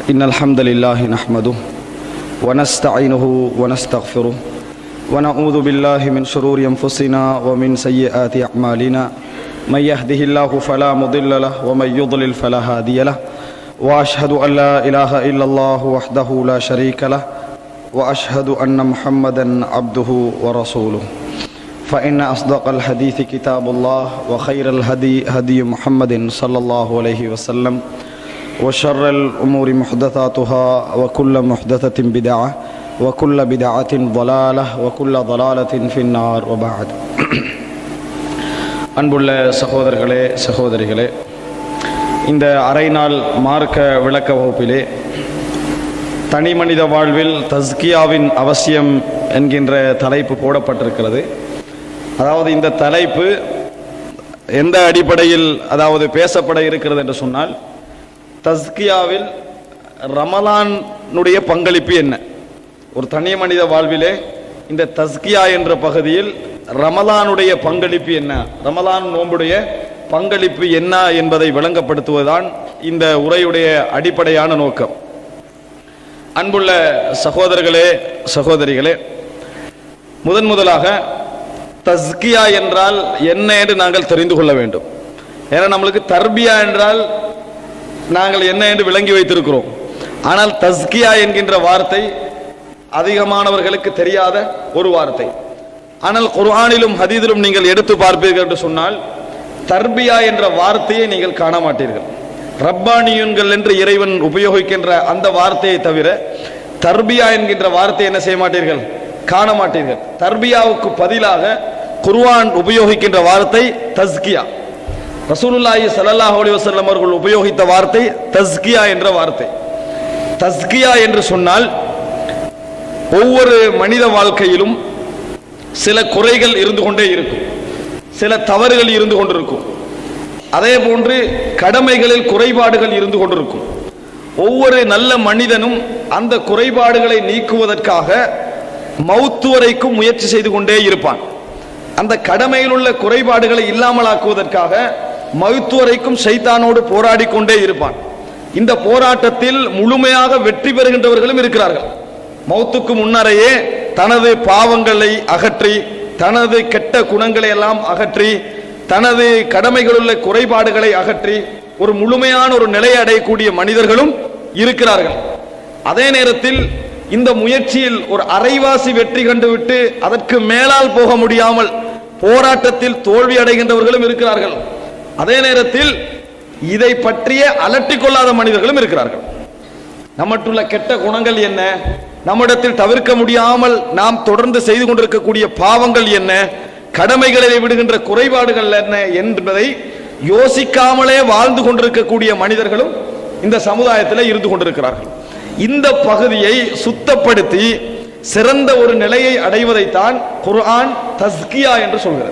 إن الحمد لله نحمده ونستعينه ونستغفره ونعوذ بالله من شرور أنفسنا ومن سيئات أعمالنا من يهده الله فلا مضل له ومن يضلل فلا هادي له وأشهد أن لا إله إلا الله وحده لا شريك له وأشهد أن محمدا عبده ورسوله فإن أصدق الحديث كتاب الله وخير الهدي هدي محمد صلى الله عليه وسلم وشر الأمور محدثاتها وكل محدثة بدعة وكل بدعة ضلالة وكل ضلالة في النار وبعد அன்புள்ள சகோதரர்களே சகோதரிகளே இந்த அரை நாள் மார்க்க விளக்க வகுப்பிலே தனி மனித வாழ்வில் தஸ்கியாவின் அவசியம் என்கின்ற தலைப்பு போடப்பட்டிருக்கிறது அதாவது இந்த தலைப்பு எந்த அடிப்படையில் அதாவது பேசப்பட இருக்கிறது என்று சொன்னால் தஸ்கியாவில் ரமலானுடைய பங்களிப்பு என்ன ஒரு தனி மனித வாழ்விலே இந்த தஸ்கியா என்ற பகுதியில் ரமலானுடைய பங்களிப்பு என்ன ரமலான் நோன்புடைய பங்களிப்பு என்ன என்பதை விளங்கப்படுத்துவதுதான் இந்த உரையுடைய அடிப்படையான நோக்கம் அன்புள்ள சகோதரர்களே சகோதரிகளே முதன் முதலாக தஸ்கியா என்றால் என்ன என்று நாங்கள் தெரிந்து கொள்ள வேண்டும் ஏன்னா நம்மளுக்கு தர்பியா என்றால் நாங்கள் என்ன என்று விளங்கி வைத்திருக்கிறோம் ஆனால் தஸ்கியா என்கின்ற வார்த்தை அதிகமானவர்களுக்கு தெரியாத ஒரு வார்த்தை ஆனால் குர்ஆனிலும் ஹதீதிலும் நீங்கள் எடுத்து பார்ப்பீர்கள் என்று சொன்னால் தர்பியா என்ற வார்த்தையை நீங்கள் காண மாட்டீர்கள் ரப்பானியுன்கள் என்று இறைவன் உபயோகிக்கின்ற அந்த வார்த்தையை தவிர தர்பியா என்கின்ற வார்த்தை என்ன செய்ய மாட்டீர்கள் காண மாட்டீர்கள் தர்பியாவுக்கு பதிலாக குர்ஆன் உபயோகிக்கின்ற வார்த்தை தஸ்கியா ரசூலுல்லாஹி ஸல்லல்லாஹு அலைஹி வஸல்லம் அவர்கள் உபயோகித்த வார்த்தை தஸ்கியா என்ற வார்த்தை தஸ்கியா என்று சொன்னால் ஒவ்வொரு மனித வாழ்க்கையிலும் சில குறைகள் இருந்து கொண்டே இருக்கும் சில தவறுகள் இருந்து கொண்டிருக்கும் அதே போன்று கடமைகளில் குறைபாடுகள் இருந்து கொண்டிருக்கும் ஒவ்வொரு நல்ல மனிதனும் அந்த குறைபாடுகளை நீக்குவதற்காக மௌத்து வரைக்கும் முயற்சி செய்து கொண்டே இருப்பான் அந்த கடமையில் உள்ள குறைபாடுகளை இல்லாமலாக்குவதற்காக மௌத்து வரைக்கும் சைத்தானோடு போராடி கொண்டே இருப்பான் இந்த போராட்டத்தில் முழுமையாக வெற்றி பெறுகின்றவர்களும் இருக்கிறார்கள் மௌத்துக்கு முன்னரையே தனது பாவங்களை அகற்றி தனது கெட்ட குணங்களை எல்லாம் அகற்றி தனது கடமைகளுள்ள குறைபாடுகளை அகற்றி ஒரு முழுமையான ஒரு நிலையை அடையக்கூடிய மனிதர்களும் இருக்கிறார்கள் அதே நேரத்தில் இந்த முயற்சியில் ஒரு அரைவாசி வெற்றி கண்டுவிட்டு அதற்கு மேலால் போக முடியாமல் போராட்டத்தில் தோல்வி அடைகின்றவர்களும் இருக்கிறார்கள் அதே நேரத்தில் இதை பற்றிய அலட்டிக் கொள்ளாத மனிதர்களும் இருக்கிறார்கள் நம்மட்டுள்ள கெட்ட குணங்கள் என்ன நம்மிடத்தில் தவிர்க்க முடியாமல் நாம் தொடர்ந்து செய்து கொண்டிருக்கக்கூடிய பாவங்கள் என்ன கடமைகளை விடுகின்ற குறைபாடுகள் என்ன என்பதை யோசிக்காமலே வாழ்ந்து கொண்டிருக்கக்கூடிய மனிதர்களும் இந்த சமுதாயத்தில் இருந்து கொண்டிருக்கிறார்கள் இந்த பகுதியை சுத்தப்படுத்தி சிறந்த ஒரு நிலையை அடைவதைத்தான் குர்ஆன் தஸ்கியா என்று சொல்கிறது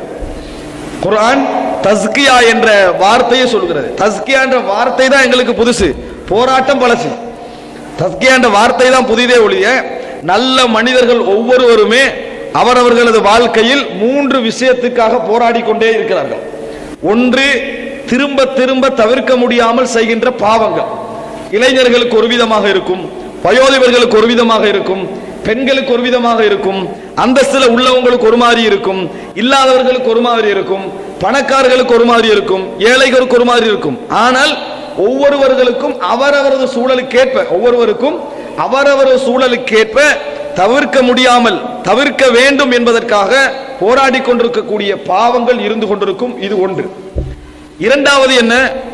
குர்ஆன் தஸ்கியா என்ற வார்த்தையை சொல்கிறது தஸ்கியா என்ற வார்த்தை தான் எங்களுக்கு புதுசு போராட்டம் பழசு தஸ்கியா என்ற வார்த்தை தான் புதிதே ஒழிய நல்ல மனிதர்கள் ஒவ்வொருவருமே அவரவர்களது வாழ்க்கையில் மூன்று விஷயத்துக்காக போராடி கொண்டே இருக்கிறார்கள் ஒன்று திரும்ப திரும்ப தவிர்க்க முடியாமல் செய்கின்ற பாவங்கள் இளைஞர்களுக்கு ஒரு விதமாக இருக்கும் வயோதிபர்களுக்கு ஒரு விதமாக இருக்கும் பெண்களுக்கு ஒரு விதமாக இருக்கும் அந்தஸ்துல உள்ளவங்களுக்கு ஒரு மாதிரி இருக்கும் இல்லாதவர்களுக்கு ஒரு மாதிரி இருக்கும் பணக்காரர்களுக்கு ஒரு மாதிரி இருக்கும் ஏழைகளுக்கு ஒரு மாதிரி இருக்கும் ஆனால் ஒவ்வொருவர்களுக்கும் அவரவரது சூழலுக்கேற்ப ஒவ்வொருவருக்கும் அவரவரது சூழலுக்கேற்ப தவிர்க்க முடியாமல் தவிர்க்க வேண்டும் என்பதற்காக போராடி கொண்டிருக்கக்கூடிய பாவங்கள் இருந்து கொண்டிருக்கும் இது ஒன்று இரண்டாவது என்ன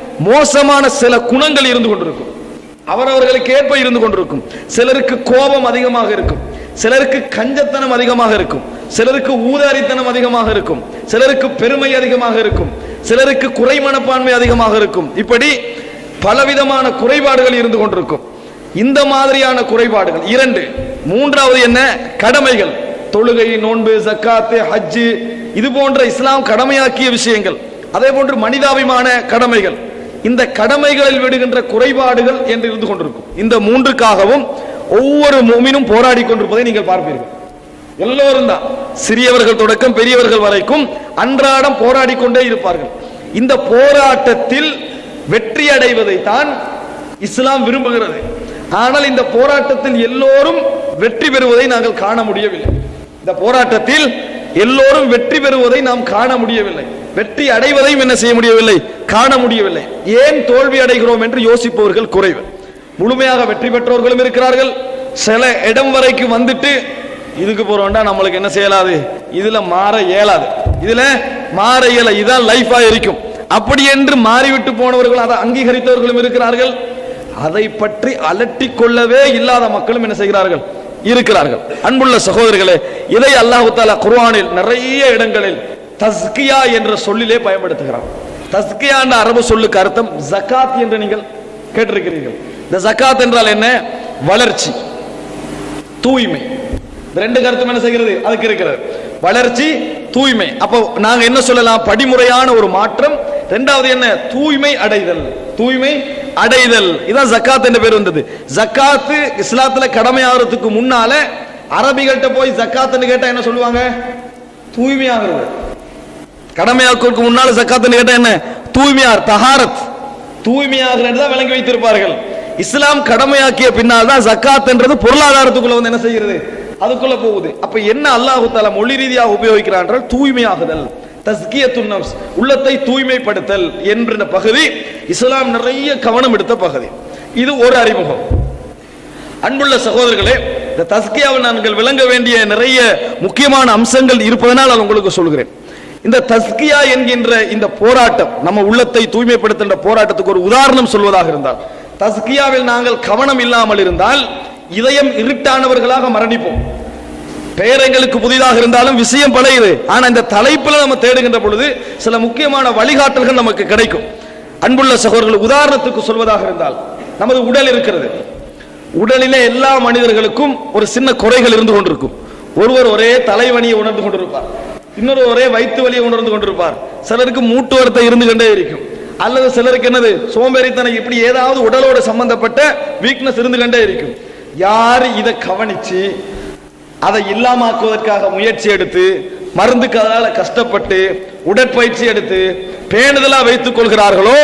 மோசமான சில குணங்கள் இருந்து கொண்டிருக்கும் அவரவர்களுக்கு ஏற்ப இருந்து கொண்டிருக்கும் சிலருக்கு கோபம் அதிகமாக இருக்கும் சிலருக்கு கஞ்சத்தனம் அதிகமாக இருக்கும் சிலருக்கு ஊதாரித்தனம் அதிகமாக இருக்கும் சிலருக்கு பெருமை அதிகமாக இருக்கும் சிலருக்கு குறை மனப்பான்மை அதிகமாக இருக்கும் இப்படி பலவிதமான குறைபாடுகள் இருந்து கொண்டிருக்கும் இந்த மாதிரியான குறைபாடுகள் இரண்டு மூன்றாவது என்ன கடமைகள் தொழுகை நோன்பு ஜக்காத்து ஹஜ்ஜு இது போன்ற இஸ்லாம் கடமையாக்கிய விஷயங்கள் அதே போன்று மனிதாபிமான கடமைகள் இந்த கடமைகளில் விடுகின்ற குறைபாடுகள் என்று இருந்து கொண்டிருக்கும் இந்த மூன்றுக்காகவும் ஒவ்வொரு மூமினும் போராடி கொண்டிருப்பதை நீங்கள் பார்ப்பீர்கள் எல்லோரும் தான் சிறியவர்கள் தொடக்கம் பெரியவர்கள் வரைக்கும் அன்றாடம் போராடி கொண்டே இருப்பார்கள் இந்த போராட்டத்தில் வெற்றி அடைவதை தான் இஸ்லாம் விரும்புகிறது ஆனால் இந்த போராட்டத்தில் எல்லோரும் வெற்றி பெறுவதை நாங்கள் காண முடியவில்லை இந்த போராட்டத்தில் எல்லோரும் வெற்றி பெறுவதை நாம் காண முடியவில்லை வெற்றி அடைவதையும் என்ன செய்ய முடியவில்லை காண முடியவில்லை ஏன் தோல்வி அடைகிறோம் என்று யோசிப்பவர்கள் குறைவு முழுமையாக வெற்றி பெற்றவர்களும் இருக்கிறார்கள் சில இடம் வரைக்கும் வந்துட்டு இதுக்கு போறோம்டா நம்மளுக்கு என்ன செய்யலாது இதுல மாற இயலாது இதுல மாற இயல இதான் லைஃபா இருக்கும் அப்படி என்று மாறிவிட்டு போனவர்கள் அதை அங்கீகரித்தவர்களும் இருக்கிறார்கள் அதை பற்றி அலட்டி கொள்ளவே இல்லாத மக்களும் என்ன செய்கிறார்கள் இருக்கிறார்கள் அன்புள்ள சகோதரர்களே இதை அல்லாஹு தாலா குர்ஆனில் நிறைய இடங்களில் தஸ்கியா என்ற சொல்லிலே பயன்படுத்துகிறான் தஸ்கியா என்ற அரபு சொல்லுக்கு அர்த்தம் ஜகாத் என்று நீங்கள் கேட்டிருக்கிறீர்கள் இந்த ஜகாத் என்றால் என்ன வளர்ச்சி தூய்மை இந்த ரெண்டு கருத்தும் என்ன செய்கிறது அதுக்கு இருக்கிறது வளர்ச்சி தூய்மை அப்போ நாங்க என்ன சொல்லலாம் படிமுறையான ஒரு மாற்றம் ரெண்டாவது என்ன தூய்மை அடைதல் தூய்மை அடைதல் இதான் ஜக்காத் என்ற பேர் வந்தது ஜக்காத்து இஸ்லாத்துல கடமையாகிறதுக்கு முன்னால அரபிகள்கிட்ட போய் ஜக்காத்துன்னு கேட்டா என்ன சொல்லுவாங்க தூய்மையாகிறது கடமையாக்குவதற்கு முன்னால ஜக்காத்துன்னு கேட்டா என்ன தூய்மையார் தஹாரத் தூய்மையாகிறது தான் விளங்கி வைத்திருப்பார்கள் இஸ்லாம் கடமையாக்கிய பின்னால் தான் ஜக்காத் என்றது பொருளாதாரத்துக்குள்ள வந்து என்ன செய்கிறது அதுக்குள்ள போகுது அப்ப என்ன அல்லாஹு தாலா மொழி ரீதியாக உபயோகிக்கிறான் என்றால் தூய்மையாகுதல் தஸ்கியத்துன் நப்ஸ் உள்ளத்தை தூய்மைப்படுத்தல் என்ற பகுதி இஸ்லாம் நிறைய கவனம் எடுத்த பகுதி இது ஒரு அறிமுகம் அன்புள்ள சகோதரர்களே இந்த தஸ்கியாவில் நாங்கள் விளங்க வேண்டிய நிறைய முக்கியமான அம்சங்கள் இருப்பதனால் நான் உங்களுக்கு சொல்கிறேன் இந்த தஸ்கியா என்கின்ற இந்த போராட்டம் நம்ம உள்ளத்தை தூய்மைப்படுத்துகின்ற போராட்டத்துக்கு ஒரு உதாரணம் சொல்வதாக இருந்தால் தஸ்கியாவில் நாங்கள் கவனம் இல்லாமல் இருந்தால் இதயம் இருட்டானவர்களாக மரணிப்போம் பெயர் எங்களுக்கு புதிதாக இருந்தாலும் விஷயம் பழையுது ஆனா இந்த தலைப்புல நம்ம தேடுகின்ற பொழுது சில முக்கியமான வழிகாட்டல்கள் நமக்கு கிடைக்கும் அன்புள்ள சகோதரர்கள் உதாரணத்துக்கு சொல்வதாக இருந்தால் நமது உடல் இருக்கிறது உடலிலே எல்லா மனிதர்களுக்கும் ஒரு சின்ன குறைகள் இருந்து கொண்டிருக்கும் ஒருவர் ஒரே தலைவலியை உணர்ந்து கொண்டிருப்பார் இன்னொரு ஒரே வயிற்று வலியை உணர்ந்து கொண்டிருப்பார் சிலருக்கு மூட்டு வருத்தம் இருந்து கொண்டே இருக்கும் அல்லது சிலருக்கு என்னது சோம்பேறித்தனம் இப்படி ஏதாவது உடலோடு சம்பந்தப்பட்ட வீக்னஸ் இருந்து கொண்டே இருக்கும் யார் இதை கவனிச்சு அதை இல்லாமாக்குவதற்காக முயற்சி எடுத்து மருந்துக்காக கஷ்டப்பட்டு உடற்பயிற்சி எடுத்து பேணுதலா வைத்துக் கொள்கிறார்களோ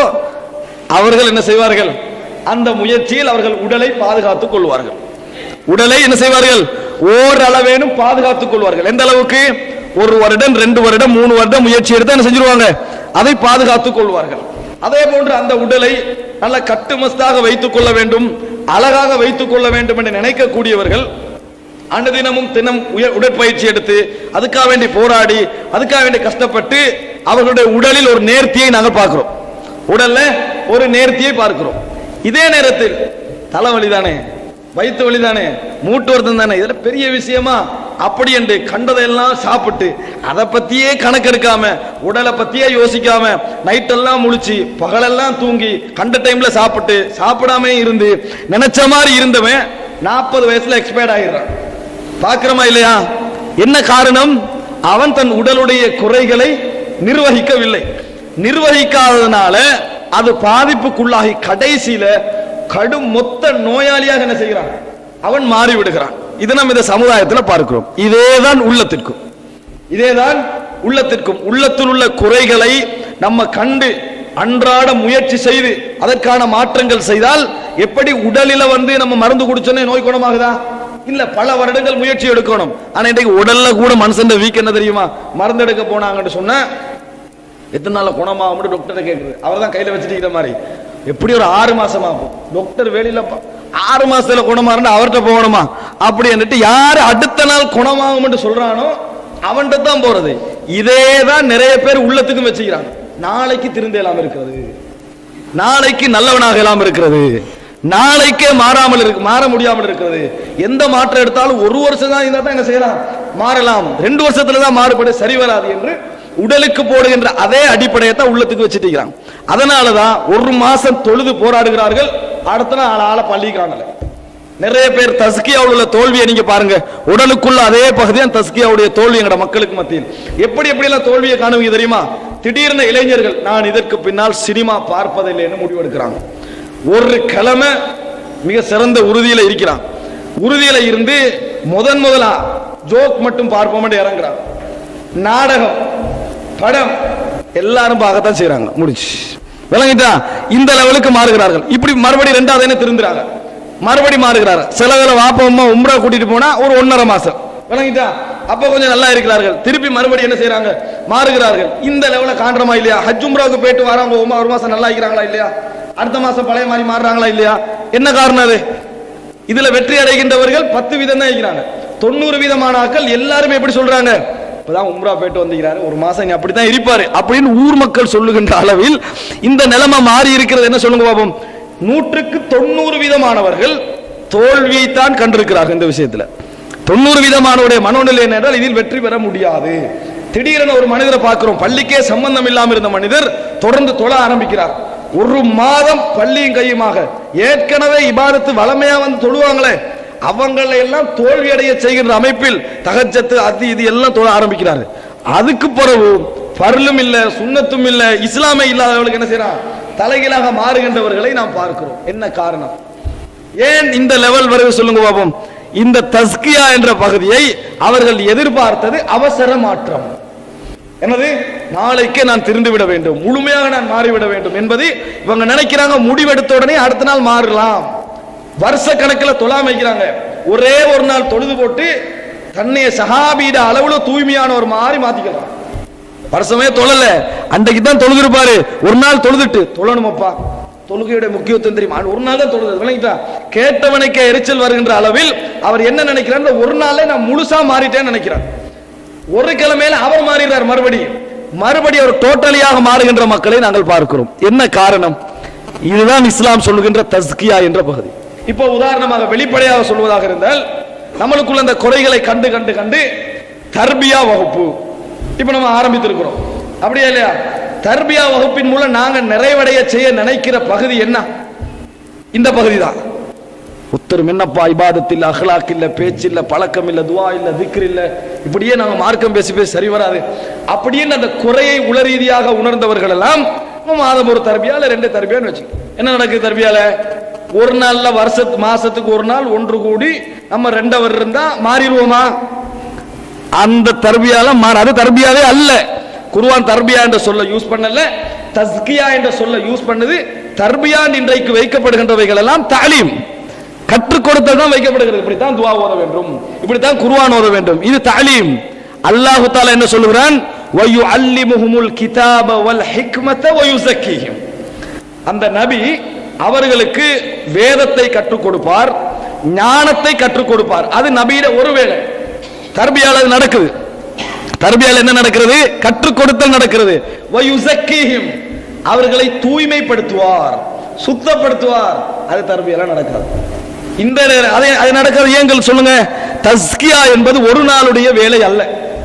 அவர்கள் என்ன செய்வார்கள் அந்த முயற்சியில் அவர்கள் உடலை பாதுகாத்துக் கொள்வார்கள் உடலை என்ன செய்வார்கள் ஓரளவேனும் பாதுகாத்துக் கொள்வார்கள் எந்த அளவுக்கு ஒரு வருடம் ரெண்டு வருடம் மூணு வருடம் முயற்சி எடுத்து என்ன செஞ்சிருவாங்க அதை பாதுகாத்துக் கொள்வார்கள் அதே போன்று அந்த உடலை நல்ல கட்டுமஸ்தாக வைத்துக் கொள்ள வேண்டும் அழகாக வைத்துக் கொள்ள வேண்டும் என்று நினைக்கக்கூடியவர்கள் அனுதினமும் தினம் உய- உடற்பயிற்சி எடுத்து அதுக்காக வேண்டி போராடி அதுக்காக வேண்டி கஷ்டப்பட்டு அவர்களுடைய உடலில் ஒரு நேர்த்தியை நாங்கள் பார்க்கிறோம் உடல்ல ஒரு நேர்த்தியை பார்க்கிறோம் இதே நேரத்தில் தலைவலி தானே வயிற்று வலி தானே மூட்டு வருத்தம் தானே இதுல பெரிய விஷயமா அப்படி என்று கண்டதையெல்லாம் சாப்பிட்டு அதை பத்தியே கணக்கெடுக்காம உடலை பத்தியே யோசிக்காம நைட்டெல்லாம் முழிச்சு பகலெல்லாம் தூங்கி கண்ட டைம்ல சாப்பிட்டு சாப்பிடாம இருந்து நினைச்ச மாதிரி இருந்தவன் நாற்பது வயசுல எக்ஸ்பயர்ட் ஆயிடுறான் பார்க்கிறோமா இல்லையா என்ன காரணம் அவன் தன் உடலுடைய குறைகளை நிர்வகிக்கவில்லை நிர்வகிக்காததுனால அது பாதிப்புக்குள்ளாகி கடைசியில கடும் மொத்த நோயாளியாக என்ன செய்கிறான் அவன் மாறி விடுகிறான் இது நம்ம இந்த சமுதாயத்துல பார்க்கிறோம் இதேதான் உள்ளத்திற்கும் இதேதான் உள்ளத்திற்கும் உள்ளத்தில் உள்ள குறைகளை நம்ம கண்டு அன்றாட முயற்சி செய்து அதற்கான மாற்றங்கள் செய்தால் எப்படி உடலில வந்து நம்ம மருந்து குடிச்சோன்னே நோய் குணமாகுதா இல்ல பல வருடங்கள் முயற்சி எடுக்கணும் ஆனா இன்றைக்கு உடல்ல கூட மனுஷன் வீக் என்ன தெரியுமா மருந்து எடுக்க போனாங்கன்னு சொன்னா எத்தனை நாள்ல குணமாகும்னு டாக்டர் கேக்குது அவர் தான் கையில வச்சுட்டு மாதிரி எப்படி ஒரு ஆறு மாசம் ஆகும் டாக்டர் வெளியில பா- ஆறு மாசத்துல குணமாறுன்னு அவர்கிட்ட போகணுமா அப்படி എന്നിട്ട് யாரு அடுத்த நாள் குணமாகும்னு சொல்றானோ அவன்கிட்ட தான் போறது இதே தான் நிறைய பேர் உள்ளத்துக்கும் வச்சுக்கிறாங்க நாளைக்கு திருந்தேலாம் இருக்கிறது நாளைக்கு நல்லவனாக எல்லாம் இருக்கிறது நாளைக்கே மாறாமல் இருக்கு மாற முடியாமல் இருக்கிறது எந்த மாற்றம் எடுத்தாலும் ஒரு வருஷம் தான் இருந்தா தான் என்ன செய்யலாம் மாறலாம் ரெண்டு வருஷத்துல தான் மாறுபட சரி வராது என்று உடலுக்கு போடுகின்ற அதே அடிப்படையை தான் உள்ளத்துக்கு வச்சுட்டு இருக்கிறாங்க அதனாலதான் ஒரு மாசம் தொழுது போராடுகிறார்கள் அடுத்த நாள் ஆளை பள்ளி காணல நிறைய பேர் தஸ்கியாவில் உள்ள தோல்வியை நீங்க பாருங்க உடலுக்குள்ள அதே பகுதி தான் தஸ்கியாவுடைய தோல்வி எங்கட மக்களுக்கு மத்தியில் எப்படி எப்படி எல்லாம் தோல்வியை காணுவீங்க தெரியுமா திடீர்னு இளைஞர்கள் நான் இதற்கு பின்னால் சினிமா பார்ப்பதில்லைன்னு முடிவெடுக்கிறாங்க ஒரு கிழமை மிக சிறந்த உறுதியில இருக்கிறான் உறுதியில இருந்து முதன் முதலா ஜோக் மட்டும் பார்ப்போம் இறங்குறான் நாடகம் படம் எல்லாரும் பார்க்கத்தான் செய்றாங்க முடிச்சு விளங்கிட்டா இந்த லெவலுக்கு மாறுகிறார்கள் இப்படி மறுபடியும் ரெண்டாவது என்ன திருந்துறாங்க மறுபடி மாறுகிறார் சில வேளை வாப்பா அம்மா உம்ரா கூட்டிட்டு போனா ஒரு ஒன்னரை மாசம் விளங்கிட்டா அப்ப கொஞ்சம் நல்லா இருக்கிறார்கள் திருப்பி மறுபடி என்ன செய்றாங்க மாறுகிறார்கள் இந்த லெவல காண்றமா இல்லையா ஹஜ் உம்ராவுக்கு போயிட்டு வராங்க ஒரு மா- ஒரு மாசம் நல்லா இருக்கிறாங்களா இல்லையா அடுத்த மாசம் பழைய மாதிரி மாறுறாங்களா இல்லையா என்ன காரணம் அது இதுல வெற்றி அடைகின்றவர்கள் பத்து வீதம் தான் இருக்கிறாங்க தொண்ணூறு வீதமான ஆட்கள் எல்லாருமே எப்படி சொல்றாங்க இப்பதான் உம்ரா போயிட்டு வந்திருக்கிறாரு ஒரு மாசம் இனி அப்படித்தான் இருப்பாரு அப்படின்னு ஊர் மக்கள் சொல்லுகின்ற அளவில் இந்த நிலைமை மாறி இருக்கிறது என்ன சொல்லுங்க பாப்போம் நூற்றுக்கு தொண்ணூறு வீதமானவர்கள் தோல்வியைத்தான் கண்டிருக்கிறார்கள் இந்த விஷயத்துல தொண்ணூறு வீதமானவருடைய மனோநிலை என்ன என்றால் இதில் வெற்றி பெற முடியாது திடீரென ஒரு மனிதரை பார்க்கிறோம் பள்ளிக்கே சம்பந்தம் இல்லாமல் இருந்த மனிதர் தொடர்ந்து தொழ ஆரம்பிக்கிறார் ஒரு மாதம் பள்ளியும் கையுமாக ஏற்கனவே இபாதத்து வளமையா வந்து தொழுவாங்களே அவங்களை எல்லாம் தோல்வி அடைய செய்கின்ற அமைப்பில் தகச்சத்து அது இது எல்லாம் தொழ ஆரம்பிக்கிறாரு அதுக்கு பிறகு பருளும் இல்ல சுண்ணத்தும் இல்ல இஸ்லாமே இல்லாதவர்களுக்கு என்ன செய்யறான் தலைகீழாக மாறுகின்றவர்களை நாம் பார்க்கிறோம் என்ன காரணம் ஏன் இந்த லெவல் வரை சொல்லுங்க பாப்போம் இந்த தஸ்கியா என்ற பகுதியை அவர்கள் எதிர்பார்த்தது அவசர மாற்றம் என்னது நாளைக்கே நான் திருந்து விட வேண்டும் முழுமையாக நான் மாறிவிட வேண்டும் என்பது இவங்க நினைக்கிறாங்க முடிவெடுத்த உடனே அடுத்த நாள் மாறலாம் வருஷ கணக்கில் தொழாம வைக்கிறாங்க ஒரே ஒரு நாள் தொழுது போட்டு தன்னைய சஹாபீட அளவுல தூய்மையான ஒரு மாதிரி மாத்திக்கலாம் வருஷமே தொழல அன்றைக்கு தான் தொழுதிருப்பாரு ஒரு நாள் தொழுதுட்டு தொழணுமப்பா தொழுகையுடைய முக்கியத்துவம் தெரியுமா ஒரு நாள் தான் தொழுது விளங்கிட்டா கேட்டவனுக்கே எரிச்சல் வருகின்ற அளவில் அவர் என்ன நினைக்கிறார் இந்த ஒரு நாளே நான் முழுசா மாறிட்டேன்னு நினைக்கிறார் ஒரு கிழமையில அவர் மாறிடுறார் மறுபடியும் மறுபடியும் அவர் டோட்டலியாக மாறுகின்ற மக்களை நாங்கள் பார்க்கிறோம் என்ன காரணம் இதுதான் இஸ்லாம் சொல்லுகின்ற தஸ்கியா என்ற பகுதி இப்போ உதாரணமாக வெளிப்படையாக சொல்வதாக இருந்தால் நம்மளுக்குள்ள அந்த குறைகளை கண்டு கண்டு கண்டு தர்பியா வகுப்பு இப்போ நம்ம ஆரம்பித்திருக்கிறோம் அப்படியா இல்லையா தர்பியா வகுப்பின் மூலம் நாங்க நிறைவடைய செய்ய நினைக்கிற பகுதி என்ன இந்த பகுதி தான் உத்தரும் என்னப்பா இபாதத் இல்ல அஹ்லாக் இல்ல பேச்சு இல்ல பழக்கம் இல்ல துவா இல்ல திக்ர் இல்ல இப்படியே நாங்க மார்க்கம் பேசி பேசி சரி வராது அப்படின்னு அந்த குறையை உளரீதியாக உணர்ந்தவர்கள் எல்லாம் மாதம் ஒரு தர்பியா இல்ல ரெண்டு தர்பியான்னு வச்சு என்ன நடக்குது தர்பியால ஒரு நாள்ல வருஷத்து மாசத்துக்கு ஒரு நாள் ஒன்று கூடி நம்ம ரெண்டவர் இருந்தா மாறிடுவோமா அந்த தர்பியால மாற அது தர்பியாவே அல்ல குர்ஆன் தர்பியா என்ற சொல்ல யூஸ் பண்ணல தஸ்கியா என்ற சொல்ல யூஸ் பண்ணுது தர்பியா இன்றைக்கு வைக்கப்படுகின்றவைகள் எல்லாம் தாலீம் கற்றுக் கொடுத்தல் தான் வைக்கப்படுகிறது இப்படித்தான் துவா ஓத வேண்டும் இப்படித்தான் குர்ஆன் ஓத வேண்டும் இது தாலீம் அல்லாஹு தாலா என்ன சொல்லுகிறான் வயு அல்லிமுஹுமுல் கிதாப வல் ஹிக்மத வயுசக்கிஹிம் அந்த நபி அவர்களுக்கு வேதத்தை கற்றுக் கொடுப்பார் ஞானத்தை கற்றுக் கொடுப்பார் அது நபியிட ஒரு வேலை தர்பியால அது நடக்குது தர்பியால என்ன நடக்கிறது கற்றுக் கொடுத்தல் நடக்கிறது வயுசக்கிஹிம் அவர்களை தூய்மைப்படுத்துவார் சுத்தப்படுத்துவார் அது தர்பியால நடக்காது இந்த நேர- அதை அது நடக்கிறது ஏங்கள் சொல்லுங்க தஸ்கியா என்பது ஒரு நாளுடைய வேலை அல்ல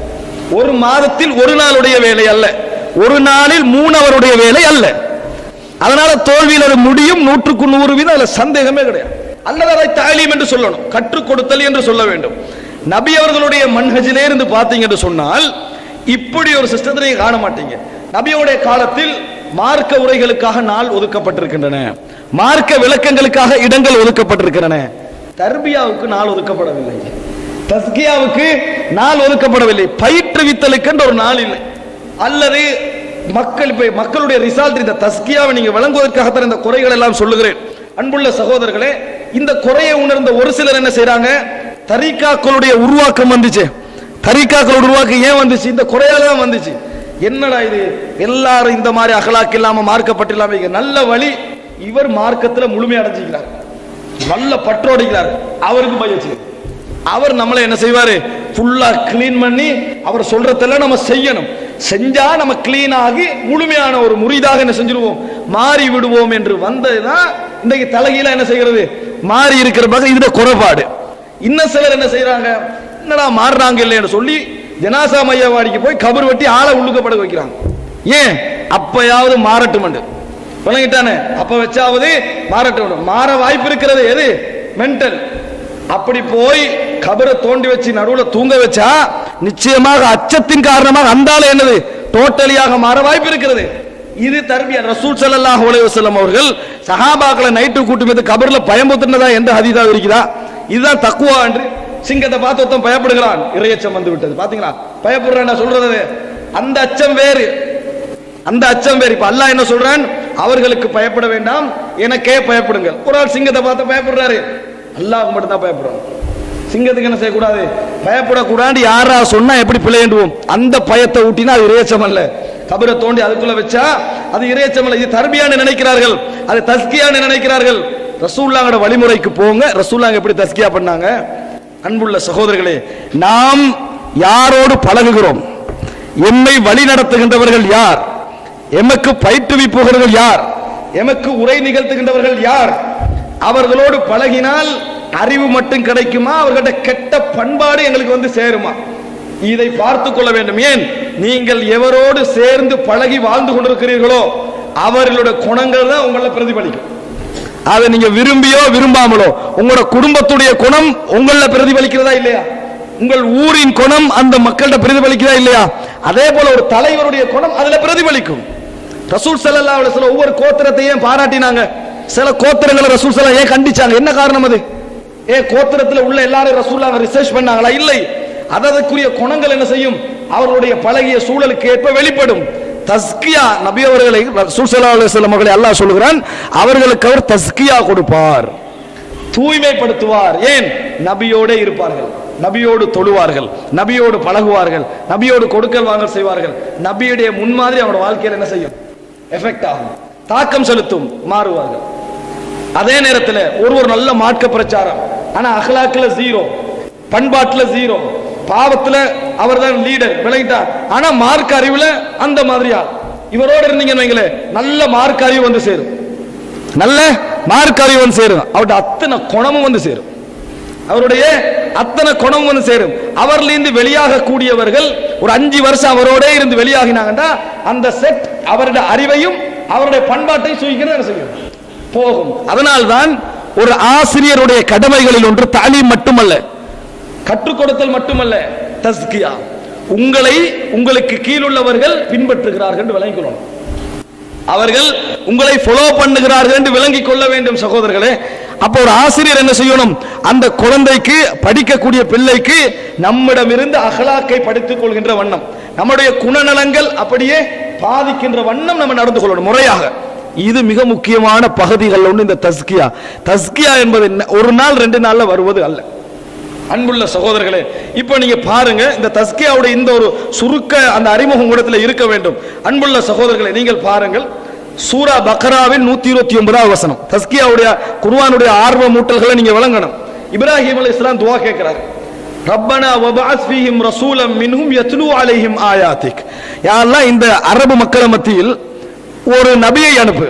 ஒரு மாதத்தில் ஒரு நாளுடைய வேலை அல்ல ஒரு நாளில் மூணவருடைய வேலை அல்ல அதனால தோல்வியில் அது முடியும் நூற்றுக்கு நூறு வீதம் அதுல சந்தேகமே கிடையாது அல்லது அதை தாலீம் என்று சொல்லணும் கற்றுக் கொடுத்தல் என்று சொல்ல வேண்டும் நபி அவர்களுடைய மன்ஹஜிலே இருந்து பார்த்தீங்க என்று சொன்னால் இப்படி ஒரு சிஸ்டத்தை நீங்க காண மாட்டீங்க நபியோடைய காலத்தில் மார்க்க உரைகளுக்காக நாள் ஒதுக்கப்பட்டிருக்கின்றன மார்க்க விளக்கங்களுக்காக இடங்கள் ஒதுக்கப்பட்டிருக்கின்றன தர்பியாவுக்கு நாள் ஒதுக்கப்படவில்லை தஸ்கியாவுக்கு நாள் ஒதுக்கப்படவில்லை பயிற்றுவித்தலுக்கு என்ற ஒரு நாள் இல்லை அல்லது மக்கள் இப்ப மக்களுடைய ரிசால்ட் இந்த தஸ்கியாவை நீங்க வழங்குவதற்காகத்தான் இந்த குறைகள் எல்லாம் சொல்லுகிறேன் அன்புள்ள சகோதரர்களே இந்த குறையை உணர்ந்த ஒரு சிலர் என்ன செய்றாங்க தரிகாக்களுடைய உருவாக்கம் வந்துச்சு தரிகாக்கள் உருவாக்கம் ஏன் வந்துச்சு இந்த குறையால தான் வந்துச்சு என்னடா இது எல்லாரும் இந்த மாதிரி அகலாக்கு இல்லாம மார்க்கப்பட்டு இல்லாம இங்க நல்ல வழி இவர் மார்க்கத்துல முழுமை அடைஞ்சிக்கிறார் நல்ல பற்றோடிக்கிறார் அவருக்கு பயிற்சி அவர் நம்மளை என்ன செய்வாரு ஃபுல்லா க்ளீன் பண்ணி அவர் சொல்றதெல்லாம் நம்ம செய்யணும் செஞ்சா நம்ம க்ளீன் ஆகி முழுமையான ஒரு முறிதாக என்ன செஞ்சிருவோம் மாறி விடுவோம் என்று வந்ததுதான் இன்றைக்கு தலைகீழ என்ன செய்கிறது மாறி இருக்கிற பக்கம் இதுல குறைபாடு இன்னும் சிலர் என்ன செய்யறாங்க என்னடா மாறுறாங்க இல்லைன்னு சொல்லி ஜனாசா மையவாடிக்கு போய் கபர் வெட்டி ஆளை உள்ளுக்க படுக்க வைக்கிறாங்க ஏன் அப்பயாவது மாறட்டும் விளங்கிட்டானே அப்ப வச்சாவது மாறட்டும் மாற வாய்ப்பு இருக்கிறது எது மென்டல் அப்படி போய் கபரை தோண்டி வச்சு நடுவுல தூங்க வச்சா நிச்சயமாக அச்சத்தின் காரணமாக அந்த ஆளு என்னது டோட்டலியாக மாற வாய்ப்பு இருக்கிறது இது தர்பியா ரசூல் ஸல்லல்லாஹு அலைஹி வஸல்லம் அவர்கள் சஹாபாக்களை நைட்டு கூட்டும் போது கபர்ல பயமுத்துனதா எந்த ஹதீதா இருக்குதா இதுதான் தக்குவா என்று சிங்கத்தை பார்த்து ஒருத்தன் பயப்படுகிறான் இறையச்சம் வந்து விட்டது பாத்தீங்களா பயப்படுறான் சொல்றது அந்த அச்சம் வேறு அந்த அச்சம் வேறு இப்ப அல்லாஹ் என்ன சொல்றான் அவர்களுக்கு பயப்பட வேண்டாம் எனக்கே பயப்படுங்கள் ஒரு ஆள் சிங்கத்தை பார்த்து பயப்படுறாரு அல்லாஹ் மட்டும் தான் பயப்படணும் சிங்கத்துக்கு என்ன செய்யக்கூடாது பயப்படக்கூடாது யாரா சொன்னா எப்படி பிழையண்டுவோம் அந்த பயத்தை ஊட்டினா அது இறையச்சம் அல்ல கபரை தோண்டி அதுக்குள்ள வச்சா அது இறையச்சம் அல்ல இது தர்பியான்னு நினைக்கிறார்கள் அது தஸ்கியான்னு நினைக்கிறார்கள் ரசூல்லாங்கட வழிமுறைக்கு போங்க ரசூல்லாங்க எப்படி தஸ்கியா பண்ணாங்க அன்புள்ள சகோதரர்களே நாம் யாரோடு பழகுகிறோம் எம்மை வழி நடத்துகின்றவர்கள் யார் எமக்கு பயிற்றுவிப்புகிறவர்கள் யார் எமக்கு உரை நிகழ்த்துகின்றவர்கள் யார் அவர்களோடு பழகினால் அறிவு மட்டும் கிடைக்குமா அவர்கள்ட்ட கெட்ட பண்பாடு எங்களுக்கு வந்து சேருமா இதை பார்த்து கொள்ள வேண்டும் ஏன் நீங்கள் எவரோடு சேர்ந்து பழகி வாழ்ந்து கொண்டிருக்கிறீர்களோ அவர்களுடைய குணங்கள் தான் உங்களை பிரதிபலிக்கும் அதை நீங்க விரும்பியோ விரும்பாமலோ உங்களோட குடும்பத்துடைய குணம் உங்கள பிரதிபலிக்கிறதா இல்லையா உங்கள் ஊரின் குணம் அந்த மக்கள்கிட்ட பிரதிபலிக்கிறதா இல்லையா அதே போல ஒரு தலைவருடைய குணம் அதுல பிரதிபலிக்கும் ரசூல் ஸல்லல்லாஹு அலைஹி வஸல்லம் ஒவ்வொரு கோத்திரத்தையும் பாராட்டினாங்க சில கோத்திரங்களை ரசூல் ஸல்லல்லாஹு ஏன் கண்டிச்சாங்க என்ன காரணம் அது ஏ கோத்திரத்துல உள்ள எல்லாரும் ரசூல்லாங்க ரிசர்ச் பண்ணாங்களா இல்லை அதற்குரிய குணங்கள் என்ன செய்யும் அவர்களுடைய பழகிய சூழலுக்கு ஏற்ப வெளிப்படும் தஸ்கியா நபி அவர்களை ரசூல் ஸல்லல்லாஹு அலைஹி வஸல்லம் அவர்களை அல்லாஹ் சொல்கிறான் அவர்களுக்கு அவர் தஸ்கியா கொடுப்பார் தூய்மைப்படுத்துவார் ஏன் நபியோட இருப்பார்கள் நபியோடு தொழுவார்கள் நபியோடு பழகுவார்கள் நபியோடு கொடுக்கல் வாங்கல் செய்வார்கள் நபியுடைய முன்மாதிரி அவரோட வாழ்க்கையில் என்ன செய்யும் எஃபெக்ட் ஆகும் தாக்கம் செலுத்தும் மாறுவார்கள் அதே நேரத்தில் ஒரு ஒரு நல்ல மார்க்க பிரச்சாரம் ஆனா அகலாக்குல ஜீரோ பண்பாட்டுல ஜீரோ பாவத்துல அவர்தான் லீடர் விளங்கிட்டார் ஆனா மார்க் அறிவுல அந்த மாதிரியா இவரோட இருந்தீங்கன்னு வைங்களேன் நல்ல மார்க் அறிவு வந்து சேரும் நல்ல மார்க் அறிவு வந்து சேரும் அவருடைய அத்தனை குணமும் வந்து சேரும் அவருடைய அத்தனை குணமும் வந்து சேரும் அவர்ல இருந்து வெளியாக கூடியவர்கள் ஒரு அஞ்சு வருஷம் அவரோட இருந்து வெளியாகினாங்கன்னா அந்த செட் அவருடைய அறிவையும் அவருடைய பண்பாட்டையும் சுயிக்கிறது என்ன செய்யும் போகும் அதனால்தான் ஒரு ஆசிரியருடைய கடமைகளில் ஒன்று தாலீம் மட்டுமல்ல கற்றுக் கொடுத்தல் மட்டுமல்ல தஸ்கியா உங்களை உங்களுக்கு கீழுள்ளவர்கள் பின்பற்றுகிறார்கள் என்று விளங்கிக் கொள்ளணும் அவர்கள் உங்களை ஃபாலோ பண்ணுகிறார்கள் என்று விளங்கிக் கொள்ள வேண்டும் சகோதரர்களே அப்போ ஒரு ஆசிரியர் என்ன செய்யணும் அந்த குழந்தைக்கு படிக்கக்கூடிய பிள்ளைக்கு நம்மிடமிருந்து அகலாக்கை படித்துக் கொள்கின்ற வண்ணம் நம்முடைய குணநலங்கள் அப்படியே பாதிக்கின்ற வண்ணம் நம்ம நடந்து கொள்ளணும் முறையாக இது மிக முக்கியமான பகுதிகள் ஒன்று இந்த தஸ்கியா தஸ்கியா என்பது என்ன? ஒரு நாள் ரெண்டு நாள்ல வருவது அல்ல அன்புள்ள சகோதரர்களே இப்போ நீங்க பாருங்க இந்த தஸ்கியாவுடைய இந்த ஒரு சுருக்க அந்த அறிமுகம் கூடத்தில் இருக்க வேண்டும் அன்புள்ள சகோதரர்களே நீங்கள் பாருங்கள் சூரா பக்ராவின் நூத்தி இருபத்தி ஒன்பதாவது வசனம் தஸ்கியாவுடைய குர்ஆனுடைய ஆர்வ மூட்டல்களை நீங்க விளங்கணும் இப்ராஹிம் அலைஹிஸ் இஸ்லாம் துவா கேட்கிறார் ரப்பனா வபஅஸ் ஃபீஹிம் ரசூலம் மின்ஹும் யத்லு அலைஹிம் ஆயாத்திக் யா அல்லாஹ் இந்த அரபு மக்கள் மத்தியில் ஒரு நபியை அனுப்பு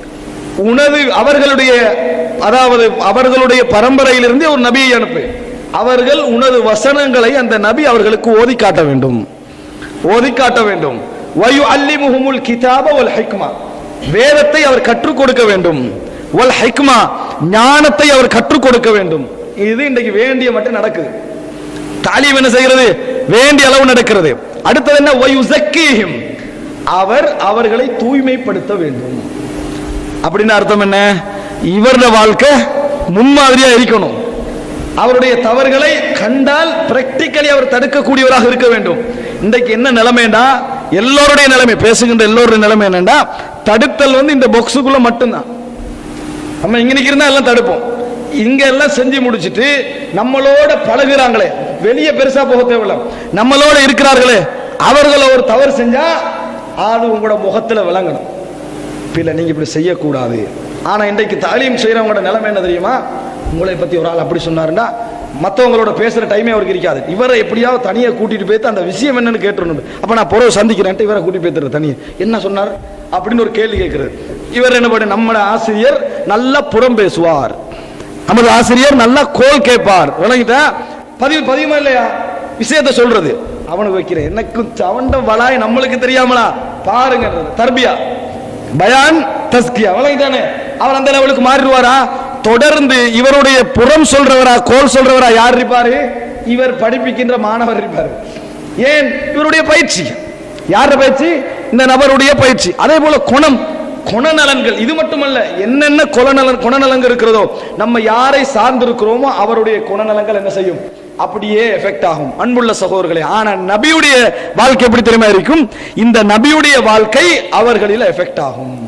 உனது அவர்களுடைய அதாவது அவர்களுடைய பரம்பரையிலிருந்து ஒரு நபியை அனுப்பு அவர்கள் உனது வசனங்களை அந்த நபி அவர்களுக்கு ஓதி காட்ட வேண்டும் ஓதி காட்ட வேண்டும் வயு அல்லிமுஹுமுல் கிதாப வல் ஹிக்மா வேதத்தை அவர் கற்றுக் கொடுக்க வேண்டும் வல் ஹிக்மா ஞானத்தை அவர் கற்றுக் கொடுக்க வேண்டும் இது இன்றைக்கு வேண்டிய மட்டும் நடக்குது தாலீம் என்ன செய்கிறது வேண்டிய அளவு நடக்கிறது அடுத்தது என்ன வயுசக்கீஹிம் அவர் அவர்களை தூய்மைப்படுத்த வேண்டும் அப்படின்னு அர்த்தம் என்ன இவருடைய வாழ்க்கை முன்மாதிரியா இருக்கணும் அவருடைய தவறுகளை கண்டால் பிராக்டிக்கலி அவர் தடுக்கக்கூடியவராக இருக்க வேண்டும் இன்றைக்கு என்ன நிலைமைண்டா எல்லோருடைய நிலைமை பேசுகின்ற எல்லோருடைய நிலைமை என்னண்டா தடுத்தல் வந்து இந்த பாக்ஸுக்குள்ள மட்டும்தான் நம்ம இங்க நிக்கிறதா எல்லாம் தடுப்போம் இங்க எல்லாம் செஞ்சு முடிச்சிட்டு நம்மளோட பழகுறாங்களே வெளியே பெருசா போக தேவையில்ல நம்மளோட இருக்கிறார்களே அவர்களை ஒரு தவறு செஞ்சா அது உங்களோட முகத்துல விளங்கணும் பிள்ளை நீங்க இப்படி செய்யக்கூடாது ஆனா இன்றைக்கு தாலீம் செய்யறவங்களோட நிலைமை என்ன தெரியுமா உங்களை பத்தி ஒரு ஆள் அப்படி சொன்னாருன்னா மற்றவங்களோட பேசுற டைமே அவருக்கு இருக்காது இவரை எப்படியாவது தனியா கூட்டிட்டு போயிட்டு அந்த விஷயம் என்னன்னு கேட்டுருணும் அப்ப நான் புறவை சந்திக்கிறேன்ட்டு இவரை கூட்டி போய்த்துற தனியா என்ன சொன்னார் அப்படின்னு ஒரு கேள்வி கேட்கிறது இவர் என்ன பண்ண நம்ம ஆசிரியர் நல்லா புறம் பேசுவார் நமது ஆசிரியர் நல்லா கோல் கேட்பார் விளங்கிட்டா பதிவு பதிவுமா இல்லையா விஷயத்தை சொல்றது அவனுக்கு வைக்கிறேன் எனக்கு அவன்ட வளாய் நம்மளுக்கு தெரியாமலா பாருங்க தர்பியா பயான் தஸ்கியா விளங்கிட்டானே அவர் அந்த லெவலுக்கு மாறிடுவாரா தொடர்ந்து இவருடைய புறம் சொல்றவரா கோல் சொல்றவரா யார் இருப்பாரு இவர் படிப்பிக்கின்ற மாணவர் இருப்பாரு ஏன் இவருடைய பயிற்சி யார பயிற்சி இந்த நபருடைய பயிற்சி அதே போல குணம் குணநலன்கள் இது மட்டுமல்ல என்னென்ன குணநலன் குணநலங்கள் இருக்கிறதோ நம்ம யாரை சார்ந்திருக்கிறோமோ அவருடைய குணநலங்கள் என்ன செய்யும் அப்படியே எஃபெக்ட் ஆகும் அன்புள்ள சகோதரர்களே ஆனா நபியுடைய வாழ்க்கை எப்படி தெரியுமா இருக்கும் இந்த நபியுடைய வாழ்க்கை அவர்களில் எஃபெக்ட் ஆகும்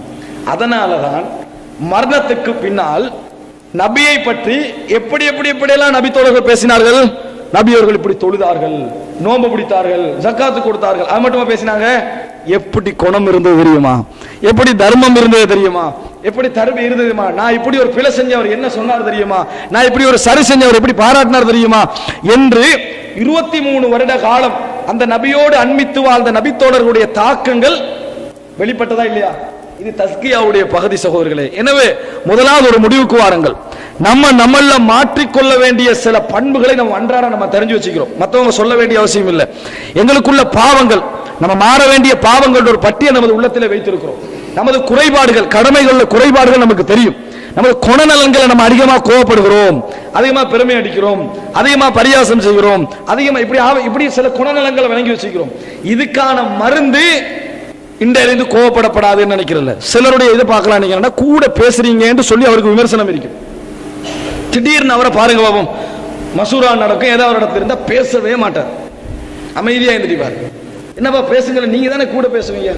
அதனாலதான் மரணத்துக்கு பின்னால் நபியை பற்றி எப்படி எப்படி எப்படியெல்லாம் நபி தோழர்கள் பேசினார்கள் நபி அவர்கள் இப்படி தொழுதார்கள் நோன்பு பிடித்தார்கள் ஜக்காத்து கொடுத்தார்கள் அது மட்டுமா பேசினாங்க எப்படி குணம் இருந்தது தெரியுமா எப்படி தர்மம் இருந்தது தெரியுமா எப்படி தருமை இருந்தது தெரியுமா நான் இப்படி ஒரு பிழை செஞ்சவர் என்ன சொன்னார் தெரியுமா நான் இப்படி ஒரு சரி செஞ்சவர் எப்படி பாராட்டினார் தெரியுமா என்று இருபத்தி மூணு வருட காலம் அந்த நபியோடு அண்மித்து வாழ்ந்த நபித்தோழர்களுடைய தாக்கங்கள் வெளிப்பட்டதா இல்லையா இது தஸ்கியாவுடைய பகுதி சகோதரர்களே எனவே முதலாவது ஒரு முடிவுக்கு வாருங்கள் நம்ம நம்மள மாற்றிக்கொள்ள வேண்டிய சில பண்புகளை நம்ம அன்றாட நம்ம தெரிஞ்சு வச்சுக்கிறோம் மற்றவங்க சொல்ல வேண்டிய அவசியம் இல்லை எங்களுக்குள்ள பாவங்கள் நம்ம மாற வேண்டிய பாவங்கள் ஒரு பட்டியல் நமது உள்ளத்திலே வைத்திருக்கிறோம் நமது குறைபாடுகள் கடமைகளில் குறைபாடுகள் நமக்கு தெரியும் நமது குணநலன்களை நம்ம அதிகமா கோவப்படுகிறோம் அதிகமா பெருமை அடிக்கிறோம் அதிகமா பரியாசம் செய்கிறோம் அதிகமா இப்படி ஆவ- இப்படி சில குணநலங்களை வழங்கி வச்சுக்கிறோம் இதுக்கான மருந்து இன்றிலிருந்து கோவப்படப்படாதுன்னு நினைக்கிறல சிலருடைய இதை பார்க்கலாம் நீங்க கூட பேசுறீங்கன்னு சொல்லி அவருக்கு விமர்சனம் இருக்கும் திடீர்னு அவரை பாருங்க பாபம் மசூரா நடக்கும் ஏதாவது ஒரு இடத்துல இருந்தா பேசவே மாட்டார் அமைதியா இருந்துட்டு என்னப்பா பேசுங்க நீங்க தானே கூட பேசுவீங்க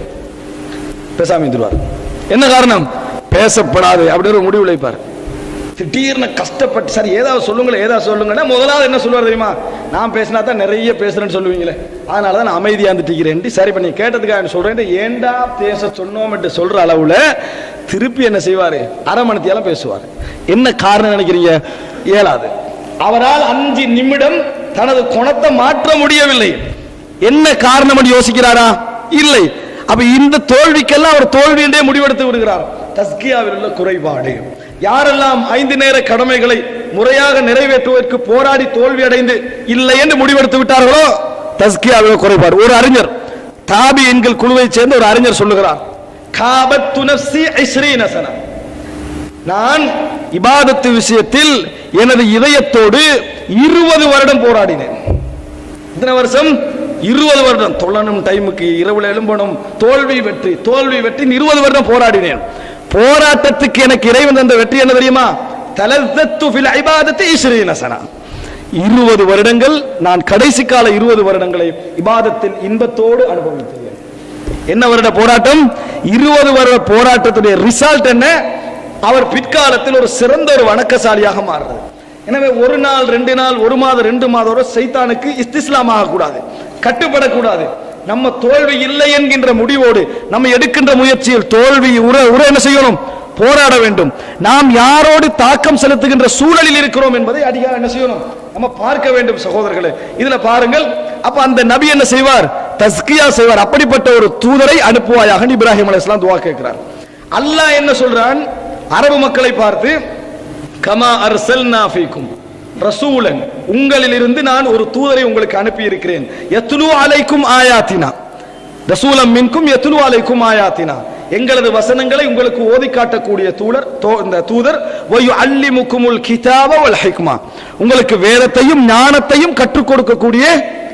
பேசாம இருந்துருவார் என்ன காரணம் பேசப்படாது அப்படி ஒரு முடிவு வைப்பார் திடீர்னு கஷ்டப்பட்டு சரி ஏதாவது சொல்லுங்களேன் ஏதாவது சொல்லுங்கன்னா முதலாவது என்ன சொல்லுவார் தெரியுமா நான் பேசினா தான் நிறைய பேசுறேன்னு சொல்லுவீங்களே அதனால தான் நான் அமைதியா இருந்துட்டீங்கிறேன் சரி பண்ணி கேட்டதுக்காக சொல்றேன் ஏண்டா பேச சொன்னோம் என்று சொல்ற அளவுல திருப்பி என்ன செய்வாரு அரை மணித்தியாலும் பேசுவார் என்ன காரணம் நினைக்கிறீங்க இயலாது அவரால் அஞ்சு நிமிடம் தனது குணத்தை மாற்ற முடியவில்லை என்ன காரணம் என்று யோசிக்கிறாரா இல்லை அப்ப இந்த தோல்விக்கெல்லாம் அவர் தோல்வி என்றே முடிவெடுத்து விடுகிறார் தஸ்கியாவில் உள்ள குறைபாடு யாரெல்லாம் ஐந்து நேர கடமைகளை முறையாக நிறைவேற்றுவதற்கு போராடி தோல்வி அடைந்து இல்லை என்று முடிவெடுத்து விட்டார்களோ தஸ்கியாவில் குறைபாடு ஒரு அறிஞர் தாபி என்கள் குழுவைச் சேர்ந்த ஒரு அறிஞர் சொல்லுகிறார் காபத்து நஃப்ஸி இஸ்ரீன சனா நான் இபாதத்து விஷயத்தில் எனது இதயத்தோடு இருபது வருடம் போராடினேன் எத்தனை வருஷம் இருபது வருடம் தொழணும் டைமுக்கு இரவுல எழும்பணும் தோல்வி வெற்றி தோல்வி வெற்றி இருபது வருடம் போராடினேன் போராட்டத்துக்கு எனக்கு இறைவன் தந்த வெற்றி என்ன தெரியுமா தலத்தத்து ஃபில் இபாதத்தி இஸ்ரீன சனா இருபது வருடங்கள் நான் கடைசி கால இருபது வருடங்களை இபாதத்தில் இன்பத்தோடு அனுபவித்தேன் என்ன வருட போராட்டம் இருபது வருட போராட்டத்துடைய ரிசல்ட் என்ன அவர் பிற்காலத்தில் ஒரு சிறந்த ஒரு வணக்கசாலியாக மாறுறது எனவே ஒரு நாள் ரெண்டு நாள் ஒரு மாதம் ரெண்டு மாதம் வரை சைத்தானுக்கு இஸ்திஸ்லாம் ஆகக்கூடாது கட்டுப்படக்கூடாது நம்ம தோல்வி இல்லை என்கின்ற முடிவோடு நம்ம எடுக்கின்ற முயற்சியில் தோல்வி உற உற என்ன செய்யணும் போராட வேண்டும் நாம் யாரோடு தாக்கம் செலுத்துகின்ற சூழலில் இருக்கிறோம் என்பதை அதிகாரம் என்ன செய்யணும் நம்ம பார்க்க வேண்டும் சகோதரர்களே இதுல பாருங்கள் அப்ப அந்த நபி என்ன செய்வார் தஸ்கியா செய்வார் அப்படிப்பட்ட ஒரு தூதரை அனுப்புவாயாக இப்ராஹிம் அலைஹிஸ்ஸலாம் துவா கேட்கிறார் அல்லாஹ் என்ன சொல்றான் அரபு மக்களை பார்த்து கமா அர்சல்னா ஃபீக்கும் ரசூலன் உங்களிலிருந்து நான் ஒரு தூதரை உங்களுக்கு அனுப்பி இருக்கிறேன் எத்துலு அலைக்கும் ஆயாத்தினா ரசூலம் மின்கும் எத்துலு அலைக்கும் ஆயாத்தினா எங்களது வசனங்களை உங்களுக்கு ஓதி காட்டக்கூடிய தூதர் தோ- இந்த தூதர் வயு அல்லி முக்குமுல் கிதாப வல் ஹிக்மா உங்களுக்கு வேதத்தையும் ஞானத்தையும் கற்றுக் கொடுக்கக்கூடிய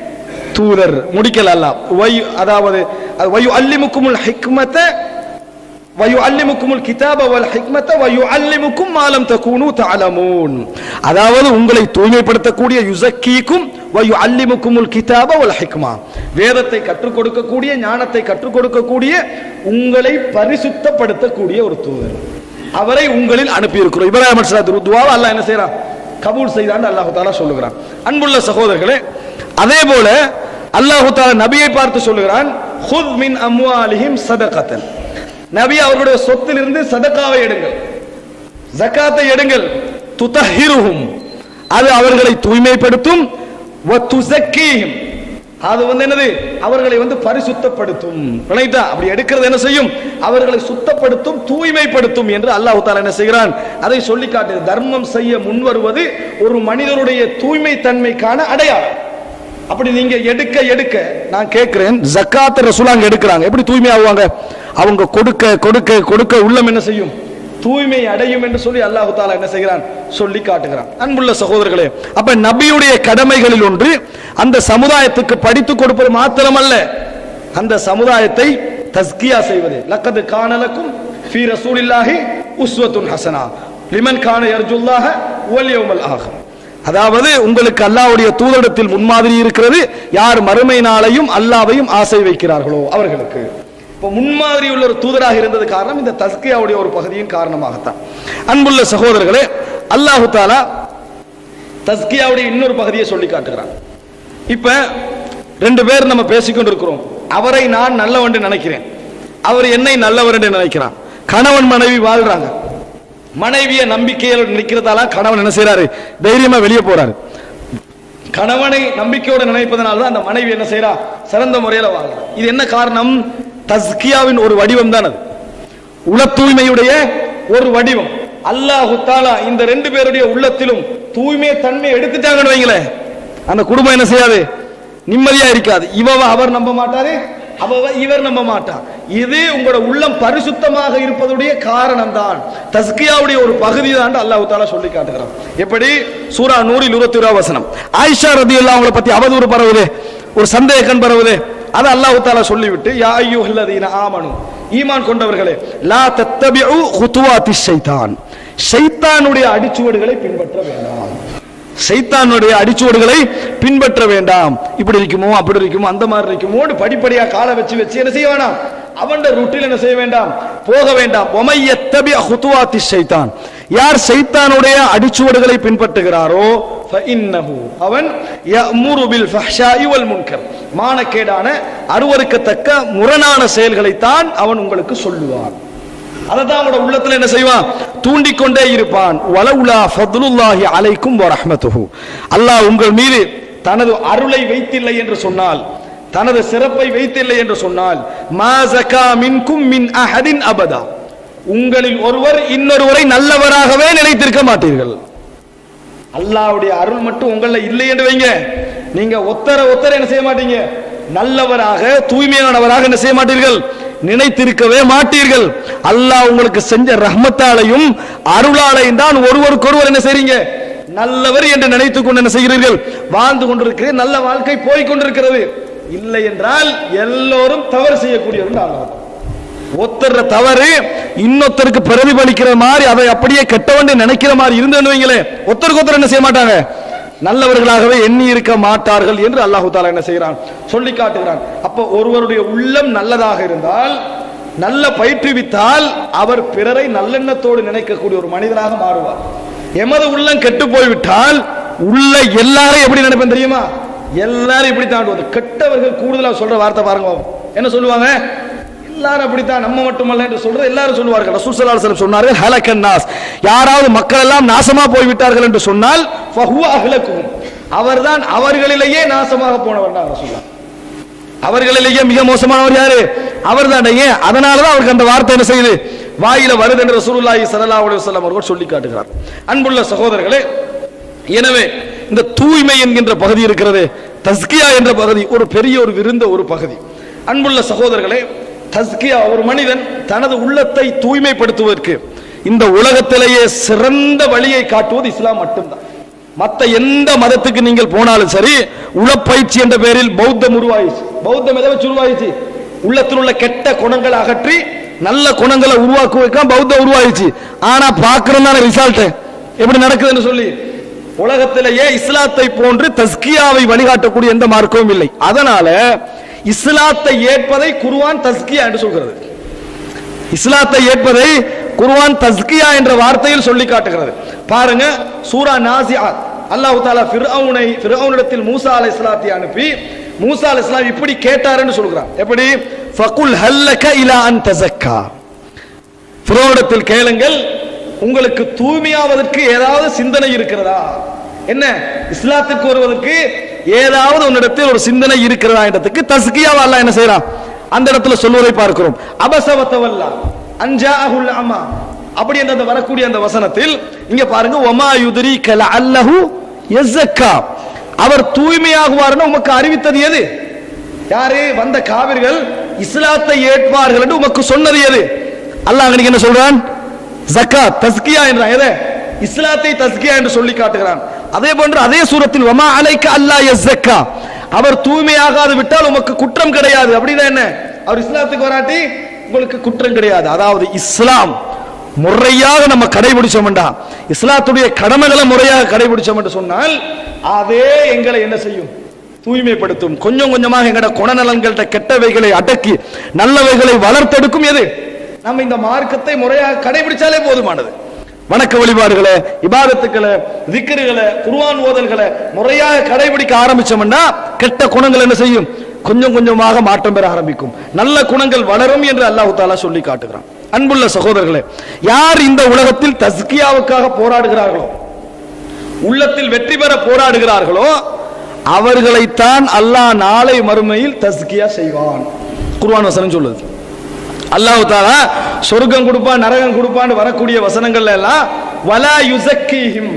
தூதர் முடிக்கல அல்லாஹ் வயு அதாவது வயு அல்லி முக்குமுல் ஹிக்மத்தை வயுஅல்லிமுக்குமுல் கிதாப வல் ஹிக்மத வயுஅல்லிமுக்கும் மா லம் தகூனு தஅலமூன் அதாவது உங்களை தூய்மைப்படுத்தக்கூடிய யுஸக்கீக்கும் வயுஅல்லிமுக்குமுல் கிதாப வல் ஹிக்மா வேதத்தை கற்றுக் கொடுக்கக்கூடிய ஞானத்தை கற்றுக் கொடுக்கக்கூடிய உங்களை பரிசுத்தப்படுத்தக்கூடிய ஒரு தூதர் அவரை உங்களில் அனுப்பி இருக்கிறோம் இப்ராஹிம் அலைஹிஸ்ஸலாத்து துஆவை அல்லாஹ் என்ன செய்றான் கபூல் செய்தான் அல்லாஹ் தஆலா சொல்லுகிறான் அன்புள்ள சகோதரர்களே அதே போல அல்லாஹ் தஆலா நபியை பார்த்து சொல்லுகிறான் ஹுத் மின் அம்வாலிஹிம் சதகத்தன் நபி அவர்களுடைய சொத்திலிருந்து சதக்காவை எடுங்கள் ஜக்காத்தை எடுங்கள் துதஹிருஹும் அது அவர்களை தூய்மைப்படுத்தும் வ துஸக்கீஹிம் அது வந்து என்னது அவர்களை வந்து பரிசுத்தப்படுத்தும் ரைட்டா அப்படி எடுக்கிறது என்ன செய்யும் அவர்களை சுத்தப்படுத்தும் தூய்மைப்படுத்தும் என்று அல்லாஹ் தாலா என்ன செய்கிறான் அதை சொல்லி காட்டு தர்மம் செய்ய முன்வருவது ஒரு மனிதனுடைய தூய்மை தன்மைக்கான அடையாளம் அப்படி நீங்க எடுக்க எடுக்க நான் கேட்கிறேன் ஜக்காத் ரசூலாங்க எடுக்கிறாங்க எப்படி தூய்மை ஆகுவாங்க அவங்க கொடுக்க கொடுக்க கொடுக்க உள்ளம் என்ன செய்யும் தூய்மை அடையும் என்று சொல்லி அல்லாஹு தாலா என்ன செய்கிறான் சொல்லி காட்டுகிறான் அன்புள்ள சகோதரர்களே அப்ப நபியுடைய கடமைகளில் ஒன்று அந்த சமுதாயத்துக்கு படித்து கொடுப்பது மாத்திரமல்ல அந்த சமுதாயத்தை தஸ்கியா செய்வது லக்கது காணலக்கும் ஃபீ ரசூலில்லாஹி உஸ்வத்துன் ஹசனா லிமன் கான யர்ஜுல்லாஹ வல் யௌமல் ஆஹிர் அதாவது உங்களுக்கு அல்லாஹ்வுடைய தூதரிடத்தில் முன்மாதிரி இருக்கிறது யார் மறுமை நாளையும் அல்லாவையும் ஆசை வைக்கிறார்களோ அவர்களுக்கு இப்போ முன்மாதிரி உள்ள ஒரு தூதராக இருந்தது காரணம் இந்த தஸ்கியாவுடைய ஒரு பகுதியின் காரணமாகத்தான் அன்புள்ள சகோதரர்களே அல்லாஹு தாலா தஸ்கியாவுடைய இன்னொரு பகுதியை சொல்லி காட்டுகிறான் இப்ப ரெண்டு பேர் நம்ம பேசிக்கொண்டு இருக்கிறோம் அவரை நான் நல்லவன் என்று நினைக்கிறேன் அவர் என்னை நல்லவர் என்று நினைக்கிறான் கணவன் மனைவி வாழ்றாங்க மனைவிய நம்பிக்கையோட நிற்கிறதால கணவன் என்ன செய்யறாரு தைரியமா வெளியே போறாரு கணவனை நம்பிக்கையோடு நினைப்பதனால தான் அந்த மனைவி என்ன செய்யறா சிறந்த முறையில வாழ்றா இது என்ன காரணம் தஸ்கியாவின் ஒரு வடிவம் தான் அது உள தூய்மையுடைய ஒரு வடிவம் அல்லாஹு தாலா இந்த ரெண்டு பேருடைய உள்ளத்திலும் தூய்மை தன்மை எடுத்துட்டாங்கன்னு வைங்களேன் அந்த குடும்பம் என்ன செய்யாது நிம்மதியா இருக்காது இவ அவர் நம்ப மாட்டாரு அவ இவர் நம்ப மாட்டார் இது உங்களோட உள்ளம் பரிசுத்தமாக இருப்பதுடைய காரணம் தான் தஸ்கியாவுடைய ஒரு பகுதி தான் அல்லாஹ் தாலா சொல்லி காட்டுகிறான் எப்படி சூரா நூறில் இருபத்தி ஒரு வசனம் ஆயிஷா ரதி எல்லாம் அவங்கள பத்தி அவதூறு பரவுது ஒரு சந்தேகம் பரவுது அதை அல்லாஹ் தாலா சொல்லிவிட்டு யா ஐயுஹல்லதீன ஆமனு ஈமான் கொண்டவர்களே லா தத்தபிஉ குதுவாத்தி ஷைத்தான் ஷைத்தானுடைய அடிச்சுவடுகளை பின்பற்ற வேண்டாம் சைத்தானுடைய அடிச்சுவடுகளை பின்பற்ற வேண்டாம் இப்படி இருக்குமோ அப்படி இருக்குமோ அந்த மாதிரி இருக்குமோன்னு படிப்படியா காலை வச்சு வச்சு என்ன செய்ய வேண்டாம் அவன் ரூட்டில் என்ன செய்ய வேண்டாம் போக வேண்டாம் ஒமையத்தபி ஹுத்துவாத்தி ஷைத்தான் யார் சைத்தானுடைய அடிச்சுவடுகளை பின்பற்றுகிறாரோ ஃபஇன்னஹு அவன் யஅமுரு பில் ஃபஹ்ஷாஇ வல் முன்கர் மானக்கேடான அருவருக்கத்தக்க முரணான செயல்களைத்தான் அவன் உங்களுக்கு சொல்லுவான் அததான் அவனோட உள்ளத்துல என்ன செய்வான் தூண்டிக்கொண்டே இருப்பான் வலவுலா ஃபதுலுல்லாஹி அலைக்கும் வரஹ்மத்துஹு அல்லாஹ் உங்கள் மீது தனது அருளை வைத்தில்லை என்று சொன்னால் தனது சிறப்பை வைத்தில்லை என்று சொன்னால் மா ஜகா மின்கும் மின் அஹதின் அபதா உங்களில் ஒருவர் இன்னொருவரை நல்லவராகவே நினைத்திருக்க மாட்டீர்கள் அல்லாஹ்வுடைய அருள் மட்டும் உங்கள இல்லை என்று வைங்க நீங்க ஒத்தர ஒத்தர என்ன செய்ய மாட்டீங்க நல்லவராக தூய்மையானவராக என்ன செய்ய மாட்டீர்கள் நினைத்திருக்கவே மாட்டீர்கள் அல்லாஹ் உங்களுக்கு செஞ்ச ரஹ்மத்தாலையும் அருளாலையும் தான் ஒருவருக்கொருவர் என்ன செய்றீங்க நல்லவர் என்று நினைத்துக் கொண்டு என்ன செய்கிறீர்கள் வாழ்ந்து கொண்டிருக்கிறீர்கள் நல்ல வாழ்க்கை போய் கொண்டிருக்கிறது இல்லை என்றால் எல்லோரும் தவறு செய்யக்கூடியவர்கள் ஆனவர் ஒருத்தர் தவறு இன்னொருத்தருக்கு பிரதிபலிக்கிற மாதிரி அதை அப்படியே கெட்டவன் நினைக்கிற மாதிரி இருந்தேன்னு வைங்களேன் ஒருத்தருக்கு ஒருத்தர் என்ன செய்ய மாட்டாங்க நல்லவர்களாகவே எண்ணி இருக்க மாட்டார்கள் என்று அல்லாஹு தாலா என்ன செய்கிறான் சொல்லி காட்டுகிறான் அப்போ ஒருவருடைய உள்ளம் நல்லதாக இருந்தால் நல்ல பயிற்றுவித்தால் அவர் பிறரை நல்லெண்ணத்தோடு நினைக்கக்கூடிய ஒரு மனிதனாக மாறுவார் எமது உள்ளம் கெட்டு போய்விட்டால் உள்ள எல்லாரும் எப்படி நினைப்பேன் தெரியுமா எல்லாரும் இப்படி தாண்டுவது கெட்டவர்கள் கூடுதலா சொல்ற வார்த்தை பாருங்க என்ன சொல்லுவாங்க எல்லாரும் அப்படித்தான் நம்ம மட்டுமல்ல என்று சொல்றது எல்லாரும் சொல்லுவார்கள் ரசூல் ஸல்லல்லாஹு அலைஹி வஸல்லம் சொன்னார்கள் ஹலக்கன் நாஸ் யாராவது மக்கள் எல்லாம் நாசமா போய் விட்டார்கள் என்று சொன்னால் ஃபஹுவ அஹ்லக்குஹும் அவர்தான் அவர்களிலேயே நாசமாக போனவர் தான் ரசூலுல்லாஹ் அவர்களிலேயே மிக மோசமானவர் யாரு அவர்தான் ஏன் அதனால தான் அவருக்கு அந்த வார்த்தை என்ன செய்யுது வாயில வருது என்று ரசூலுல்லாஹி ஸல்லல்லாஹு அலைஹி வஸல்லம் அவர்கள் சொல்லி காட்டுகிறார் அன்புள்ள சகோதரர்களே எனவே இந்த தூய்மை என்கின்ற பகுதி இருக்கிறது தஸ்கியா என்ற பகுதி ஒரு பெரிய ஒரு விருந்த ஒரு பகுதி அன்புள்ள சகோதரர்களே தஸ்கியா ஒரு மனிதன் தனது உள்ளத்தை தூய்மைப்படுத்துவதற்கு இந்த உலகத்திலேயே சிறந்த வழியை காட்டுவது இஸ்லாம் மட்டும்தான் மத்த எந்த மதத்துக்கு நீங்கள் போனாலும் சரி உளப்பயிற்சி என்ற பெயரில் பௌத்தம் உருவாயிச்சு பௌத்தம் எதை வச்சு உருவாயிச்சு உள்ளத்தில் உள்ள கெட்ட குணங்களை அகற்றி நல்ல குணங்களை உருவாக்குவதற்காக பௌத்தம் உருவாயிச்சு ஆனா பாக்குறதான ரிசல்ட் எப்படி நடக்குதுன்னு சொல்லி உலகத்திலேயே இஸ்லாத்தை போன்று தஸ்கியாவை வழிகாட்டக்கூடிய எந்த மார்க்கமும் இல்லை அதனால இஸ்லாத்தை ஏற்பதை குர்ஆன் தஸ்கியா என்று சொல்கிறது இஸ்லாத்தை ஏற்பதை குர்ஆன் தஸ்கியா என்ற வார்த்தையில் சொல்லி காட்டுகிறது பாருங்க சூரா நாசியாத் அல்லாஹ் தாலா ஃபிர்அவுனை ஃபிர்அவுனிடத்தில் மூசா அலைஹிஸ்ஸலாத்தை அனுப்பி மூசா அலைஹிஸ்ஸலாம் இப்படி கேட்டாருன்னு சொல்கிறான் எப்படி ஃபகுல் ஹல்லக இலா அன் தஸக்கா ஃபிரௌனிடத்தில் கேளுங்கள் உங்களுக்கு தூய்மையாவதற்கு ஏதாவது சிந்தனை இருக்கிறதா என்ன இஸ்லாத்துக்கு வருவதற்கு ஏதாவது உன்னிடத்தில் ஒரு சிந்தனை இருக்கிறதா என்றதுக்கு தஸ்கியாவா அல்லாஹ் என்ன செய்யறான் அந்த இடத்துல சொல்வதை பார்க்கிறோம் அபசவத்தவல்லா அஞ்சாஹுல் அம்மா அப்படி என்ற அந்த வரக்கூடிய அந்த வசனத்தில் இங்க பாருங்க ஒமா யுதிரி கல அல்லஹு எஸ்ஸக்கா அவர் தூய்மையாகுவார்னு உமக்கு அறிவித்தது எது யாரு வந்த காவிர்கள் இஸ்லாத்தை ஏற்பார்கள் என்று உமக்கு சொன்னது எது அல்லாஹ் அன்னைக்கு என்ன சொல்றான் ஜக்காத் தஸ்கியா என்றான் எதை இஸ்லாத்தை தஸ்கியா என்று சொல்லி காட்டுகிறான் அதே போன்று அதே சூரத்தில் வமா அலைக்க அல்லாஹ் யஸ்ஸக்கா அவர் தூய்மையாகாது விட்டால் உமக்கு குற்றம் கிடையாது அப்படின்னா என்ன அவர் இஸ்லாத்துக்கு வராட்டி உங்களுக்கு குற்றம் கிடையாது அதாவது இஸ்லாம் முறையாக நம்ம கடைபிடிச்சோம்டா இஸ்லாத்துடைய கடமைகளை முறையாக கடைபிடிச்சோம் என்று சொன்னால் அதே எங்களை என்ன செய்யும் தூய்மைப்படுத்தும் கொஞ்சம் கொஞ்சமாக எங்கட குணநலன்கள்ட்ட கெட்டவைகளை அடக்கி நல்லவைகளை வளர்த்தெடுக்கும் எது நம்ம இந்த மார்க்கத்தை முறையாக கடைபிடிச்சாலே போதுமானது வணக்க வழிபாடுகளை இபாதத்துக்களை திக்கர்களை குர்ஆன் ஓதல்களை முறையாக கடைபிடிக்க ஆரம்பிச்சோம்னா கெட்ட குணங்கள் என்ன செய்யும் கொஞ்சம் கொஞ்சமாக மாற்றம் பெற ஆரம்பிக்கும் நல்ல குணங்கள் வளரும் என்று அல்லாஹ் தாலா சொல்லி காட்டுகிறான் அன்புள்ள சகோதரர்களே யார் இந்த உலகத்தில் தஸ்கியாவுக்காக போராடுகிறார்களோ உள்ளத்தில் வெற்றி பெற போராடுகிறார்களோ அவர்களைத்தான் அல்லாஹ் நாளை மறுமையில் தஸ்கியா செய்வான் குர்ஆன் வசனம் சொல்லுது அல்லாஹ் தாலா சொர்க்கம் கொடுப்பான் நரகம் கொடுப்பான்னு வரக்கூடிய வசனங்கள்ல எல்லாம் வலா யுசக்கீஹிம்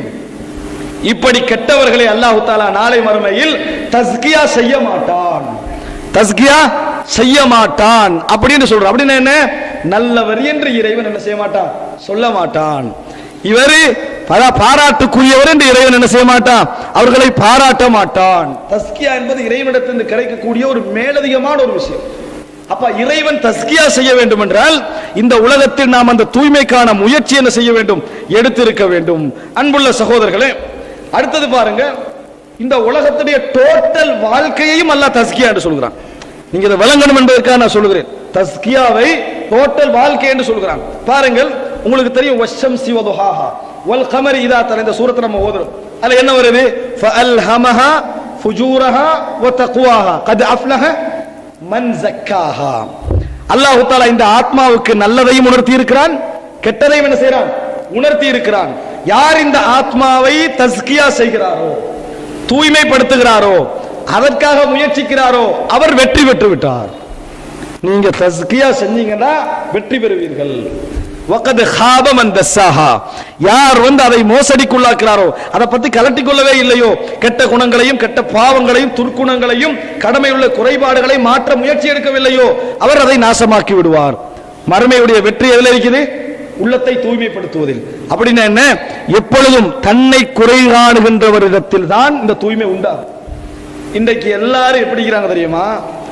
இப்படி கெட்டவர்களை அல்லாஹ் தாலா நாளை மறுமையில் தஸ்கியா செய்ய மாட்டான் தஸ்கியா செய்ய மாட்டான் அப்படின்னு சொல்றான் அப்படின்னு என்ன நல்லவர் என்று இறைவன் என்ன செய்ய மாட்டான் சொல்ல மாட்டான் இவரு பல- பாராட்டுக்குரியவர் என்று இறைவன் என்ன செய்ய மாட்டான் அவர்களை பாராட்ட மாட்டான் தஸ்கியா என்பது இறைவனிடத்திலிருந்து கிடைக்கக்கூடிய ஒரு மேலதிகமான ஒரு விஷயம் அப்ப இறைவன் தஸ்கியா செய்ய வேண்டும் என்றால் இந்த உலகத்தில் நாம் அந்த தூய்மைக்கான முயற்சி என்ன செய்ய வேண்டும் எடுத்திருக்க வேண்டும் அன்புள்ள சகோதரர்களே அடுத்தது பாருங்க இந்த உலகத்துடைய டோட்டல் வாழ்க்கையையும் அல்லாஹ் தஸ்கியா என்று சொல்கிறான் நீங்க இதை விளங்கணும் என்பதற்காக நான் சொல்கிறேன் தஸ்கியாவை டோட்டல் வாழ்க்கை என்று சொல்கிறான் பாருங்கள் உங்களுக்கு தெரியும் வஷம் சிவதுஹாஹா வல் கமரி இதா தர இந்த சூரத்தை நம்ம ஓதுறோம் அதுல என்ன வருது ஃபஅல்ஹமஹா ஃபுஜூரஹா வ தக்வாஹா கத் அஃப்லஹ மன் ஜக்காஹா அல்லாஹ் தஆலா இந்த ஆத்மாவுக்கு நல்லதையும் உணர்த்தி இருக்கிறான் கெட்டதையும் என்ன செய்றான் உணர்த்தி இருக்கிறான் யார் இந்த ஆத்மாவை தஸ்கியா செய்கிறாரோ தூய்மைப்படுத்துகிறாரோ அதற்காக முயற்சிக்கிறாரோ அவர் வெற்றி பெற்று விட்டார் நீங்க தஸ்கியா செஞ்சீங்கன்னா வெற்றி பெறுவீர்கள் வகது ஹாப மன் தஸ்ஸாஹா யார் வந்து அதை மோசடிக்குள்ளாக்குறாரோ அதை பத்தி கலட்டிக் கொள்ளவே இல்லையோ கெட்ட குணங்களையும் கெட்ட பாவங்களையும் துர்க்குணங்களையும் கடமையுள்ள குறைபாடுகளை மாற்ற முயற்சி எடுக்கவில்லையோ அவர் அதை நாசமாக்கி விடுவார் மறுமையுடைய வெற்றி எதில் இருக்குது உள்ளத்தை தூய்மைப்படுத்துவதில் அப்படின்னா என்ன எப்பொழுதும் தன்னை குறை காணுகின்றவரிடத்தில் தான் இந்த தூய்மை உண்டாகும் இன்றைக்கு எல்லாரும் எப்படி இருக்கிறாங்க தெரியுமா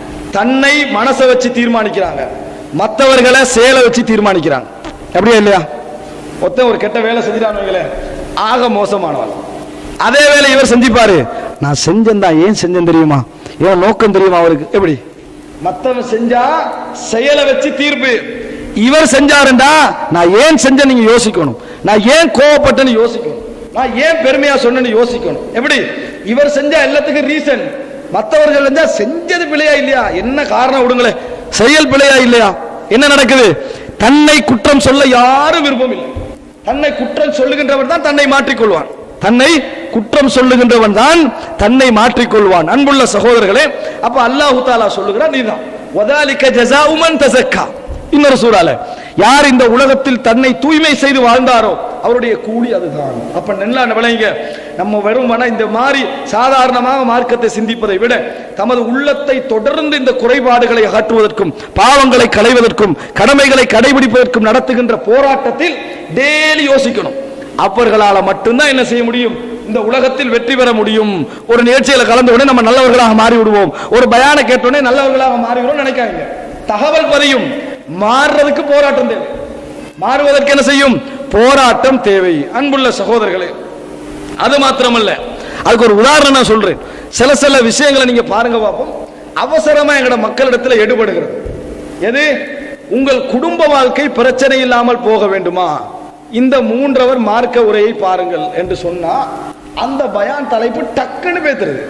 தன்னை மனசை வச்சு தீர்மானிக்கிறாங்க மற்றவர்களை சேலை வச்சு தீர்மானிக்கிறாங்க அப்படியா இல்லையா ஒருத்தன் ஒரு கெட்ட வேலை செஞ்சிட்டான்னு ஆக மோசமானவன் அதே வேலை இவர் செஞ்சுப்பாரு நான் செஞ்சேன் தான் ஏன் செஞ்சேன் தெரியுமா ஏன் நோக்கம் தெரியுமா அவருக்கு எப்படி மத்தவன் செஞ்சா செயலை வச்சு தீர்ப்பு இவர் செஞ்சாருண்டா நான் ஏன் செஞ்சேன் நீங்க யோசிக்கணும் நான் ஏன் கோவப்பட்டேன்னு யோசிக்கணும் நான் ஏன் பெருமையா சொன்னேன்னு யோசிக்கணும் எப்படி இவர் செஞ்சா எல்லாத்துக்கும் ரீசன் மத்தவர்கள் செஞ்சா செஞ்சது பிழையா இல்லையா என்ன காரணம் விடுங்களேன் செயல் பிழையா இல்லையா என்ன நடக்குது தன்னை குற்றம் சொல்ல யாரும் விருப்பம் இல்லை தன்னை குற்றம் சொல்லுகின்றவன் தான் தன்னை மாற்றிக்கொள்வான் தன்னை குற்றம் சொல்லுகின்றவன் தான் தன்னை மாற்றிக்கொள்வான் அன்புள்ள சகோதரர்களே அப்ப அல்லாஹு தாலா சொல்லுகிறான் நீதான் வதாலிக்க ஜஸாஉமன் தஸக்கா இன்னொரு சூறால யார் இந்த உலகத்தில் தன்னை தூய்மை செய்து வாழ்ந்தாரோ அவருடைய கூலி அதுதான் அப்ப நல்லா விளங்க நம்ம வெறும் மன இந்த மாதிரி சாதாரணமாக மார்க்கத்தை சிந்திப்பதை விட தமது உள்ளத்தை தொடர்ந்து இந்த குறைபாடுகளை அகற்றுவதற்கும் பாவங்களை களைவதற்கும் கடமைகளை கடைபிடிப்பதற்கும் நடத்துகின்ற போராட்டத்தில் டெய்லி யோசிக்கணும் அவர்களால மட்டும்தான் என்ன செய்ய முடியும் இந்த உலகத்தில் வெற்றி பெற முடியும் ஒரு நிகழ்ச்சியில கலந்த உடனே நம்ம நல்லவர்களாக மாறி விடுவோம் ஒரு பயான கேட்ட உடனே நல்லவர்களாக மாறி விடுவோம் நினைக்காதீங்க தகவல் பதியும் மாறுறதுக்கு போராட்டம் தேவை மாறுவதற்கு என்ன செய்யும் போராட்டம் தேவை அன்புள்ள சகோதரர்களே அது மாத்திரமல்ல அதுக்கு ஒரு உதாரணம் நான் சொல்றேன் சில சில விஷயங்களை நீங்க பாருங்க பார்ப்போம் அவசரமா எங்கட மக்களிடத்தில் எடுபடுகிறது எது உங்கள் குடும்ப வாழ்க்கை பிரச்சனை இல்லாமல் போக வேண்டுமா இந்த மூன்றவர் மார்க்க உரையை பாருங்கள் என்று சொன்னா அந்த பயான் தலைப்பு டக்குன்னு பேத்துறது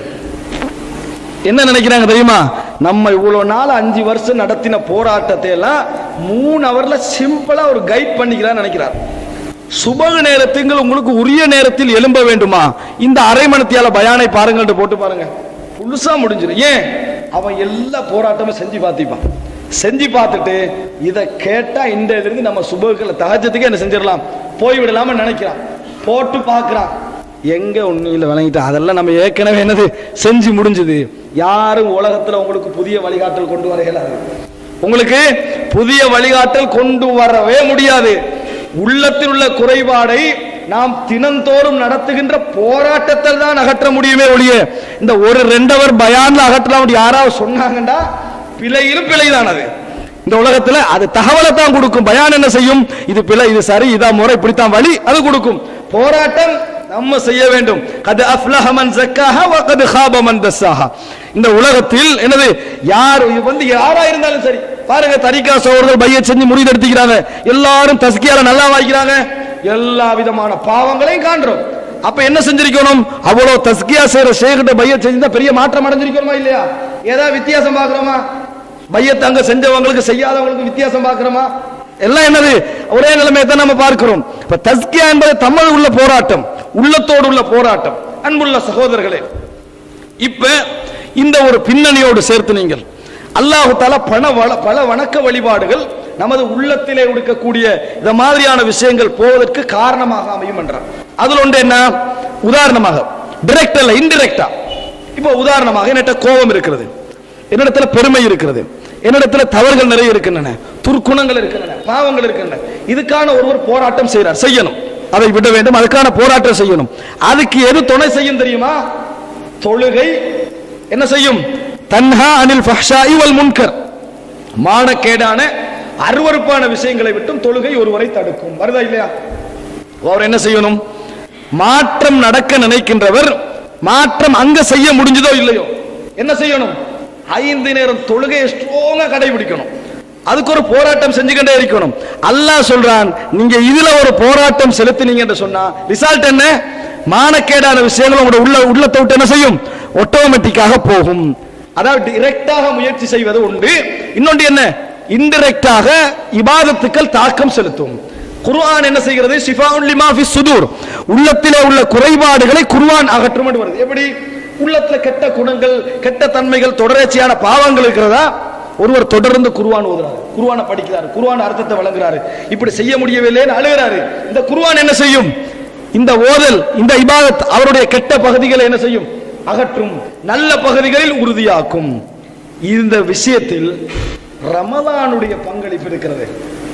என்ன நினைக்கிறாங்க தெரியுமா நம்ம இவ்வளவு நாள் அஞ்சு வருஷம் நடத்தின போராட்டத்தை எல்லாம் மூணு அவர்ல சிம்பிளா ஒரு கைட் பண்ணிக்கிறான்னு நினைக்கிறார் சுபக நேரத்தில் உங்களுக்கு உரிய நேரத்தில் எழும்ப வேண்டுமா இந்த அரை மணத்தியால பயானை பாருங்கள்ட்டு போட்டு பாருங்க புதுசா முடிஞ்சிடும் ஏன் அவன் எல்லா போராட்டமும் செஞ்சு பார்த்திப்பான் செஞ்சு பார்த்துட்டு இதை கேட்டா இந்த இருந்து நம்ம சுபகுல தகஜத்துக்கு என்ன செஞ்சிடலாம் போய்விடலாம்னு நினைக்கிறான் போட்டு பார்க்கறான் எங்க உண்மையில விளங்கிட்டு அதெல்லாம் நம்ம ஏற்கனவே என்னது செஞ்சு முடிஞ்சது யாரும் உலகத்துல உங்களுக்கு புதிய வழிகாட்டல் கொண்டு வர இயலாது உங்களுக்கு புதிய வழிகாட்டல் கொண்டு வரவே முடியாது உள்ளத்தில் உள்ள குறைபாடை நாம் தினந்தோறும் நடத்துகின்ற போராட்டத்தில் தான் அகற்ற முடியுமே ஒழிய இந்த ஒரு ரெண்டவர் பயான்ல அகற்றலாம் யாராவது சொன்னாங்கண்டா பிழையிலும் பிழைதான் அது இந்த உலகத்துல அது தகவலை தான் கொடுக்கும் பயான் என்ன செய்யும் இது பிழை இது சரி இதான் முறை இப்படித்தான் வழி அது கொடுக்கும் போராட்டம் நம்ம செய்ய வேண்டும் கது அஃப்லஹ மன் ஜக்காஹா வ கது ஹாப மன் தஸ்ஸாஹா இந்த உலகத்தில் என்னது யார் இது வந்து யாரா இருந்தாலும் சரி பாருங்க தரிகா சோழர்கள் பைய செஞ்சு முறிது எடுத்துக்கிறாங்க எல்லாரும் தஸ்கியால நல்லா வாய்க்கிறாங்க எல்லா விதமான பாவங்களையும் காண்றோம் அப்ப என்ன செஞ்சிருக்கணும் அவ்வளவு தஸ்கியா செய்யற ஷேகிட்ட பைய செஞ்சா பெரிய மாற்றம் அடைஞ்சிருக்கணுமா இல்லையா ஏதாவது வித்தியாசம் பார்க்கிறோமா பையத்தை அங்க செஞ்சவங்களுக்கு செய்யாதவங்களுக்கு வித்தியாசம் பார்க்கிறோமா எல்லாம் என்னது ஒரே நிலைமையை தான் நம்ம பார்க்கிறோம் இப்ப தஸ்கியா என்பது தமிழ் உள்ள போராட்டம் உள்ளத்தோடு உள்ள போராட்டம் அன்புள்ள சகோதரர்களே இப்ப இந்த ஒரு பின்னணியோடு சேர்த்து நீங்கள் அல்லாஹு தாலா பண வள- பல வணக்க வழிபாடுகள் நமது உள்ளத்திலே இருக்கக்கூடிய இந்த மாதிரியான விஷயங்கள் போவதற்கு காரணமாக அமையும் என்றார் அதுல ஒன்று என்ன உதாரணமாக டைரக்ட் அல்ல இன்டிரெக்டா இப்போ உதாரணமாக என்னட்ட கோபம் இருக்கிறது என்னிடத்துல பெருமை இருக்கிறது என்னிடத்துல தவறுகள் நிறைய இருக்கின்றன துர்க்குணங்கள் இருக்கின்றன பாவங்கள் இருக்கின்றன இதுக்கான ஒருவர் போராட்டம் செய்கிறார் செய்யணும் அதை விட வேண்டும் அதுக்கான போராட்டம் செய்யணும் அதுக்கு எது துணை செய்யும் தெரியுமா தொழுகை என்ன செய்யும் தன்ஹா அனில் ஃபஹ்ஷாஇ வல் முன்கர் மானக்கேடான அருவருப்பான விஷயங்களை விட்டும் தொழுகை ஒருவரை தடுக்கும் வருதா இல்லையா அவர் என்ன செய்யணும் மாற்றம் நடக்க நினைக்கின்றவர் மாற்றம் அங்க செய்ய முடிஞ்சதோ இல்லையோ என்ன செய்யணும் ஐந்து நேரம் தொழுகையை ஸ்ட்ராங்கா கடைபிடிக்கணும் அதுக்கு ஒரு போராட்டம் செஞ்சுக்கிட்டே இருக்கணும் அல்லாஹ் சொல்றான் நீங்க இதுல ஒரு போராட்டம் செலுத்தினீங்க என்று சொன்னா ரிசல்ட் என்ன மானக்கேடான விஷயங்கள் உங்களோட உள்ள உள்ளத்தை விட்டு என்ன செய்யும் ஆட்டோமேட்டிக்காக போகும் அதாவது டைரக்டாக முயற்சி செய்வது உண்டு இன்னொன்று என்ன இன்டைரக்டாக இபாதத்துக்கள் தாக்கம் செலுத்தும் குர்ஆன் என்ன செய்கிறது ஷிஃபாஉன் லிமா ஃபி சுதூர் உள்ளத்திலே உள்ள குறைபாடுகளை குர்ஆன் அகற்றும் என்று வருது எப்படி உள்ளத்துல கெட்ட குணங்கள் கெட்ட தன்மைகள் தொடர்ச்சியான பாவங்கள் இருக்கிறதா ஒருவர் தொடர்ந்து குர்ஆன் ஓதுறாரு குர்ஆனை படிக்கிறாரு குர்ஆன் அர்த்தத்தை வழங்குறாரு இப்படி செய்ய முடியவில்லைன்னு அழுகிறாரு இந்த குர்ஆன் என்ன செய்யும் இந்த ஓதல் இந்த இபாதத் அவருடைய கெட்ட பகுதிகளை என்ன செய்யும் அகற்றும் நல்ல பகுதிகளில் உறுதியாக்கும் இந்த விஷயத்தில் ரமலானுடைய பங்களிப்பு இருக்கிறது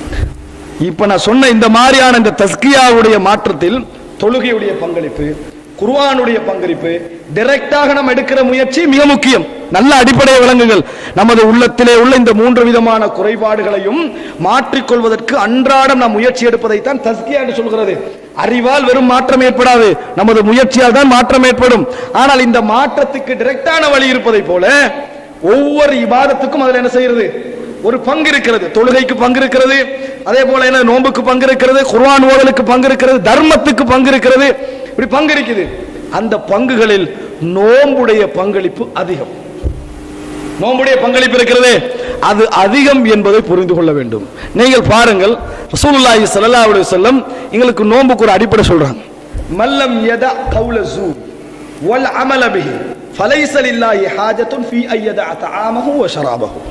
இப்ப நான் சொன்ன இந்த மாதிரியான இந்த தஸ்கியாவுடைய மாற்றத்தில் தொழுகையுடைய பங்களிப்பு குர்ஆனுடைய பங்களிப்பு டைரக்டாக நம்ம எடுக்கிற முயற்சி மிக முக்கியம் நல்ல அடிப்படை விளங்குங்கள் நமது உள்ளத்திலே உள்ள இந்த மூன்று விதமான குறைபாடுகளையும் மாற்றிக்கொள்வதற்கு அன்றாடம் நாம் முயற்சி எடுப்பதைத்தான் தஸ்கியா என்று சொல்கிறது அறிவால் வெறும் மாற்றம் ஏற்படாது நமது முயற்சியால் தான் மாற்றம் ஏற்படும் ஆனால் இந்த மாற்றத்துக்கு டைரக்டான வழி இருப்பதை போல ஒவ்வொரு இபாதத்துக்கும் அதுல என்ன செய்யறது ஒரு பங்கு இருக்கிறது தொழுகைக்கு பங்கு இருக்கிறது அதே போல என்ன நோன்புக்கு பங்கு இருக்கிறது குர்ஆன் ஓதலுக்கு பங்கு இருக்கிறது தர்மத்துக்கு பங்கு இருக்கிறது இப்படி பங்கு இருக்குது அந்த பங்குகளில் நோம்புடைய பங்களிப்பு அதிகம் நோம்புடைய பங்களிப்பு இருக்கிறது அது அதிகம் என்பதை புரிந்து கொள்ள வேண்டும் நீங்கள் பாருங்கள் ரசூலுல்லாஹி ஸல்லல்லாஹு அலைஹி வஸல்லம் எங்களுக்கு நோம்புக்கு ஒரு அடிப்படை சொல்றாங்க மல்லம் யதா கௌல ஜூ வல் அமல பிஹி ஃபலைஸ லில்லாஹி ஹாஜத்துன் ஃபீ அய்யதா தஆமஹு வ ஷராபஹு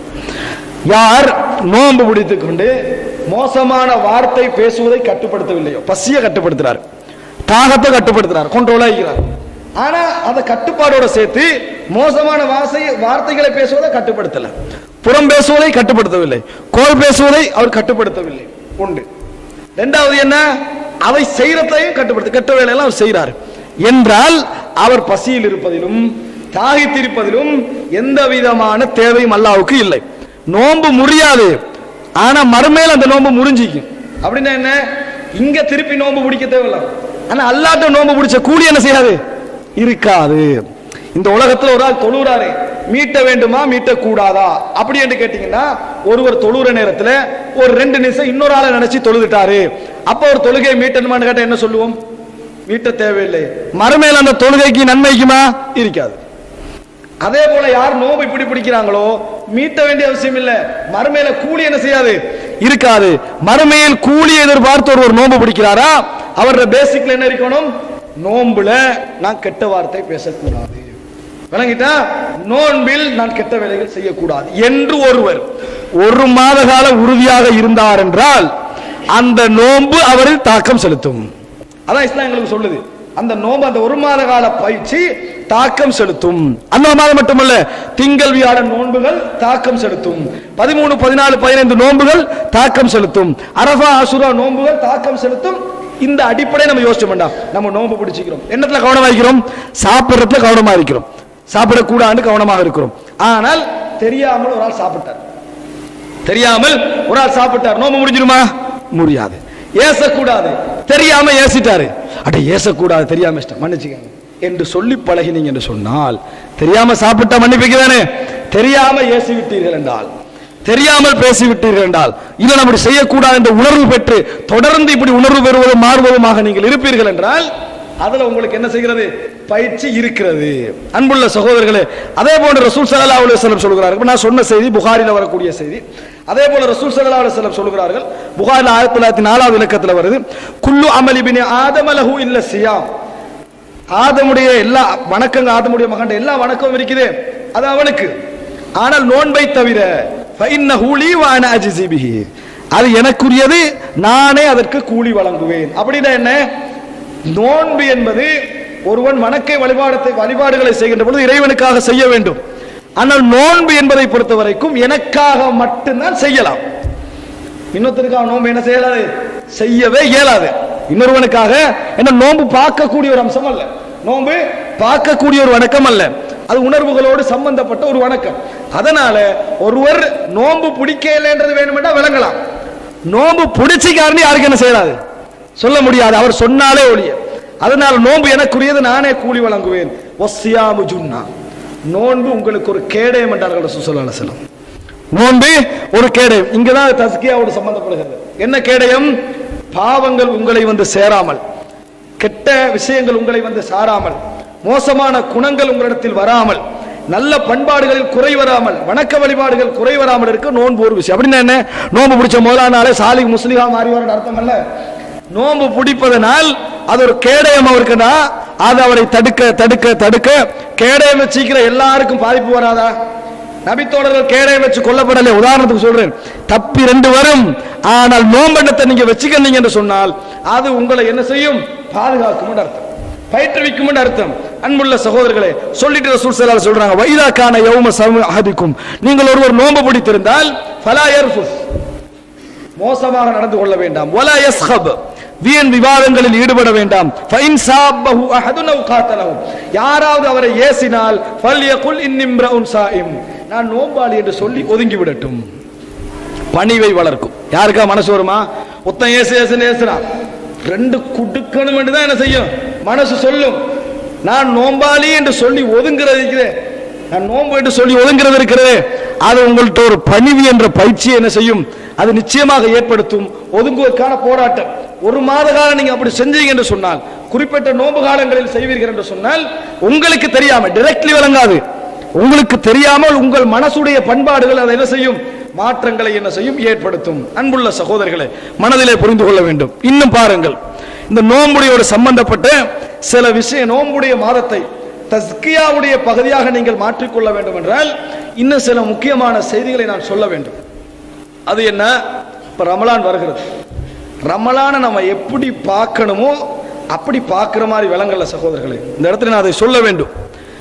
யார் நோன்பு பிடித்துக் கொண்டு மோசமான வார்த்தை பேசுவதை கட்டுப்படுத்தவில்லையோ பசியை கட்டுப்படுத்துறார் தாகத்தை கட்டுப்படுத்துறார் கொண்டோலா இருக்கிறார் ஆனா அதை கட்டுப்பாடோட சேர்த்து மோசமான வாசை வார்த்தைகளை பேசுவதை கட்டுப்படுத்தல புறம் பேசுவதை கட்டுப்படுத்தவில்லை கோல் பேசுவதை அவர் கட்டுப்படுத்தவில்லை உண்டு ரெண்டாவது என்ன அவை செய்யறதையும் கட்டுப்படுத்த கெட்ட வேலையெல்லாம் அவர் செய்கிறார் என்றால் அவர் பசியில் இருப்பதிலும் தாகித்திருப்பதிலும் எந்த விதமான தேவையும் அல்லாவுக்கு இல்லை நோன்பு முடியாது ஆனா மறுமையில் அந்த நோன்பு முறிஞ்சிக்கும் அப்படின்னா என்ன இங்க திருப்பி நோன்பு பிடிக்க தேவையில்ல ஆனா அல்லாட்ட நோன்பு பிடிச்ச கூலி என்ன செய்யாது இருக்காது இந்த உலகத்துல ஒரு ஆள் தொழுறாரு மீட்ட வேண்டுமா மீட்ட கூடாதா அப்படி என்று கேட்டீங்கன்னா ஒருவர் தொழுற நேரத்துல ஒரு ரெண்டு நிமிஷம் இன்னொரு ஆளை நினைச்சு தொழுதுட்டாரு அப்ப ஒரு தொழுகை மீட்டணுமான்னு கேட்டா என்ன சொல்லுவோம் மீட்ட தேவையில்லை மறுமையில் அந்த தொழுகைக்கு நன்மைக்குமா இருக்காது அதே போல யார் நோம்பு இப்படி பிடிக்கிறாங்களோ மீட்ட வேண்டிய அவசியம் இல்ல மறுமையில கூலி என்ன செய்யாது இருக்காது மறுமையில் கூலி எதிர்பார்த்து ஒருவர் நோம்பு பிடிக்கிறாரா அவரோட பேசிக்ல என்ன இருக்கணும் நோம்புல நான் கெட்ட வார்த்தை பேசக்கூடாது விளங்கிட்டா நோன்பில் நான் கெட்ட வேலைகள் செய்யக்கூடாது என்று ஒருவர் ஒரு மாத கால உறுதியாக இருந்தார் என்றால் அந்த நோன்பு அவரில் தாக்கம் செலுத்தும் அதான் இஸ்லாம் எங்களுக்கு சொல்லுது அந்த நோன்பு அந்த ஒரு மாத கால பயிற்சி தாக்கம் செலுத்தும் அந்த மாதம் மட்டுமல்ல திங்கள் வியாழன் நோன்புகள் தாக்கம் செலுத்தும் பதிமூணு பதினாலு பதினைந்து நோன்புகள் தாக்கம் செலுத்தும் அரபா அசுரா நோன்புகள் தாக்கம் செலுத்தும் இந்த அடிப்படை நம்ம யோசிச்ச வேண்டாம் நம்ம நோன்பு பிடிச்சிக்கிறோம் என்னத்துல கவனமா இருக்கிறோம் சாப்பிடுறதுல கவனமா இருக்கிறோம் சாப்பிடக்கூடாது கவனமாக இருக்கிறோம் ஆனால் தெரியாமல் ஒரு ஆள் சாப்பிட்டார் தெரியாமல் ஒரு ஆள் சாப்பிட்டார் நோம்பு முடிஞ்சிருமா முடியாது ஏசக்கூடாது தெரியாம ஏசிட்டாரு அட ஏசக்கூடாது தெரியாம இஷ்டம் மன்னிச்சுக்கங்க என்று சொல்லி பழகினீங்க என்று சொன்னால் தெரியாம சாப்பிட்டா மன்னிப்புக்கு தானே தெரியாம ஏசி விட்டீர்கள் என்றால் தெரியாமல் பேசிவிட்டீர்கள் என்றால் இல்லை நம்ம இப்படி செய்யக்கூடாது என்ற உணர்வு பெற்று தொடர்ந்து இப்படி உணர்வு பெறுவதும் மாறுவதுமாக நீங்கள் இருப்பீர்கள் என்றால் அதுல உங்களுக்கு என்ன செய்கிறது பயிற்சி இருக்கிறது அன்புள்ள சகோதரர்களே அதே போன்று ரசூல் ஸல்லல்லாஹு அலைஹி வஸல்லம் சொல்கிறார்கள் இப்ப நான் சொன்ன செய்தி புகாரில வரக்கூடிய செய்தி அதே போல ரசூல் ஸல்லல்லாஹு அலைஹி வஸல்லம் சொல்கிறார்கள் புகாரில் ஆயிரத்தி தொள்ளாயிரத்தி நாலாவது இலக்கத்தில் வருது குல்லு அமலி பின் ஆதமலஹு இல்ல சியாம் ஆதமுடைய எல்லா வணக்கங்க ஆதமுடைய மகன் எல்லா வணக்கமும் இருக்குது அது அவனுக்கு ஆனால் நோன்பை தவிர ஃபஇன்னஹு லீ வ அன அஜ்ஸி பிஹி. அது எனக்குரியது நானே அதற்கு கூலி வழங்குவேன் அப்படின்னா என்ன நோன்பு என்பது ஒருவன் வணக்கை வழிபாடத்தை வழிபாடுகளை செய்கின்ற பொழுது இறைவனுக்காக செய்ய வேண்டும் ஆனால் நோன்பு என்பதை பொறுத்த வரைக்கும் எனக்காக மட்டும்தான் செய்யலாம் இன்னொருத்தருக்காக நோன்பு என்ன செய்யலாது செய்யவே இயலாது இன்னொருவனுக்காக என்ன நோன்பு பார்க்கக்கூடிய ஒரு அம்சம் அல்ல நோன்பு பார்க்கக்கூடிய ஒரு வணக்கம் அல்ல அது உணர்வுகளோடு சம்பந்தப்பட்ட ஒரு வணக்கம் அதனால ஒருவர் நோன்பு பிடிக்கலைன்றது வேணுமென்றா விளங்கலாம் நோன்பு பிடிச்சிக்காரனே யாருக்கு என்ன செய்யறாது சொல்ல முடியாது அவர் சொன்னாலே ஒழிய அதனால நோன்பு எனக்குரியது நானே கூலி வழங்குவேன் ஒஸ்ஸியாமு ஜுன்னா நோன்பு உங்களுக்கு ஒரு கேடயம் என்றார்கள் ரசூல் ஸல்லல்லாஹு அலைஹி வஸல்லம் நோன்பு ஒரு கேடயம் இங்கதான் தஸ்கியாவோடு சம்பந்தப்படுகிறது என்ன கேடயம் பாவங்கள் உங்களை வந்து சேராமல் கெட்ட விஷயங்கள் உங்களை வந்து சாராமல் மோசமான குணங்கள் உங்களிடத்தில் வராமல் நல்ல பண்பாடுகளில் குறை வராமல் வணக்க வழிபாடுகள் குறை வராமல் இருக்க நோன்பு ஒரு விஷயம் அப்படின்னா என்ன நோன்பு பிடிச்ச முதலாம் நாளே சாலி முஸ்லிகா மாறி வர அர்த்தம் அல்ல நோன்பு பிடிப்பதனால் அது ஒரு கேடயம் அவருக்குன்னா அது அவரை தடுக்க தடுக்க தடுக்க கேடயம் வச்சிக்கிற எல்லாருக்கும் பாதிப்பு வராதா நபித்தோழர்கள் கேடயம் வச்சு கொல்லப்படலை உதாரணத்துக்கு சொல்றேன் தப்பி ரெண்டு வரும் ஆனால் நோம்பெண்ணத்தை நீங்க வச்சுக்கிறீங்க என்று சொன்னால் அது உங்களை என்ன செய்யும் பாதுகாக்கும் அர்த்தம் பயிற்றுவிக்கும் அர்த்தம் அன்புள்ள சகோதரர்களே சொல்லிட்டு ரசூல் ஸல்லல்லாஹு அலைஹி சொல்றாங்க வைதா கான யௌம சம அஹதிக்கும் நீங்கள் ஒருவர் நோன்பு பிடித்திருந்தால் ஃபலா யர்ஃபுஸ் மோசமாக நடந்து கொள்ள வேண்டாம் வலா யஸ்ஹப் வீண் விவாதங்களில் ஈடுபட வேண்டாம் ஃபைன் சாபஹு அஹதுன் அவ் காத்தலஹு யாராவது அவரை ஏசினால் ஃபல்யகுல் இன்னிம்ரஉன் சாயிம் நான் நோம்பாளி என்று சொல்லி ஒதுங்கி விடட்டும் பணிவை வளர்க்கும் யாருக்கா மனசு வருமா ஒத்தன் ஏசு ஏசுன்னு ஏசுறான் ரெண்டு குடுக்கணும் என்று தான் என்ன செய்யும் மனசு சொல்லும் நான் நோம்பாளி என்று சொல்லி ஒதுங்கிறது இருக்கிறே நான் நோன்பு என்று சொல்லி ஒதுங்கிறது இருக்கிறது அது உங்கள்ட்ட ஒரு பணிவு என்ற பயிற்சியை என்ன செய்யும் அது நிச்சயமாக ஏற்படுத்தும் ஒதுங்குவதற்கான போராட்டம் ஒரு மாத காலம் நீங்க அப்படி செஞ்சீங்க என்று சொன்னால் குறிப்பிட்ட நோன்பு காலங்களில் செய்வீர்கள் என்று சொன்னால் உங்களுக்கு தெரியாம டைரக்ட்லி விளங்காது உங்களுக்கு தெரியாமல் உங்கள் மனசுடைய பண்பாடுகள் அதை என்ன செய்யும் மாற்றங்களை என்ன செய்யும் ஏற்படுத்தும் அன்புள்ள சகோதரர்களே மனதிலே புரிந்து கொள்ள வேண்டும் இன்னும் பாருங்கள் இந்த நோம்புடையோடு சம்பந்தப்பட்ட சில விஷய நோம்புடைய மாதத்தை தஸ்கியாவுடைய பகுதியாக நீங்கள் மாற்றிக்கொள்ள வேண்டும் என்றால் இன்னும் சில முக்கியமான செய்திகளை நான் சொல்ல வேண்டும் அது என்ன இப்ப ரமலான் வருகிறது ரமலானை நம்ம எப்படி பார்க்கணுமோ அப்படி பார்க்கிற மாதிரி விளங்கல சகோதரர்களே இந்த இடத்துல நான் அதை சொல்ல வேண்டும்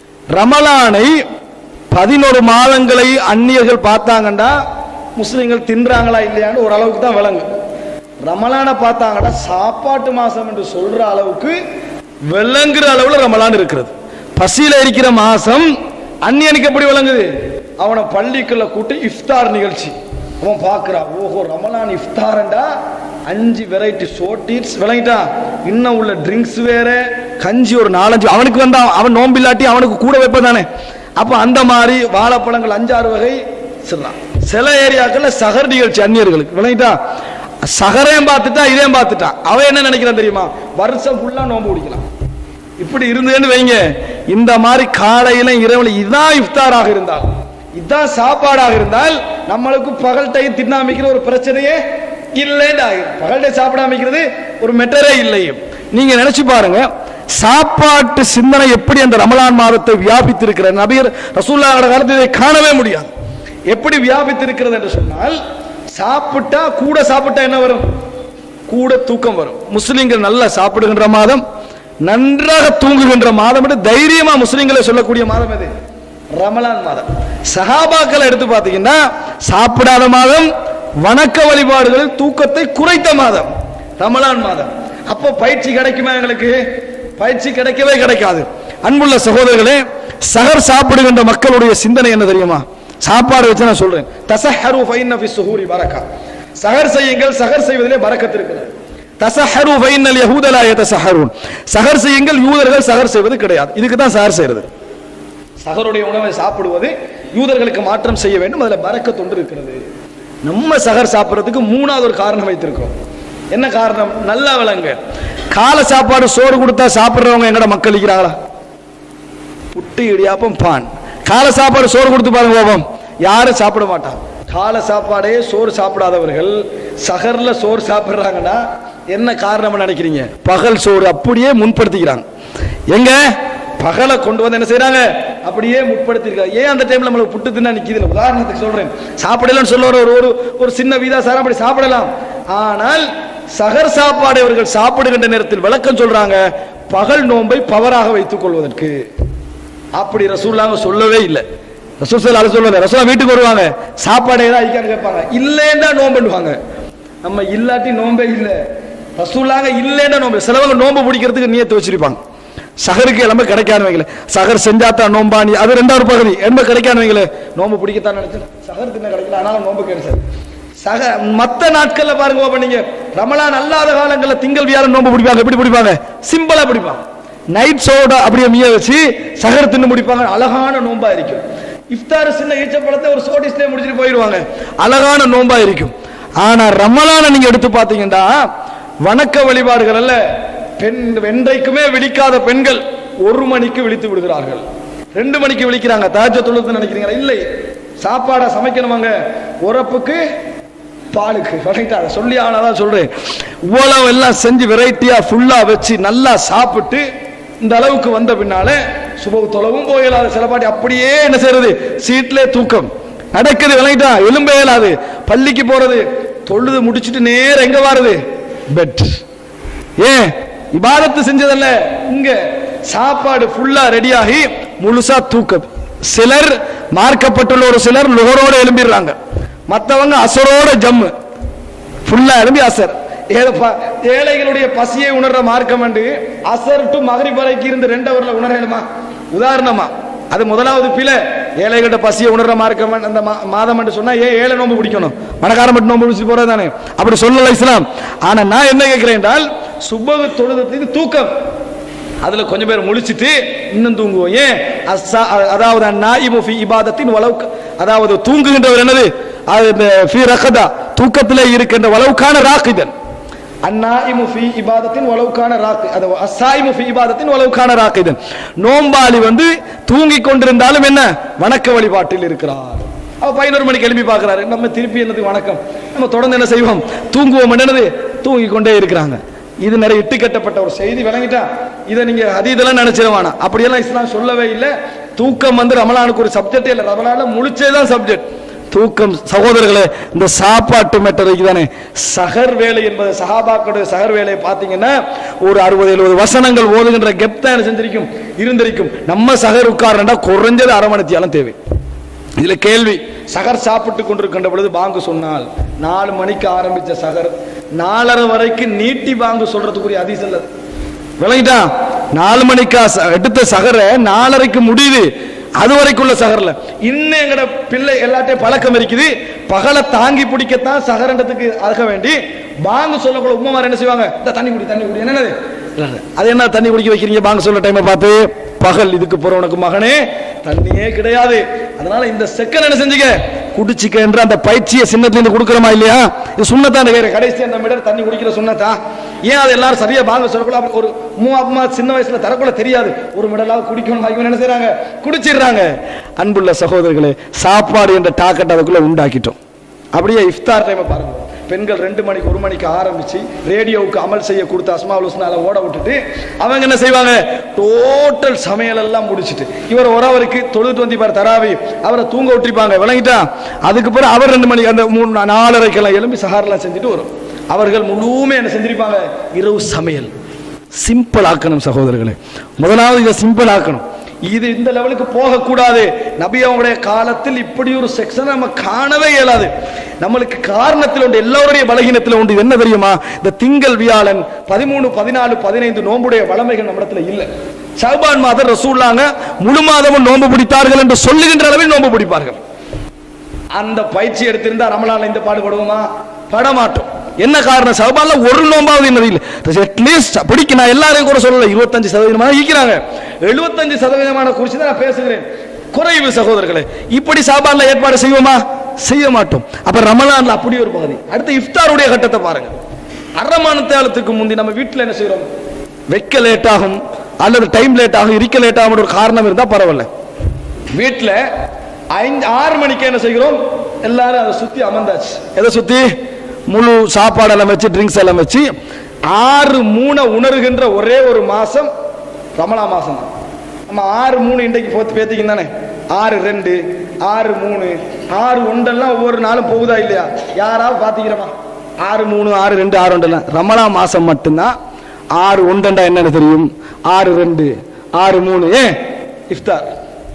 ரமலானை பதினோரு மாதங்களை அந்நியர்கள் பார்த்தாங்கண்டா முஸ்லிம்கள் தின்றாங்களா இல்லையான்னு ஓரளவுக்கு தான் விளங்கு ரமலானை பார்த்தாங்கடா சாப்பாட்டு மாசம் என்று சொல்ற அளவுக்கு விளங்குற அளவுல ரமலான் இருக்கிறது பசியில இருக்கிற மாசம் அந்நியனுக்கு எப்படி விளங்குது அவனை பள்ளிக்குள்ள கூட்டி இஃப்தார் நிகழ்ச்சி அவன் பார்க்கறான் ஓஹோ ரமலான் இஃப்தாரண்டா அஞ்சு வெரைட்டி சோட்டீஸ் விளங்கிட்டான் இன்னும் உள்ள ட்ரிங்க்ஸ் வேற கஞ்சி ஒரு நாலஞ்சு அவனுக்கு வந்தா அவன் நோம்பில்லாட்டி அவனுக்கு கூட வைப்பதானே அப்ப அந்த மாதிரி வாழைப்பழங்கள் அஞ்சாறு வகை சொல்லலாம் சில ஏரியாக்கள்ல சகர் நிகழ்ச்சி அந்நியர்களுக்கு விளங்கிட்டா சகரையும் பார்த்துட்டா இதையும் பார்த்துட்டான் அவன் என்ன நினைக்கிறான் தெரியுமா வருஷம் ஃபுல்லா நோம்பு குடிக்கலாம் இப்படி இருந்ததுன்னு வைங்க இந்த மாதிரி காலையில இரவுல இதான் இஃப்தாராக இருந்தால் இதான் சாப்பாடாக இருந்தால் நம்மளுக்கு பகல் டைம் தின்னாமிக்கிற ஒரு பிரச்சனையே இல்லைன்னு ஆகிரும் பகல் டைம் சாப்பிடாமிக்கிறது ஒரு மெட்டரே இல்லை நீங்க நினைச்சு பாருங்க சாப்பாட்டு சிந்தனை எப்படி அந்த ரமலான் மாதத்தை வியாபித்திருக்கிற நபியர் ரசூல்லாவோட காலத்தில் இதை காணவே முடியாது எப்படி வியாபித்திருக்கிறது என்று சொன்னால் சாப்பிட்டா கூட சாப்பிட்டா என்ன வரும் கூட தூக்கம் வரும் முஸ்லிம்கள் நல்லா சாப்பிடுகின்ற மாதம் நன்றாக தூங்குகின்ற மாதம் என்று தைரியமா முஸ்லிம்களை சொல்லக்கூடிய மாதம் எது ரமலான் மாதம் சஹாபாக்களை எடுத்து பார்த்தீங்கன்னா சாப்பிடாத மாதம் வணக்க வழிபாடுகளில் தூக்கத்தை குறைத்த மாதம் ரமலான் மாதம் அப்போ பயிற்சி கிடைக்குமா எங்களுக்கு பயிற்சி கிடைக்கவே கிடைக்காது அன்புள்ள சகோதரர்களே சகர் சாப்பிடுகின்ற மக்களுடைய சிந்தனை என்ன தெரியுமா சாப்பாடு வச்சு நான் சொல்றேன் தசஹரு ஃபைன்ன ஃபி சுஹூரி பரக்கா சகர் செய்யுங்கள் சகர் செய்வதிலே பரக்கத்து இருக்கிறது தசஹரு ஃபைனல் யஹூத லா யதசஹரூன் சஹர் செய்யுங்கள் யூதர்கள் சஹர் செய்வது கிடையாது இதுக்கு தான் சஹர் செய்யறது சஹருடைய உணவை சாப்பிடுவது யூதர்களுக்கு மாற்றம் செய்ய வேண்டும் அதுல பரக்கத் ஒன்று இருக்கிறது நம்ம சஹர் சாப்பிடுறதுக்கு மூணாவது ஒரு காரணம் வைத்திருக்கோம் என்ன காரணம் நல்லா விளங்க காலை சாப்பாடு சோறு கொடுத்தா சாப்பிடுறவங்க எங்கட மக்கள் இருக்கிறாங்களா புட்டு இடியாப்பம் பான் காலை சாப்பாடு சோறு கொடுத்து பாருங்க பாப்போம் யாரும் சாப்பிட மாட்டாங்க காலை சாப்பாடே சோறு சாப்பிடாதவர்கள் சகர்ல சோறு சாப்பிடுறாங்கன்னா என்ன காரணம் நினைக்கிறீங்க பகல் சோறு அப்படியே முன்படுத்திக்கிறாங்க எங்க பகலை கொண்டு வந்து என்ன செய்றாங்க அப்படியே முற்படுத்திருக்காங்க ஏன் அந்த டைம்ல நம்மளுக்கு புட்டு தின்னா நிக்குது உதாரணத்துக்கு சொல்றேன் சாப்பிடலன்னு சொல்ல ஒரு ஒரு ஒரு சின்ன வீதாசாரம் அப்படி சாப்பிடலாம் ஆனால் சகர் சாப்பாடு இவர்கள் சாப்பிடுகின்ற நேரத்தில் விளக்கம் சொல்றாங்க பகல் நோன்பை பவராக வைத்துக் கொள்வதற்கு அப்படி ரசூல்லாங்க சொல்லவே இல்லை ரசூல் சல்லல்லாஹு சொல்லல ரசூலா வீட்டுக்கு வருவாங்க சாப்பாடு ஏதாவது ஐக்கான்னு கேட்பாங்க இல்லைன்னா நோம்புவாங்க நம்ம இல்லாட்டி நோம்பே இல்லை ரசூல்லாங்க இல்லைன்னா நோம்பு சிலவங்க நோம்பு பிடிக்கிறதுக்கு நியத்து வச்சிருப்பாங்க சகருக்கு எல்லாமே கிடைக்காது வைங்கள சகர் செஞ்சாத்தான் நோம்பானி அது ரெண்டாவது பகுதி என்ன கிடைக்காது வைங்கள நோம்பு பிடிக்கத்தான் நினைச்சேன் சகர் தின்ன கிடைக்கல ஆனாலும் நோம்பு கிடைச்சது சக மத்த நாட்கள்ல பாருங்க பாப்பா நீங்க ரமலான் அல்லாத காலங்கள்ல திங்கள் வியாழன் நோம்பு பிடிப்பாங்க எப்படி பிடிப்பாங்க சிம்பிளா பிடிப்பாங்க நைட் சோட அப்படியே மீய வச்சு சகர் தின்னு முடிப்பாங்க அழகான நோம்பா இருக்கும் இஃப்தார் சின்ன ஈச்சப்பழத்தை ஒரு சோடிஸ்லயே முடிச்சுட்டு போயிடுவாங்க அழகான நோம்பா இருக்கும் ஆனா ரமலான நீங்க எடுத்து பாத்தீங்கன்னா வணக்க வழிபாடுகள் அல்ல பெண் வென்றைக்குமே விழிக்காத பெண்கள் ஒரு மணிக்கு விழித்து விடுகிறார்கள் ரெண்டு மணிக்கு விழிக்கிறாங்க தாஜ தொழுத்து நினைக்கிறீங்களா இல்லை சாப்பாடை சமைக்கணுமாங்க உறப்புக்கு பாலுக்கு கரெக்டா சொல்லி ஆனாதான் சொல்றேன் இவ்வளவு எல்லாம் செஞ்சு வெரைட்டியா ஃபுல்லா வச்சு நல்லா சாப்பிட்டு இந்த அளவுக்கு வந்த பின்னால சுப தொலைவும் போயிடாது சில பாட்டி அப்படியே என்ன செய்யறது சீட்லே தூக்கம் நடக்குது விளங்கிட்டா எலும்பே இயலாது பள்ளிக்கு போறது தொழுது முடிச்சிட்டு நேர எங்க வாருது பெட் ஏன் இபாதத்து செஞ்சதல்ல இங்க சாப்பாடு ஃபுல்லா ரெடியாகி முழுசா தூக்கம் சிலர் மார்க்கப்பட்டுள்ள ஒரு சிலர் லுகரோட எழும்பிடுறாங்க மத்தவங்க அசரோட ஜம்மு ஃபுல்லா எழும்பி அசர் ஏழை ப- ஏழைகளுடைய பசியை உணர்ற மார்க்கம் என்று அசர் டு மகரிப் வரைக்கும் இருந்து ரெண்டு அவர்ல உணரணுமா உதாரணமா அது முதலாவது பிழை ஏழைகிட்ட பசியை உணர்ற மார்க்கம் அந்த மா- மாதம் என்று சொன்னா ஏன் ஏழை நோம்பு பிடிக்கணும் மணக்காரன் மட்டும் நோம்பு பிடிச்சி போறது தானே அப்படி சொல்லல இஸ்லாம் ஆனா நான் என்ன கேட்கிறேன் என்றால் சுபகு தொழுதத்துக்கு தூக்கம் அதுல கொஞ்சம் பேர் முழிச்சிட்டு இன்னும் தூங்குவோம் ஏன் அஸ்ஸா- அதாவது நாயிமு ஃபி இபாதத்தின் வலவுக்கு அதாவது தூங்குகின்றவர் என்னது அது இந்த ஃபி ரகதா தூக்கத்திலே இருக்கின்ற வலவுக்கான ராக்கிதன் அந்நாயிமு ஃபி இபாதத்தின் வலவுக்கான ராக்கு அது அஸ்ஸாயிமு ஃபி இபாதத்தின் வலவுக்கான ராக்கிதன் நோம்பாளி வந்து தூங்கிக் கொண்டிருந்தாலும் என்ன வணக்க வழிபாட்டில் இருக்கிறார் அவ பதினோரு மணிக்கு எழுப்பி பார்க்கறாரு நம்ம திருப்பி என்னது வணக்கம் நம்ம தொடர்ந்து என்ன செய்வோம் தூங்குவோம் என்னது தூங்கிக் கொண்டே இருக்கிறாங்க இது நிறைய இட்டு கட்டப்பட்ட ஒரு செய்தி விளங்கிட்டா இதை நீங்க அதீதெல்லாம் நினைச்சிட வேணாம் அப்படியெல்லாம் இஸ்லாம் சொல்லவே இல்லை தூக்கம் வந்து ரமலானுக்கு ஒரு சப்ஜெக்டே இல்லை ரமலான முழிச்சே தான் சப்ஜெக்ட் தூக்கம் சகோதரர்களே இந்த சாப்பாட்டு மெட்டர் தானே சகர் வேலை என்பது சஹாபாக்களுடைய சகர் வேலையை பார்த்தீங்கன்னா ஒரு அறுபது எழுபது வசனங்கள் ஓதுகின்ற கெப் தான் என்ன செஞ்சிருக்கும் இருந்திருக்கும் நம்ம சகர் உட்காரண்டா குறைஞ்சது அரை மணித்தியாலும் தேவை இதுல கேள்வி சகர் சாப்பிட்டு கொண்டிருக்கின்ற பொழுது பாங்கு சொன்னால் நாலு மணிக்கு ஆரம்பிச்ச சகர் நாலரை வரைக்கும் நீட்டி பாங்கு சொல்றதுக்குரிய அதிசல் அது விளங்கிட்டா நாலு மணிக்கா ச- எடுத்த சகரை நாலரைக்கு முடியுது அது வரைக்குள்ள சகர்ல இன்னும் எங்கட பிள்ளை எல்லாத்தையும் பழக்கம் இருக்குது பகலை தாங்கி பிடிக்கத்தான் சகரண்டத்துக்கு அழக வேண்டி பாங்கு சொல்லக்குள்ள உமாமார் என்ன செய்வாங்க இந்த தண்ணி குடி தண்ணி குடி என்னது அது என்ன தண்ணி குடிக்க வைக்கிறீங்க பாங்க சொல்ற டைமை பார்த்து பகல் இதுக்கு போற உனக்கு மகனே தண்ணியே கிடையாது அதனால இந்த செகண்ட் என்ன செஞ்சுக்க குடிச்சுக்க என்ற அந்த பயிற்சியை சின்னத்துல இருந்து கொடுக்குறோமா இல்லையா இது சுண்ணத்தான் கேட்கிற கடைசி அந்த மிடர் தண்ணி குடிக்கிற சுண்ணத்தா ஏன் அது எல்லாரும் சரியா வாங்க சொல்லக்குள்ள அப்படி ஒரு மூ அம்மா சின்ன வயசுல தரக்குள்ள தெரியாது ஒரு மிடலாவது குடிக்கணும் வாங்கி என்ன செய்றாங்க குடிச்சிடுறாங்க அன்புள்ள சகோதரர்களே சாப்பாடு என்ற டாக்கெட் அதுக்குள்ள உண்டாக்கிட்டோம் அப்படியே இஃப்தார் டைமை பாருங்க பெண்கள் ரெண்டு மணிக்கு ஒரு மணிக்கு ஆரம்பிச்சு ரேடியோவுக்கு அமல் செய்ய கொடுத்த அஸ்மாவுல் ஹுஸ்னால ஓட விட்டுட்டு அவங்க என்ன செய்வாங்க டோட்டல் சமையல் எல்லாம் முடிச்சிட்டு இவர் ஒரு அவருக்கு தொழுது வந்து பாரு தராவி அவரை தூங்க விட்டுருப்பாங்க விளங்கிட்டா அதுக்கு பிறகு அவர் ரெண்டு மணிக்கு அந்த மூணு நாலரைக்கெல்லாம் எழும்பி சஹாரெல்லாம் செஞ்சுட்டு வரும் அவர்கள் முழுமே என்ன செஞ்சிருப்பாங்க இரவு சமையல் சிம்பிள் ஆக்கணும் சகோதரர்களே முதலாவது இதை சிம்பிள் ஆக்கணும் இது இந்த லெவலுக்கு போகக்கூடாது நபி அவங்களுடைய காலத்தில் இப்படி ஒரு செக்ஷன் நம்ம காணவே இயலாது நம்மளுக்கு காரணத்தில் உண்டு எல்லோருடைய பலகீனத்தில் உண்டு இது என்ன தெரியுமா இந்த திங்கள் வியாழன் பதிமூணு பதினாலு பதினைந்து நோம்புடைய வளமைகள் நம்மிடத்துல இல்லை ஷாபான் மாதம் ரசூல்லாங்க முழு மாதமும் நோன்பு பிடித்தார்கள் என்று சொல்லுகின்ற அளவில் நோன்பு பிடிப்பார்கள் அந்த பயிற்சி எடுத்திருந்தா ரமலான்ல இந்த பாடுபடுவோமா படமாட்டோம் என்ன காரணம் சபால ஒரு நோம்பாவது என்னது இல்லை அட்லீஸ்ட் பிடிக்க நான் எல்லாரையும் கூட சொல்லல இருபத்தஞ்சு சதவீதமாக ஈக்கிறாங்க எழுபத்தஞ்சு சதவீதமான குறித்து தான் நான் பேசுகிறேன் குறைவு சகோதரர்களே இப்படி சாபான்ல ஏற்பாடு செய்வோமா செய்ய மாட்டோம் அப்ப ரமலான்ல அப்படி ஒரு பகுதி அடுத்து இஃப்தாருடைய கட்டத்தை பாருங்க அறமான தேலத்துக்கு முந்தி நம்ம வீட்டில் என்ன செய்யறோம் வைக்க லேட் ஆகும் அல்லது டைம் லேட் ஆகும் இருக்க லேட் ஆகும் ஒரு காரணம் இருந்தா பரவாயில்ல வீட்டில் ஐந்து ஆறு மணிக்கு என்ன செய்கிறோம் எல்லாரும் அதை சுத்தி அமர்ந்தாச்சு எதை சுத்தி முழு சாப்பாடெல்லாம் வச்சு ட்ரிங்க்ஸ் எல்லாம் வச்சு ஆறு மூணை உணர்கின்ற ஒரே ஒரு மாசம் ரமலா மாசம் தான் நம்ம ஆறு மூணு இன்றைக்கு போத்து பேத்திக்கும் தானே ஆறு ரெண்டு ஆறு மூணு ஆறு ஒன்றெல்லாம் ஒவ்வொரு நாளும் போகுதா இல்லையா யாராவது பாத்திக்கிறோமா ஆறு மூணு ஆறு ரெண்டு ஆறு ஒன்றெல்லாம் ரமலா மாசம் மட்டும்தான் ஆறு ஒன்றண்டா என்னன்னு தெரியும் ஆறு ரெண்டு ஆறு மூணு ஏன் இஃப்தார்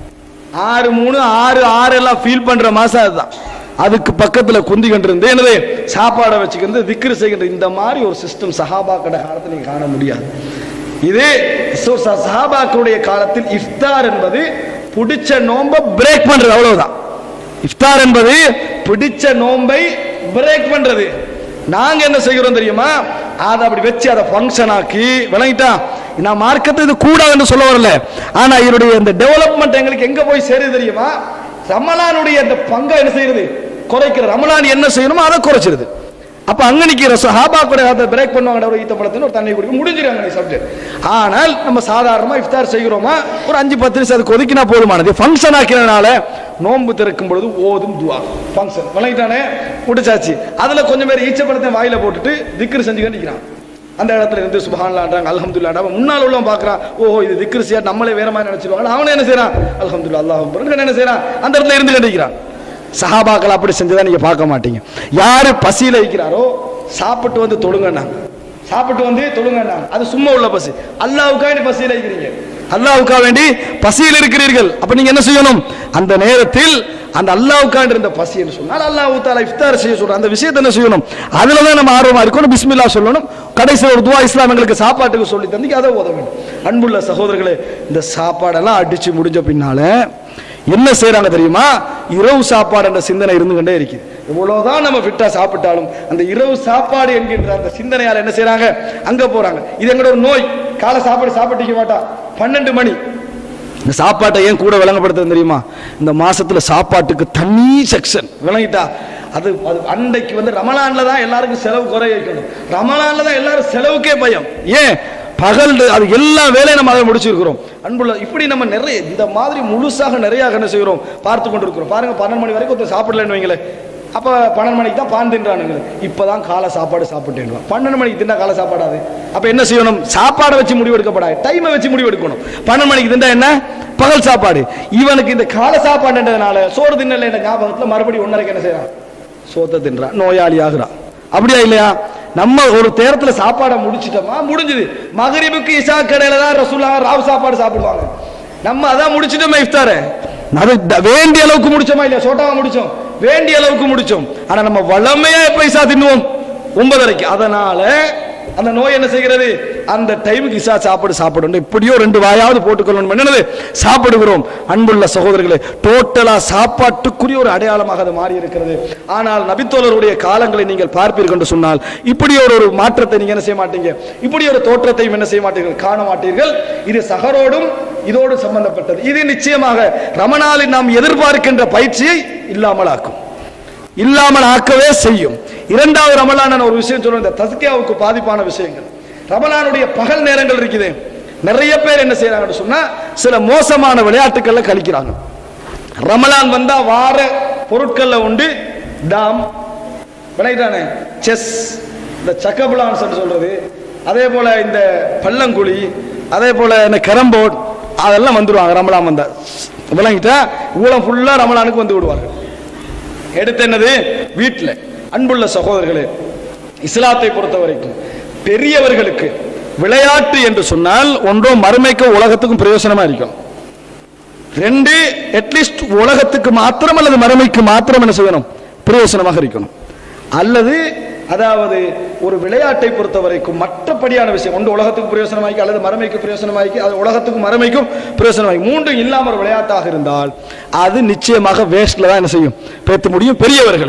ஆறு மூணு ஆறு ஆறு எல்லாம் ஃபீல் பண்ற மாசம் அதுதான் அதுக்கு பக்கத்துல குந்தி கண்டிருந்து என்னது சாப்பாடை வச்சுக்கிறது திக்ரு செய்கின்ற இந்த மாதிரி ஒரு சிஸ்டம் சஹாபாக்கட காலத்தில் நீங்க காண முடியாது இது சு- ச- சஹாபாக்களுடைய காலத்தில் இஃப்தார் என்பது பிடிச்ச நோன்பை பிரேக் பண்றது அவ்வளவுதான் இஃப்தார் என்பது பிடிச்ச நோன்பை பிரேக் பண்றது நாங்க என்ன செய்கிறோம் தெரியுமா அதை அப்படி வச்சு அதை ஃபங்க்ஷன் ஆக்கி விளங்கிட்டா நான் மார்க்கத்தை இது கூடாதுன்னு சொல்ல வரல ஆனா இதனுடைய இந்த டெவலப்மெண்ட் எங்களுக்கு எங்க போய் சேருது தெரியுமா ரமலானுடைய அந்த பங்கை என்ன செய்யறது குறைக்கிற ரமலான் என்ன செய்யணுமோ அதை குறைச்சிருது அப்ப அங்க நிக்கிற சஹாபா கூட அதை பிரேக் பண்ணுவாங்க ஒரு ஈத்த பழத்தின் ஒரு தண்ணி குடிக்கும் முடிஞ்சிடும் அங்க சப்ஜெக்ட் ஆனால் நம்ம சாதாரணமா இஃப்தார் செய்கிறோமா ஒரு அஞ்சு பத்து நிமிஷம் அது கொதிக்கினா போதுமானது ஃபங்க்ஷன் ஆக்கிறதுனால நோன்பு திறக்கும் பொழுது ஓதும் துவா ஃபங்க்ஷன் விளங்கிட்டானே முடிச்சாச்சு அதுல கொஞ்சம் பேர் ஈச்ச பழத்தை வாயில போட்டுட்டு திக்ரு செஞ்சுக்கிட்டு நிக்கிறான் அந்த இடத்துல இருந்து சுபஹான்லான்றாங்க அல்ஹம்துலில்லாஹ் அவன் முன்னால் உள்ளவன் பார்க்கறான் ஓஹோ இது திக்ரு செய்யா நம்மளே வேற மாதிரி நினைச்சிருவாங்க அவனே என்ன செய்றான் அல்ஹம்துலில்லாஹ் அல்லாஹ் அக்பர் என்ன செய்றான் அந்த இடத்துல இருந்து கண்டிக்கிறான் சஹாபாக்கள் அப்படி செஞ்சதா நீங்க பார்க்க மாட்டீங்க யாரு பசியில இருக்கிறாரோ சாப்பிட்டு வந்து தொழுங்கண்ணா சாப்பிட்டு வந்து தொழுங்கண்ணா அது சும்மா உள்ள பசி அல்லாவுக்கா வேண்டி பசியில இருக்கிறீங்க அல்லாவுக்கா வேண்டி பசியில் இருக்கிறீர்கள் அப்ப நீங்க என்ன செய்யணும் அந்த நேரத்தில் அந்த அல்லாவுக்காண்டு இருந்த பசி என்று சொன்னால் அல்லாஹ் தாலா இஃப்தார் செய்ய சொல்ற அந்த விஷயத்தை என்ன செய்யணும் அதுல தான் நம்ம ஆர்வமா இருக்கணும் பிஸ்மில்லா சொல்லணும் கடைசியில் ஒரு துவா இஸ்லாம் எங்களுக்கு சாப்பாட்டுக்கு சொல்லி தந்து அதை ஓத வேண்டும் அன்புள்ள சகோதரர்களே இந்த சாப்பாடெல்லாம் அடிச்சு முடிஞ்ச பின்னால என்ன செய்றாங்க தெரியுமா இரவு சாப்பாடு என்ற சிந்தனை இருந்து கொண்டே இருக்குது இவ்வளவுதான் நம்ம ஃபிட்டா சாப்பிட்டாலும் அந்த இரவு சாப்பாடு என்கின்ற அந்த சிந்தனையால என்ன செய்றாங்க அங்க போறாங்க இது எங்களோட ஒரு நோய் காலை சாப்பாடு சாப்பிட்டுக்க மாட்டா பன்னெண்டு மணி இந்த சாப்பாட்டை ஏன் கூட விளங்கப்படுத்துறது தெரியுமா இந்த மாசத்துல சாப்பாட்டுக்கு தனி செக்ஷன் விளங்கிட்டா அது அது அன்றைக்கு வந்து ரமலான்ல தான் எல்லாருக்கும் செலவு குறைய வைக்கணும் ரமலான்ல தான் எல்லாரும் செலவுக்கே பயம் ஏன் பகல் அது எல்லா வேலையும் நம்ம அதை முடிச்சிருக்கிறோம் அன்புள்ள இப்படி நம்ம நிறைய இந்த மாதிரி முழுசாக நிறைய என்ன செய்கிறோம் பார்த்து கொண்டிருக்கிறோம் பாருங்க பன்னெண்டு மணி வரைக்கும் ஒருத்தர் சாப்பிடலன்னு வைங்களேன் அப்ப பன்னெண்டு மணிக்கு தான் பான் தின்றானுங்க இப்பதான் காலை சாப்பாடு சாப்பிட்டேன் பன்னெண்டு மணிக்கு தின்னா காலை சாப்பாடாது அப்ப என்ன செய்யணும் சாப்பாடை வச்சு முடிவெடுக்கப்படாது டைமை வச்சு முடிவெடுக்கணும் பன்னெண்டு மணிக்கு தின்றா என்ன பகல் சாப்பாடு இவனுக்கு இந்த காலை சாப்பாடுன்றதுனால சோறு தின்னல என்ற ஞாபகத்துல மறுபடியும் ஒன்னரைக்கு என்ன செய்யறான் சோத்தை தின்றான் நோயாளி ஆகுறான் அப்படியா இல்லையா நம்ம ஒரு தேரத்துல சாப்பாடை முடிச்சிட்டோமா முடிஞ்சது மகரிபுக்கு இசா கடையில தான் ரசூலா ராவ் சாப்பாடு சாப்பிடுவாங்க நம்ம அதான் முடிச்சிட்டோமே இஃப்தார அது த- வேண்டிய அளவுக்கு முடிச்சோமா இல்லையா சோட்டாவா முடிச்சோம் வேண்டிய அளவுக்கு முடிச்சோம் ஆனா நம்ம வளமையா எப்ப இசா தின்னுவோம் ஒன்பதரைக்கு அதனால அந்த நோய் என்ன செய்கிறது அந்த டைமுக்கு இசா சாப்பாடு சாப்பிடணும் இப்படியோ ரெண்டு வாயாவது போட்டுக்கொள்ளணும் என்னது சாப்பிடுகிறோம் அன்புள்ள சகோதரர்களே டோட்டலா சாப்பாட்டுக்குரிய ஒரு அடையாளமாக அது மாறி இருக்கிறது ஆனால் நபித்தோழருடைய காலங்களை நீங்கள் பார்ப்பீர்கள் என்று சொன்னால் இப்படி ஒரு ஒரு மாற்றத்தை நீங்க என்ன செய்ய மாட்டீங்க இப்படி ஒரு தோற்றத்தையும் என்ன செய்ய மாட்டீர்கள் காண மாட்டீர்கள் இது சகரோடும் இதோடு சம்பந்தப்பட்டது இது நிச்சயமாக ரமணாலில் நாம் எதிர்பார்க்கின்ற பயிற்சியை இல்லாமலாக்கும் இல்லாமல் ஆக்கவே செய்யும் இரண்டாவது ரமலான் நான் ஒரு விஷயம் சொல்றேன் இந்த தஸ்கியாவுக்கு பாதிப்பான விஷயங்கள் ரமலானுடைய பகல் நேரங்கள் இருக்குது நிறைய பேர் என்ன செய்யறாங்கன்னு சொன்னா சில மோசமான விளையாட்டுக்கள்ல கழிக்கிறாங்க ரமலான் வந்தா வார பொருட்கள்ல உண்டு டாம் விளையாட்டானே செஸ் இந்த சக்கபுலான்ஸ் சொல்றது அதே போல இந்த பள்ளங்குழி அதே போல இந்த கேரம்போர்ட் அதெல்லாம் வந்துருவாங்க ரமலான் வந்தா விளங்கிட்டா ஊழம் ஃபுல்லா ரமலானுக்கு வந்து விடுவாங்க எடுத்து என்னது வீட்டில் அன்புள்ள சகோதரர்களே இஸ்லாத்தை பொறுத்த வரைக்கும் பெரியவர்களுக்கு விளையாட்டு என்று சொன்னால் ஒன்றோ மறுமைக்கு உலகத்துக்கும் பிரயோசனமா இருக்கும் ரெண்டு அட்லீஸ்ட் உலகத்துக்கு மாத்திரம் அல்லது மறுமைக்கு மாத்திரம் என்ன செய்யணும் பிரயோசனமாக இருக்கணும் அல்லது அதாவது ஒரு விளையாட்டை பொறுத்த வரைக்கும் மற்றபடியான விஷயம் ஒன்று உலகத்துக்கு பிரயோசனமாக்கி அல்லது மறுமைக்கு பிரயோசனமாக்கி அது உலகத்துக்கும் மறுமைக்கும் பிரயோசனமாக்கி மூன்றும் இல்லாம ஒரு விளையாட்டாக இருந்தால் அது நிச்சயமாக வேஸ்ட்ல தான் என்ன செய்யும் பேத்து முடியும் பெரியவர்களுக்கு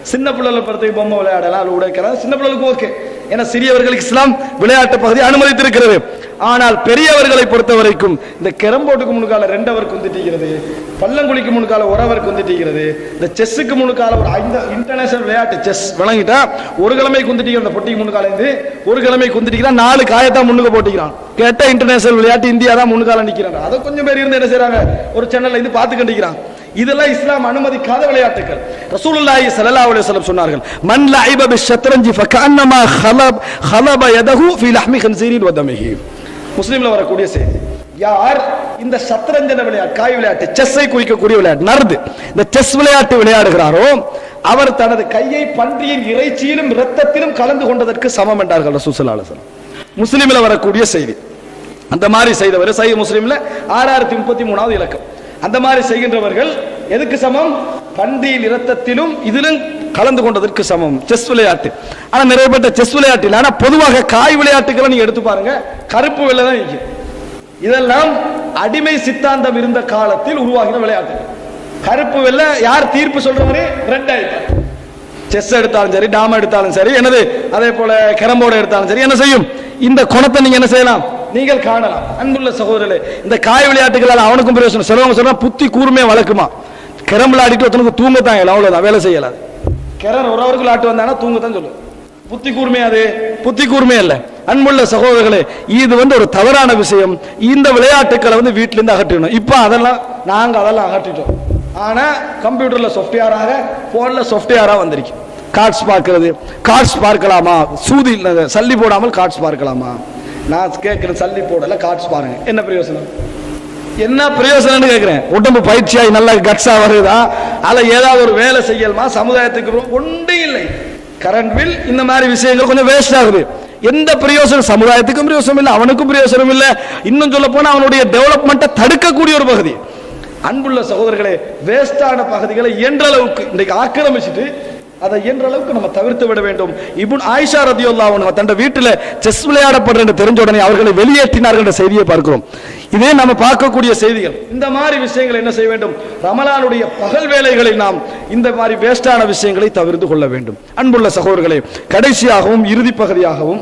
சின்ன பிள்ளைகளை பொறுத்தவரைக்கும் பொம்மை விளையாடலாம் அல்ல உடைக்கலாம் சின்ன பிள்ளைகளுக்கு ஓகே ஏன்னா சிறியவர்களுக்கு இஸ்லாம் விளையாட்டு பகுதி அனுமதித்திருக்கிறது ஆனால் பெரியவர்களை பொறுத்த வரைக்கும் இந்த கேரம்போர்டுக்கு முன்கால ரெண்டு அவர் குந்திட்டிக்கிறது பள்ளங்குழிக்கு முன்கால ஒரு அவர் குந்திட்டிக்கிறது இந்த செஸ்ஸுக்கு முன்கால ஒரு ஐந்து இன்டர்நேஷனல் விளையாட்டு செஸ் விளங்கிட்டா ஒரு கிழமை குந்திட்டிக்கிற அந்த பொட்டிக்கு முன்கால இருந்து ஒரு கிழமை குந்திட்டிக்கிறான் நாலு காயத்தான் முன்னுக்கு போட்டிக்கிறான் கேட்டா இன்டர்நேஷனல் விளையாட்டு இந்தியா தான் முன்னுக்கால நிக்கிறாங்க அதை கொஞ்சம் பேர் இருந்து என்ன செய்றாங்க ஒரு சேனல்ல இருந்து பார்த்து கண்டிக்கிறான் இதெல்லாம் இஸ்லாம் அனுமதிக்காத விளையாட்டுகள் ரசூலுல்லாஹி ஸல்லல்லாஹு அலைஹி வஸல்லம் சொன்னார்கள் மன் லஐப பிஷ்ஷத்ரஞ்சி ஃபகஅன்னமா ஹலப் ஹலப யதஹு ஃபீ லஹ்மி கன்சீரின் வதமிஹி முஸ்லிம்ல வரக்கூடிய செய்தி யார் இந்த சத்ரஞ்சன விளையாட்டு காய் விளையாட்டு செஸ்ஸை குறிக்கக்கூடிய விளையாட்டு நர்து இந்த செஸ் விளையாட்டு விளையாடுகிறாரோ அவர் தனது கையை பன்றியின் இறைச்சியிலும் இரத்தத்திலும் கலந்து கொண்டதற்கு சமம் என்றார்கள் ரசூல் ஸல்லல்லாஹு அலைஹி வஸல்லம் முஸ்லிம்ல வரக்கூடிய செய்தி அந்த மாதிரி செய்தவர் சை முஸ்லிம்ல ஆறாயிரத்தி முப்பத்தி மூணாவது இலக்கம் அந்த மாதிரி செய்கின்றவர்கள் எதுக்கு சமம் பன்றியில் இரத்தத்திலும் இதிலும் கலந்து கொண்டதற்கு சமம் செஸ் விளையாட்டு ஆனா நிறைய பேர்ட்ட செஸ் விளையாட்டு ஆனா பொதுவாக காய் விளையாட்டுகளை நீங்க எடுத்து பாருங்க கருப்பு வெள்ளை தான் நிற்கும் இதெல்லாம் அடிமை சித்தாந்தம் இருந்த காலத்தில் உருவாகின விளையாட்டுகள் கருப்பு வெள்ளை யார் தீர்ப்பு சொல்றவரே ரெட் ஆயிட்டார் செஸ் எடுத்தாலும் சரி டாம எடுத்தாலும் சரி என்னது அதே போல கேரம்போர்டு எடுத்தாலும் சரி என்ன செய்யும் இந்த குணத்தை நீங்க என்ன செய்யலாம் நீங்கள் காணலாம் அன்புள்ள சகோதரர்களே இந்த காய் விளையாட்டுகளால் அவனுக்கும் பிரயோசனம் சிலவங்க சொல்றா புத்தி கூர்மையா வளர்க்குமா கிரம் விளையாடிட்டு ஒருத்தனுக்கு தூங்கத்தான் இயலும் அவ்வளவுதான் வேலை செய்யலாது கிரன் ஒரு அவருக்கு விளையாட்டு வந்தானா தூங்கத்தான் சொல்லு புத்தி கூர்மையா அது புத்தி கூர்மை அல்ல அன்புள்ள சகோதரர்களே இது வந்து ஒரு தவறான விஷயம் இந்த விளையாட்டுக்களை வந்து வீட்டில இருந்து அகற்றிடணும் இப்ப அதெல்லாம் நாங்க அதெல்லாம் அகற்றிட்டோம் ஆனா கம்ப்யூட்டர்ல சாஃப்ட்வேராக போன்ல சாஃப்ட்வேரா வந்திருக்கு கார்ட்ஸ் பார்க்கிறது கார்ட்ஸ் பார்க்கலாமா சூதி இல்ல, சல்லி போடாமல் கார்ட்ஸ் பார்க்கலாமா நான் கேட்கிறேன் சல்லி போடல கார்ட்ஸ் பாருங்க என்ன பிரயோசனம் என்ன பிரயோசனம்னு கேட்கிறேன் உடம்பு பயிற்சியாகி நல்ல கட்ஸா வருதா அல்ல ஏதாவது ஒரு வேலை செய்யலாமா சமுதாயத்துக்கு ஒன்றும் இல்லை கரண்ட் பில் இந்த மாதிரி விஷயங்கள் கொஞ்சம் வேஸ்ட் ஆகுது எந்த பிரயோசனம் சமுதாயத்துக்கும் பிரயோசனம் இல்லை அவனுக்கும் பிரயோசனம் இல்லை இன்னும் சொல்ல போனா அவனுடைய டெவலப்மெண்ட்டை தடுக்கக்கூடிய ஒரு பகுதி அன்புள்ள சகோதரர்களே வேஸ்டான பகுதிகளை இயன்ற அளவுக்கு இன்றைக்கு ஆக்கிரமிச்சுட்டு அதை இயன்ற அளவுக்கு நம்ம தவிர்த்து விட வேண்டும் இபுன் ஆயிஷா ரதியுல்லா அவங்க தன் வீட்டில் செஸ் விளையாடப்படுற என்று தெரிஞ்ச உடனே அவர்களை வெளியேற்றினார்கள் என்ற செய்தியை பார்க்கிறோம் இதே நம்ம பார்க்கக்கூடிய செய்திகள் இந்த மாதிரி விஷயங்கள் என்ன செய்ய வேண்டும் ரமலானுடைய பகல் வேளைகளில் நாம் இந்த மாதிரி வேஸ்டான விஷயங்களை தவிர்த்து கொள்ள வேண்டும் அன்புள்ள சகோதரர்களே கடைசியாகவும் இறுதி பகுதியாகவும்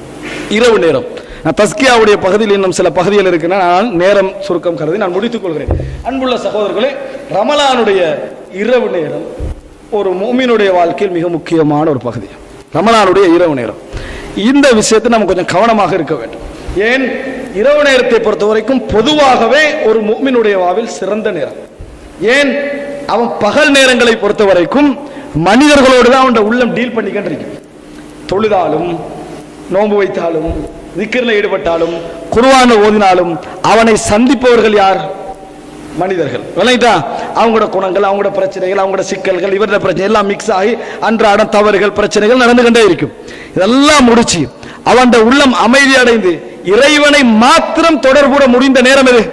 இரவு நேரம் நான் தஸ்கியாவுடைய பகுதியில் இன்னும் சில பகுதிகள் இருக்கின்றன ஆனால் நேரம் சுருக்கம் கருதி நான் முடித்துக் கொள்கிறேன் அன்புள்ள சகோதரர்களே ரமலானுடைய இரவு நேரம் ஒரு மூமினுடைய வாழ்க்கையில் மிக முக்கியமான ஒரு பகுதி ரமலானுடைய இரவு நேரம் இந்த விஷயத்தை நம்ம கொஞ்சம் கவனமாக இருக்க வேண்டும் ஏன் இரவு நேரத்தை பொறுத்த வரைக்கும் பொதுவாகவே ஒரு மூமினுடைய வாவில் சிறந்த நேரம் ஏன் அவன் பகல் நேரங்களை பொறுத்த வரைக்கும் மனிதர்களோடு தான் அவன் உள்ளம் டீல் பண்ணிக்கிட்டு இருக்கும் தொழுதாலும் நோன்பு வைத்தாலும் திக்கிரில் ஈடுபட்டாலும் குருவான ஓதினாலும் அவனை சந்திப்பவர்கள் யார் மனிதர்கள் விளங்கிட்டா அவங்களோட குணங்கள் அவங்களோட பிரச்சனைகள் அவங்களோட சிக்கல்கள் இவரோட பிரச்சனை எல்லாம் மிக்ஸ் ஆகி அன்றாடம் தவறுகள் பிரச்சனைகள் நடந்து கொண்டே இருக்கும் இதெல்லாம் முடிச்சு அவன் உள்ளம் அமைதி அடைந்து இறைவனை மாத்திரம் தொடர்புட முடிந்த நேரம் எது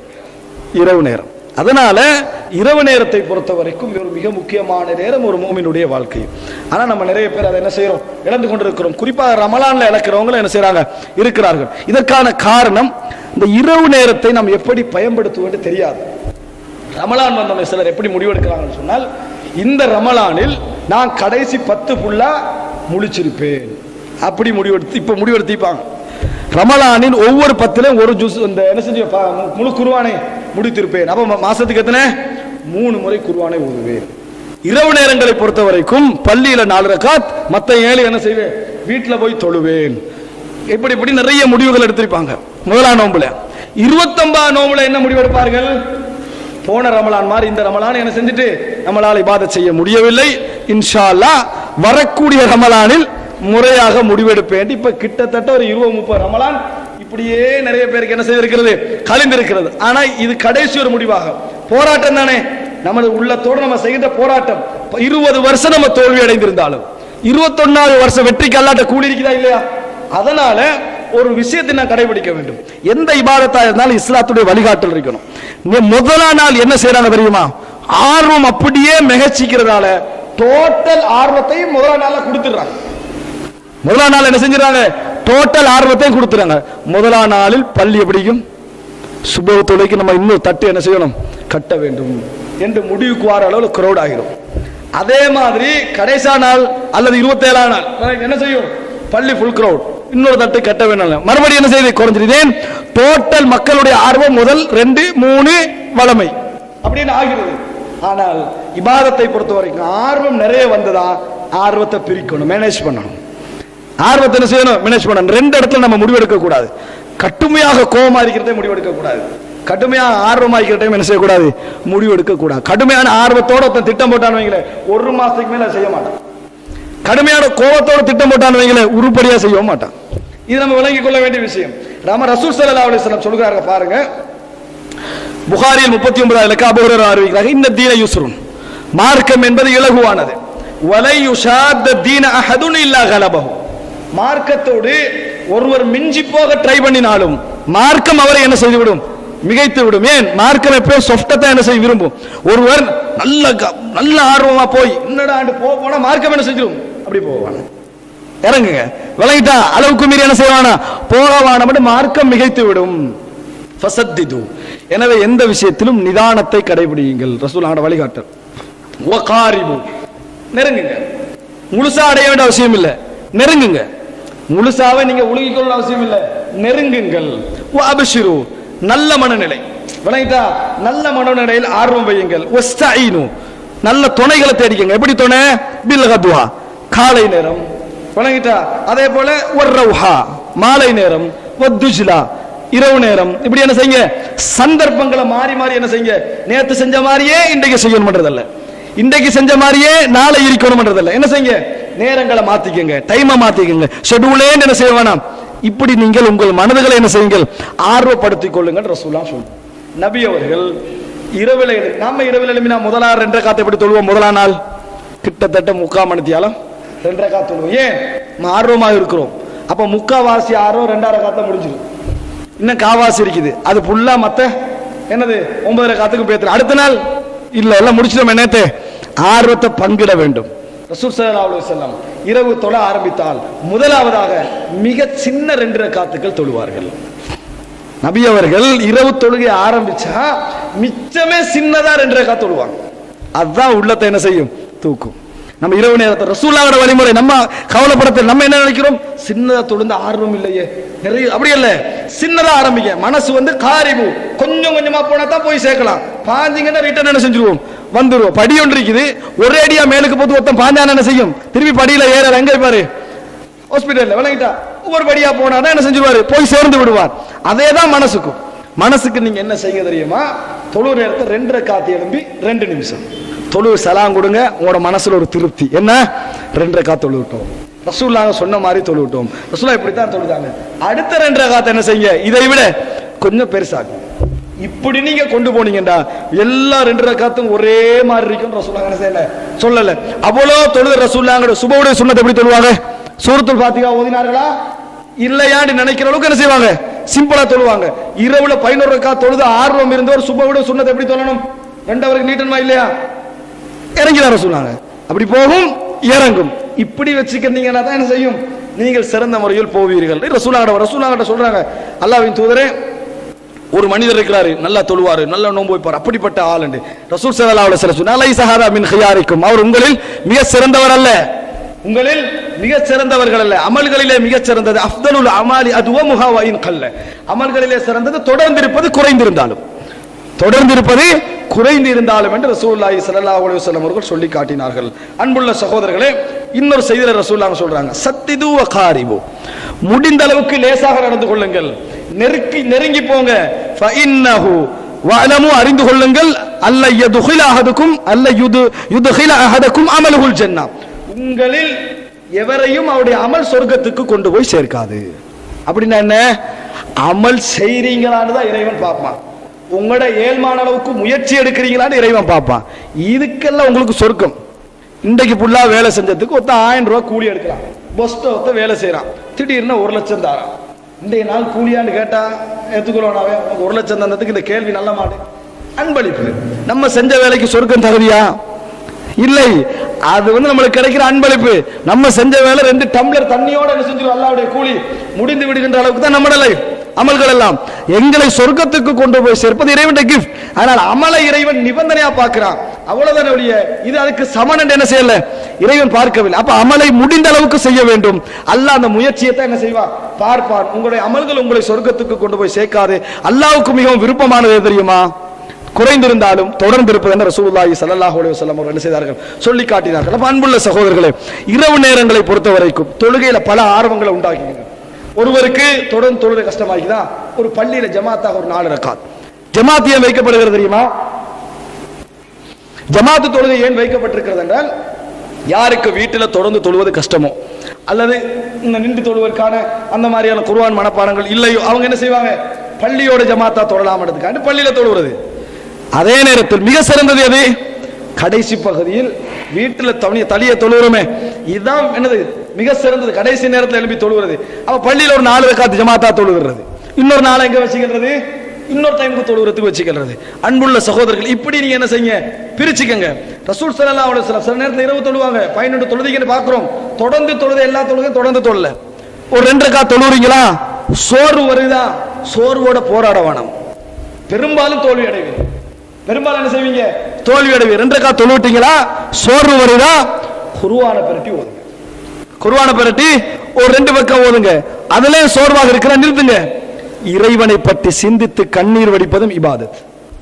இரவு நேரம் அதனால இரவு நேரத்தை பொறுத்த வரைக்கும் ஒரு மிக முக்கியமான நேரம் ஒரு மூமினுடைய வாழ்க்கை ஆனா நம்ம நிறைய பேர் அதை என்ன செய்யறோம் இழந்து கொண்டிருக்கிறோம் குறிப்பாக ரமலான்ல இழக்கிறவங்க என்ன செய்றாங்க இருக்கிறார்கள் இதற்கான காரணம் இந்த இரவு நேரத்தை நாம் எப்படி பயன்படுத்துவது தெரியாது ரமலான் வந்தவங்க சிலர் எப்படி முடிவெடுக்கிறாங்கன்னு சொன்னால் இந்த ரமலானில் நான் கடைசி பத்து புல்லா முழிச்சிருப்பேன் அப்படி முடிவெடுத்து இப்ப முடிவெடுத்திப்பாங்க ரமலானின் ஒவ்வொரு பத்திலும் ஒரு ஜூஸ் இந்த என்ன செஞ்சு ப- முழு குருவானை முடித்திருப்பேன் அப்ப மா- மாசத்துக்கு எத்தனை மூணு முறை குருவானை ஓதுவேன் இரவு நேரங்களை பொறுத்த வரைக்கும் பள்ளியில நாலு ரக்காத் மத்த ஏழு என்ன செய்வேன் வீட்டுல போய் தொழுவேன் இப்படி இப்படி நிறைய முடிவுகள் எடுத்திருப்பாங்க முதலாம் நோம்புல இருபத்தொன்பதாம் நோம்புல என்ன முடிவு எடுப்பார்கள் போன ரமலான் மாதிரி இந்த ரமலான் என்ன செஞ்சுட்டு நம்மளால் இபாதத் செய்ய முடியவில்லை இன்ஷா அல்லாஹ் வரக்கூடிய ரமலானில் முறையாக முடிவெடுப்பேன் இப்ப கிட்டத்தட்ட ஒரு இருபது முப்பது ரமலான் இப்படியே நிறைய பேருக்கு என்ன செய்திருக்கிறது கழிந்திருக்கிறது ஆனா இது கடைசி ஒரு முடிவாக போராட்டம் தானே நமது உள்ளத்தோடு நம்ம செய்கின்ற போராட்டம் இப்ப இருபது வருஷம் நம்ம தோல்வி அடைந்திருந்தாலும் இருபத்தொன்னாவது வருஷம் வெற்றிக்கு அல்லாட்ட கூலி இருக்குதா இல்லையா அதனால ஒரு விஷயத்தை நான் கடைபிடிக்க வேண்டும் எந்த இபாதத்தா இருந்தாலும் இஸ்லாத்துடைய வழிகாட்டல் இருக்கணும் நீ முதலா நாள் என்ன செய்யறாங்க தெரியுமா ஆர்வம் அப்படியே மிகச்சிக்கிறதால டோட்டல் ஆர்வத்தையும் முதலா நாள்ல கொடுத்துடுறாங்க முதலா நாள் என்ன செஞ்சுறாங்க டோட்டல் ஆர்வத்தையும் கொடுத்துறாங்க முதலா நாளில் பள்ளி எப்படிக்கும் சுப தொலைக்கு நம்ம இன்னும் தட்டு என்ன செய்யணும் கட்ட வேண்டும் என்று முடிவுக்கு வர அளவில் crowd ஆகிரும் அதே மாதிரி கடைசா நாள் அல்லது இருபத்தேழாம் நாள் நாளைக்கு என்ன செய்யும் பள்ளி ஃபுல் கிரவுட் இன்னொரு தட்டு கட்ட வேணும் மறுபடியும் என்ன செய்யுது குறைஞ்சிருதேன் டோட்டல் மக்களுடைய ஆர்வம் முதல் ரெண்டு மூணு வளமை அப்படின்னு ஆகிறது ஆனால் இபாதத்தை பொறுத்த வரைக்கும் ஆர்வம் நிறைய வந்ததா ஆர்வத்தை பிரிக்கணும் மேனேஜ் பண்ணணும் ஆர்வத்தை என்ன செய்யணும் மேனேஜ் பண்ணணும் ரெண்டு இடத்துல நம்ம முடிவெடுக்க கூடாது கட்டுமையாக கோபமா இருக்கிறதே முடிவெடுக்க கூடாது கடுமையாக ஆர்வமா இருக்கிற டைம் என்ன செய்யக்கூடாது முடிவெடுக்க கூடாது கடுமையான ஆர்வத்தோட ஒருத்தன் திட்டம் போட்டான்னு வைங்களேன் ஒரு மாசத்துக்கு மேல செய்ய மாட்டான் கடுமையான கோபத்தோட திட்டம் போட்டான்னு வைங்களேன் உருப்படியா செய்ய மாட்டான் இது நம்ம விளங்கிக் கொள்ள வேண்டிய விஷயம் ராம ரசூல் ஸல்லல்லாஹு அலைஹி வஸல்லம் சொல்கிறாங்க பாருங்க புகாரில் முப்பத்தி ஒன்பதாவது இலக்க அபுஹுரர் அறிவிக்கிறாங்க இந்த தீன யுஸ்ருன் மார்க்கம் என்பது இலகுவானது வலை யுஷாத்த தீன அஹதுன் இல்லா கலபஹு மார்க்கத்தோடு ஒருவர் மிஞ்சி போக ட்ரை பண்ணினாலும் மார்க்கம் அவரை என்ன செய்துவிடும் மிகைத்து விடும் ஏன் மார்க்கம் எப்பயும் சொஃப்டத்தை என்ன செய்ய விரும்பும் ஒருவர் நல்ல க- நல்ல ஆர்வமா போய் என்னடா ஆண்டு போக போனா மார்க்கம் என்ன செஞ்சிடும் அப்படி போவான் இறங்குங்க விளங்கிட்டா அளவுக்கு மீறி என்ன செய்வானா போகவான மட்டும் மார்க்கம் மிகைத்து விடும் ஃபசத்திது எனவே எந்த விஷயத்திலும் நிதானத்தை கடைபிடியுங்கள் ரசூலான வழிகாட்டல் வகாரிபு நெருங்குங்க முழுசா அடைய வேண்டிய அவசியம் இல்லை நெருங்குங்க முழுசாவே நீங்க உழுகிக் கொள்ள அவசியம் இல்லை நெருங்குங்கள் அபிஷிரு நல்ல மனநிலை விளங்கிட்டா நல்ல மனநிலையில் ஆர்வம் வையுங்கள் வஸ்தஈனு நல்ல துணைகளை தேடிக்கங்க எப்படி துணை பில் கத்வா காலை நேரம் வணங்கிட்டா அதே போல ஒரு ரவுஹா மாலை நேரம் வத்துஜிலா இரவு நேரம் இப்படி என்ன செய்யுங்க சந்தர்ப்பங்களை மாறி மாறி என்ன செய்யுங்க நேத்து செஞ்ச மாதிரியே இன்றைக்கு செய்யணும்ன்றதல்ல இன்றைக்கு செஞ்ச மாதிரியே நாளை இருக்கணும்ன்றதல்ல என்ன செய்யுங்க நேரங்களை மாத்திக்கங்க டைமை மாத்திக்கங்க ஷெட்யூலே என்ன செய்ய வேணாம் இப்படி நீங்கள் உங்கள் மனதுகளை என்ன செய்யுங்கள் ஆர்வப்படுத்திக் கொள்ளுங்கள் ரசூலா சொல்லும் நபி அவர்கள் இரவில் எழு- நாம இரவில் எழுப்பினா முதலா ரெண்டரை காத்து எப்படி தொழுவோம் முதலா நாள் கிட்டத்தட்ட முக்கால் மணித்தியாலம் ரெண்டரை காத்து தொழுவோம் ஏன் நம்ம ஆர்வமாக இருக்கிறோம் அப்ப முக்காவாசி ஆர்வம் ரெண்டாயிரம் காத்துல முடிஞ்சிடும் இன்னும் காவாசி இருக்குது அது ஃபுல்லா மத்த என்னது ஒன்பதரை காத்துக்கு பேத்துறோம் அடுத்த நாள் இல்ல எல்லாம் முடிச்சிட்டோம் என்னத்தை ஆர்வத்தை பங்கிட வேண்டும் ரசூல் ஸல்லல்லாஹு அலைஹி வஸல்லம் இரவு தொழ ஆரம்பித்தால் முதலாவதாக மிக சின்ன ரெண்டு ரக்காத்துக்கள் தொழுவார்கள் நபி அவர்கள் இரவு தொழுகை ஆரம்பிச்சா மிச்சமே சின்னதா ரெண்டு ரக்கா தொழுவாங்க அதுதான் உள்ளத்தை என்ன செய்யும் தூக்கும் நம்ம இரவு நேரத்தை ரசூல்லாவோட வழிமுறை நம்ம கவலைப்படத்தை நம்ம என்ன நினைக்கிறோம் சின்னதா தொழுந்த ஆர்வம் இல்லையே நிறைய அப்படி இல்ல சின்னதா ஆரம்பிங்க மனசு வந்து காரிபு கொஞ்சம் கொஞ்சமா போனா தான் போய் சேர்க்கலாம் பாஞ்சீங்கன்னா ரிட்டர்ன் என்ன செஞ்சிருவோம் வந்துருவோம் படி ஒன்று இருக்குது ஒரே அடியா மேலுக்கு போட்டு ஒருத்தன் பாஞ்சான என்ன செய்யும் திருப்பி படியில ஏற எங்க பாரு ஹாஸ்பிட்டல்ல விளங்கிட்டா ஒவ்வொரு படியா போனா என்ன செஞ்சிருவாரு போய் சேர்ந்து விடுவார் அதே தான் மனசுக்கும் மனசுக்கு நீங்க என்ன செய்ய தெரியுமா தொழு நேரத்தை ரெண்டரை காத்து எழும்பி ரெண்டு நிமிஷம் தொழு சலாம் கொடுங்க உங்களோட மனசுல ஒரு திருப்தி என்ன ரெண்டரை காத்து தொழுவிட்டோம் ரசூல்லாங்க சொன்ன மாதிரி தொழுவிட்டோம் ரசூலா இப்படித்தான் தொழுதாங்க அடுத்த ரெண்டரை காத்து என்ன செய்யுங்க இதை விட கொஞ்சம் பெருசாகும் இப்படி நீங்க கொண்டு போனீங்கடா எல்லா ரெண்டு ரக்காத்தும் ஒரே மாதிரி இருக்கும் ரசூலாங்க என்ன செய்யல சொல்லல அவ்வளோ தொழுத ரசூல்லாங்க சுபவுடைய சுண்ணத்தை எப்படி தொழுவாங்க சூரத்துல் பாத்திகா ஓதினார்களா இல்லையான்னு நினைக்கிற அளவுக்கு என்ன செய்வாங்க சிம்பிளா தொழுவாங்க இரவுல பதினோரு ரக்கா தொழுது ஆர்வம் இருந்தவர் சுபவுடைய சுண்ணத்தை எப்படி தொழணும் ரெண்டவருக்கு நீட்டணுமா இல்லையா இறங்கினார சொன்னாங்க அப்படி போகும் இறங்கும் இப்படி வச்சுக்கிறீங்கன்னா தான் என்ன செய்யும் நீங்கள் சிறந்த முறையில் போவீர்கள் ரசூலாங்கட ரசூலாங்கட்ட சொல்றாங்க அல்லாஹ்வின் தூதரே ஒரு மனிதர் இருக்கிறாரு நல்லா தொழுவாரு நல்லா நோன்பு வைப்பார் அப்படிப்பட்ட ஆள் என்று ரசூல் ஸல்லல்லாஹு அலைஹி வஸல்லம் சொன்னார், "லை சஹாதா மின் ஹியாரிக்கும் அவர் உங்களில் மிக சிறந்தவர் அல்ல உங்களில் மிக சிறந்தவர்கள் அல்ல அமல்களிலே மிக சிறந்தது அஃதலுல் அமாலி அதுவ முஹாவாயின் கல்ல அமல்களிலே சிறந்தது தொடர்ந்து இருப்பது குறைந்திருந்தாலும் தொடர்ந்து இருப்பது குறைந்து இருந்தாலும் என்று ரசூலுல்லாஹி ஸல்லல்லாஹு அலைஹி வஸல்லம் அவர்கள் சொல்லி காட்டினார்கள் அன்புள்ள சகோதரர்களே இன்னொரு செய்தியில ரசூலுல்லாஹ் சொல்றாங்க சத்திது வ காரிபு முடிந்த அளவுக்கு லேசாக நடந்து கொள்ளுங்கள் நெருக்கி நெருங்கி போங்க ஃபஇன்னஹு வஅலமு அறிந்து கொள்ளுங்கள் அல்ல யதுகில அஹதுக்கும் அல்ல யுது யுதுகில அஹதக்கும் அமலுல் ஜன்னா உங்களில் எவரையும் அவருடைய அமல் சொர்க்கத்துக்கு கொண்டு போய் சேர்க்காது அப்படின்னா என்ன அமல் செய்றீங்களான்னு தான் இறைவன் பார்ப்பான் உங்களோட ஏழ்மான அளவுக்கு முயற்சி எடுக்கிறீங்களான்னு இறைவன் பார்ப்பான் இதுக்கெல்லாம் உங்களுக்கு சொர்க்கம் இன்றைக்கு ஃபுல்லா வேலை செஞ்சதுக்கு ஒருத்தன் ஆயிரம் ரூபாய் கூலி எடுக்கலாம் பொஸ்ட ஒருத்த வேலை செய்றான் திடீர்னு ஒரு லட்சம் தாரான் இன்றைய நாள் கூலியான்னு கேட்டா எடுத்துக்கிறோம் உனக்கு ஒரு லட்சம் தந்ததுக்கு இந்த கேள்வி நல்ல மாடு அன்பளிப்பு நம்ம செஞ்ச வேலைக்கு சொர்க்கம் தகுதியா இல்லை அது வந்து நம்மளுக்கு கிடைக்கிற அன்பளிப்பு நம்ம செஞ்ச வேலை ரெண்டு டம்ளர் தண்ணியோட என்ன செஞ்சிடும் அல்லாவுடைய கூலி முடிந்து விடுகின்ற அளவுக்கு தான் நம்மட லைஃப் அமல்கள் எல்லாம் எங்களை சொர்க்கத்துக்கு கொண்டு போய் சேர்ப்பது இறைவனுடைய கிஃப்ட் ஆனால் அமலை இறைவன் நிபந்தனையா பார்க்கிறான் அவ்வளவுதான் ஒழிய இது அதுக்கு சமன் என்று என்ன செய்யல இறைவன் பார்க்கவில்லை அப்ப அமலை முடிந்த அளவுக்கு செய்ய வேண்டும் அல்லாஹ் அந்த முயற்சியை தான் என்ன செய்வான் பார்ப்பான் உங்களுடைய அமல்கள் உங்களை சொர்க்கத்துக்கு கொண்டு போய் சேர்க்காது அல்லாஹ்வுக்கு மிகவும் விருப்பமானது எது தெரியுமா குறைந்திருந்தாலும் தொடர்ந்து இருப்பது என்று ரசூலுல்லாஹி ஸல்லல்லாஹு அலைஹி வஸல்லம் அவர்கள் என்ன செய்தார்கள் சொல்லி காட்டினார்கள் அப்ப அன்புள்ள சகோதரர்களே இரவு நேரங்களை பொறுத்த வரைக்கும் தொழுகையில பல ஆர்வங்களை உண்டாக்குங்க ஒருவருக்கு தொடர்ந்து தொழுகை கஷ்டமாகிதா ஒரு பள்ளியில ஜமாத்தாக ஒரு நாலு ரக்காத் ஜமாத் ஏன் வைக்கப்படுகிறது தெரியுமா ஜமாத்து தொழுகை ஏன் வைக்கப்பட்டிருக்கிறது என்றால் யாருக்கு வீட்டில் தொடர்ந்து தொழுவது கஷ்டமோ அல்லது இந்த நின்று தொழுவதற்கான அந்த மாதிரியான குர்ஆன் மனப்பாடங்கள் இல்லையோ அவங்க என்ன செய்வாங்க பள்ளியோட ஜமாத்தா தொழலாமன்றதுக்காண்டி பள்ளியில தொழுவது அதே நேரத்தில் மிக சிறந்தது எது கடைசி பகுதியில் வீட்டில் தனிய தளிய தொழுகிறோமே இதுதான் என்னது மிக சிறந்தது கடைசி நேரத்தில் எழுப்பி தொழுகிறது அப்ப பள்ளியில ஒரு நாலு ரக்காத்து ஜமாத்தா தொழுகிறது இன்னொரு நாளை எங்க வச்சுக்கிறது இன்னொரு டைமுக்கு தொழுகிறதுக்கு வச்சுக்கிறது அன்புள்ள சகோதரர்கள் இப்படி நீங்க என்ன செய்யுங்க பிரிச்சுக்கங்க ரசூல் ஸல்லல்லாஹு அலைஹி வஸல்லம் சில நேரத்தில் இரவு தொழுவாங்க பதினெண்டு தொழுதிங்கன்னு பார்க்கிறோம் தொடர்ந்து தொழுது எல்லா தொழுகையும் தொடர்ந்து தொழல ஒரு ரெண்டு ரக்கா தொழுறீங்களா சோர்வு வருதா சோர்வோட போராட வேணாம் பெரும்பாலும் தோல்வி அடைவீங்க பெரும்பாலும் என்ன செய்வீங்க தோல்வி அடைவீங்க ரெண்டு ரக்கா தொழுவிட்டீங்களா சோர்வு வருதா குருவான பெரட்டி ஓதுங்க குருவான பெரட்டி ஒரு ரெண்டு பக்கம் ஓதுங்க அதுலயும் சோர்வாக இருக்கிற நிறுத்துங்க இறைவனை பற்றி சிந்தித்து கண்ணீர் வடிப்பதும் இபாதத்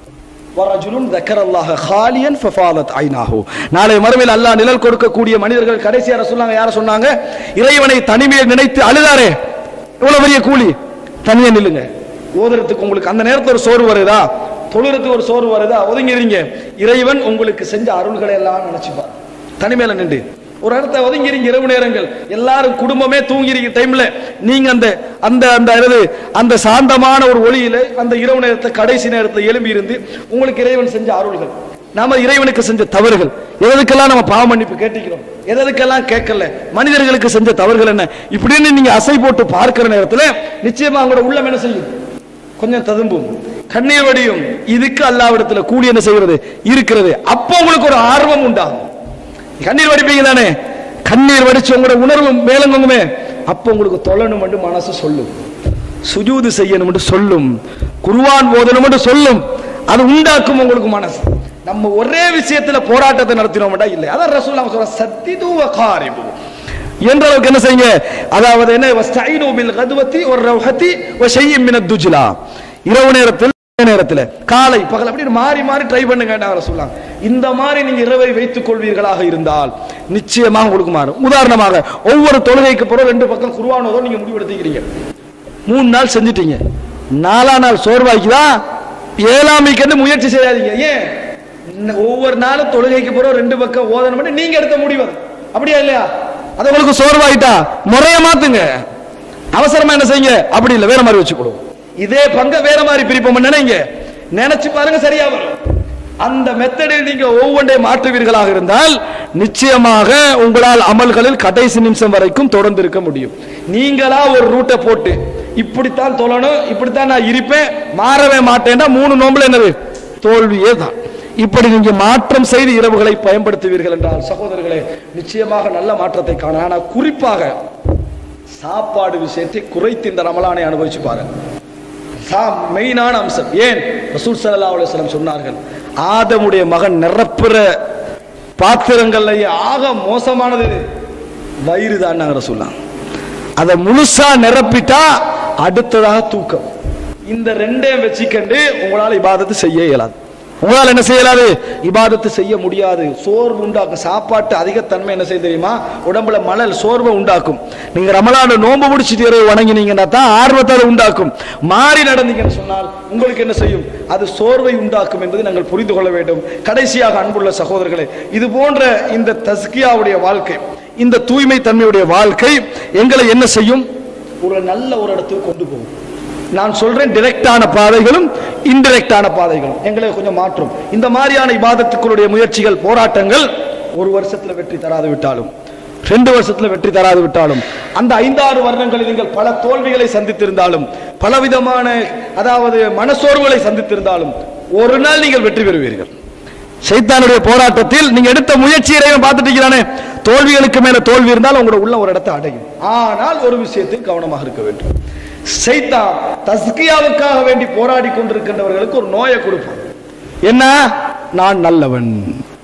வரஜுலுன் தக்கரல்லாஹ ஹாலியன் ஃபஃபாலத் ஐனாஹு நாளை மறுமையில் அல்லாஹ் நிழல் கொடுக்கக்கூடிய மனிதர்கள் கடைசியார சொன்னாங்க யார சொன்னாங்க இறைவனை தனிமையை நினைத்து அழுதாரே இவ்வளவு பெரிய கூலி தனியா நில்லுங்க ஓதுறதுக்கு உங்களுக்கு அந்த நேரத்துல ஒரு சோர்வு வருதா தொழுறதுக்கு ஒரு சோர்வு வருதா ஒதுங்கிறீங்க இறைவன் உங்களுக்கு செஞ்ச அருள்களை எல்லாம் நினைச்சுப்பார் தனிமையில நின்று ஒரு இடத்த ஒதுங்கிறீங்க இரவு நேரங்கள் எல்லாரும் குடும்பமே தூங்கிறீங்க டைம்ல நீங்க அந்த அந்த அந்த என்னது அந்த சாந்தமான ஒரு ஒளியில அந்த இரவு நேரத்தை கடைசி நேரத்தில் எழும்பி இருந்து உங்களுக்கு இறைவன் செஞ்ச அருள்கள் நாம இறைவனுக்கு செஞ்ச தவறுகள் எதற்கெல்லாம் நம்ம பாவ மன்னிப்பு கேட்டிக்கிறோம் எதற்கெல்லாம் கேட்கல மனிதர்களுக்கு செஞ்ச தவறுகள் என்ன இப்படின்னு நீங்க அசை போட்டு பார்க்கிற நேரத்துல நிச்சயமா அவங்களோட உள்ளம் என்ன செய்யும் கொஞ்சம் ததும்பும் கண்ணீர் வடியும் இதுக்கு அல்லாவிடத்துல கூலி என்ன செய்கிறது இருக்கிறது அப்போ உங்களுக்கு ஒரு ஆர்வம் உண்டாகும் கண்ணீர் வடிப்பீங்க தானே கண்ணீர் வடிச்சு உங்களோட உணர்வு மேலங்குமே அப்போ உங்களுக்கு தொழணும் என்று மனசு சொல்லும் சுஜூது செய்யணும் என்று சொல்லும் குருவான் போதணும் என்று சொல்லும் அது உண்டாக்கும் உங்களுக்கு மனசு நம்ம ஒரே விஷயத்துல போராட்டத்தை நடத்தினோம்டா இல்லை அதான் ரசூல் அவங்க சொல்ற சத்திதுவ காரிபு என்ற அளவுக்கு என்ன செய்யுங்க அதாவது என்ன வஸ்தைனு பில் கதுவத்தி ஒரு ரௌஹத்தி வ ஷையின் மினத் துஜ்லா இரவு நேரத்தில் நேரத்தில் காலை பகல் அப்படி மாறி மாறி ட்ரை பண்ணுங்க சொல்லலாம் இந்த மாதிரி நீங்க இரவை வைத்துக் கொள்வீர்களாக இருந்தால் நிச்சயமாக உங்களுக்கு மாறும் உதாரணமாக ஒவ்வொரு தொழுகைக்கு பிறகு ரெண்டு பக்கம் குருவானதோ நீங்க முடிவெடுத்துக்கிறீங்க மூணு நாள் செஞ்சிட்டீங்க நாலா நாள் சோர்வாய்க்குதா ஏழாமைக்கு முயற்சி செய்யாதீங்க ஏன் இன்ன- ஒவ்வொரு நாளும் தொழுகைக்கு பிறகு ரெண்டு பக்கம் ஓதணும் நீங்க எடுத்த முடிவு அது. அப்படியா இல்லையா அது உங்களுக்கு சோர்வாயிட்டா முறைய மாத்துங்க அவசரமா என்ன செய்யுங்க அப்படி இல்ல வேற மாதிரி வச்சுக்கொள்வோம் இதே பங்க வேற மாதிரி பிரிப்போம் நினைங்க நினைச்சு பாருங்க சரியா வரும் அந்த மெத்தடில் நீங்க ஒவ்வொன்றை மாற்றுவீர்களாக இருந்தால் நிச்சயமாக உங்களால் அமல்களில் கடைசி நிமிஷம் வரைக்கும் தொடர்ந்து இருக்க முடியும் நீங்களா ஒரு ரூட்டை போட்டு இப்படித்தான் தொழணும் இப்படித்தான் நான் இருப்பேன் மாறவே மாட்டேன்னா மூணு நோம்புல என்னது தோல்வியே தான் இப்படி நீங்க மாற்றம் செய்து இரவுகளை பயன்படுத்துவீர்கள் என்றால் சகோதரர்களே நிச்சயமாக நல்ல மாற்றத்தை காண ஆனா குறிப்பாக சாப்பாடு விஷயத்தை குறைத்து இந்த ரமலானை அனுபவிச்சு பாருங்க சா- மெயினான அம்சம் ஏன் ரசூல் ஸல்லல்லாஹு அலைஹி வஸல்லம் சொன்னார்கள் ஆதமுடைய மகன் நிரப்புற பாத்திரங்கள்ல ஆக மோசமானது எது? வயிறு தான் நாங்க சொல்லலாம் அதை முழுசா நிரப்பிட்டா அடுத்ததாக தூக்கம் இந்த ரெண்டையும் வச்சுக்கண்டு உங்களால இபாதத்து செய்ய இயலாது உங்களால் என்ன செய்யலாது இபாதத்து செய்ய முடியாது சோர்வு உண்டாக்கும் சாப்பாட்டு அதிகத்தன்மை என்ன செய்ய தெரியுமா உடம்புல மணல் சோர்வை உண்டாக்கும் நீங்க ரமலான நோன்பு முடிச்சிட்டு இரவு வணங்கினீங்கன்னா தான் ஆர்வத்தை அது உண்டாக்கும் மாறி நடந்தீங்கன்னு சொன்னால் உங்களுக்கு என்ன செய்யும் அது சோர்வை உண்டாக்கும் என்பதை நாங்கள் புரிந்து கொள்ள வேண்டும் கடைசியாக அன்புள்ள சகோதரர்களே இது போன்ற இந்த தஸ்கியாவுடைய வாழ்க்கை இந்த தூய்மை தன்மையுடைய வாழ்க்கை எங்களை என்ன செய்யும் ஒரு நல்ல ஒரு இடத்துக்கு கொண்டு போகும் நான் சொல்றேன் டிரெக்டான பாதைகளும் இன்டிரெக்டான பாதைகளும் எங்களை கொஞ்சம் மாற்றும் இந்த மாதிரியான இபாதத்துக்களுடைய முயற்சிகள் போராட்டங்கள் ஒரு வருஷத்துல வெற்றி தராது விட்டாலும் ரெண்டு வருஷத்துல வெற்றி தராது விட்டாலும் அந்த ஐந்தாறு வருடங்களில் நீங்கள் பல தோல்விகளை சந்தித்திருந்தாலும் பலவிதமான அதாவது மனசோர்வுகளை சந்தித்திருந்தாலும் ஒரு நாள் நீங்கள் வெற்றி பெறுவீர்கள் சைத்தானுடைய போராட்டத்தில் நீங்க எடுத்த முயற்சி இறைவன் பார்த்துட்டீங்களானே தோல்விகளுக்கு மேல தோல்வி இருந்தால் உங்களோட உள்ள ஒரு இடத்தை அடையும் ஆனால் ஒரு விஷயத்தில் கவனமாக இருக்க வேண்டும் சைத்தான் தஸ்கியாவுக்காக வேண்டி போராடி கொண்டிருக்கின்றவர்களுக்கு ஒரு நோயை கொடுப்பான் என்ன நான் நல்லவன்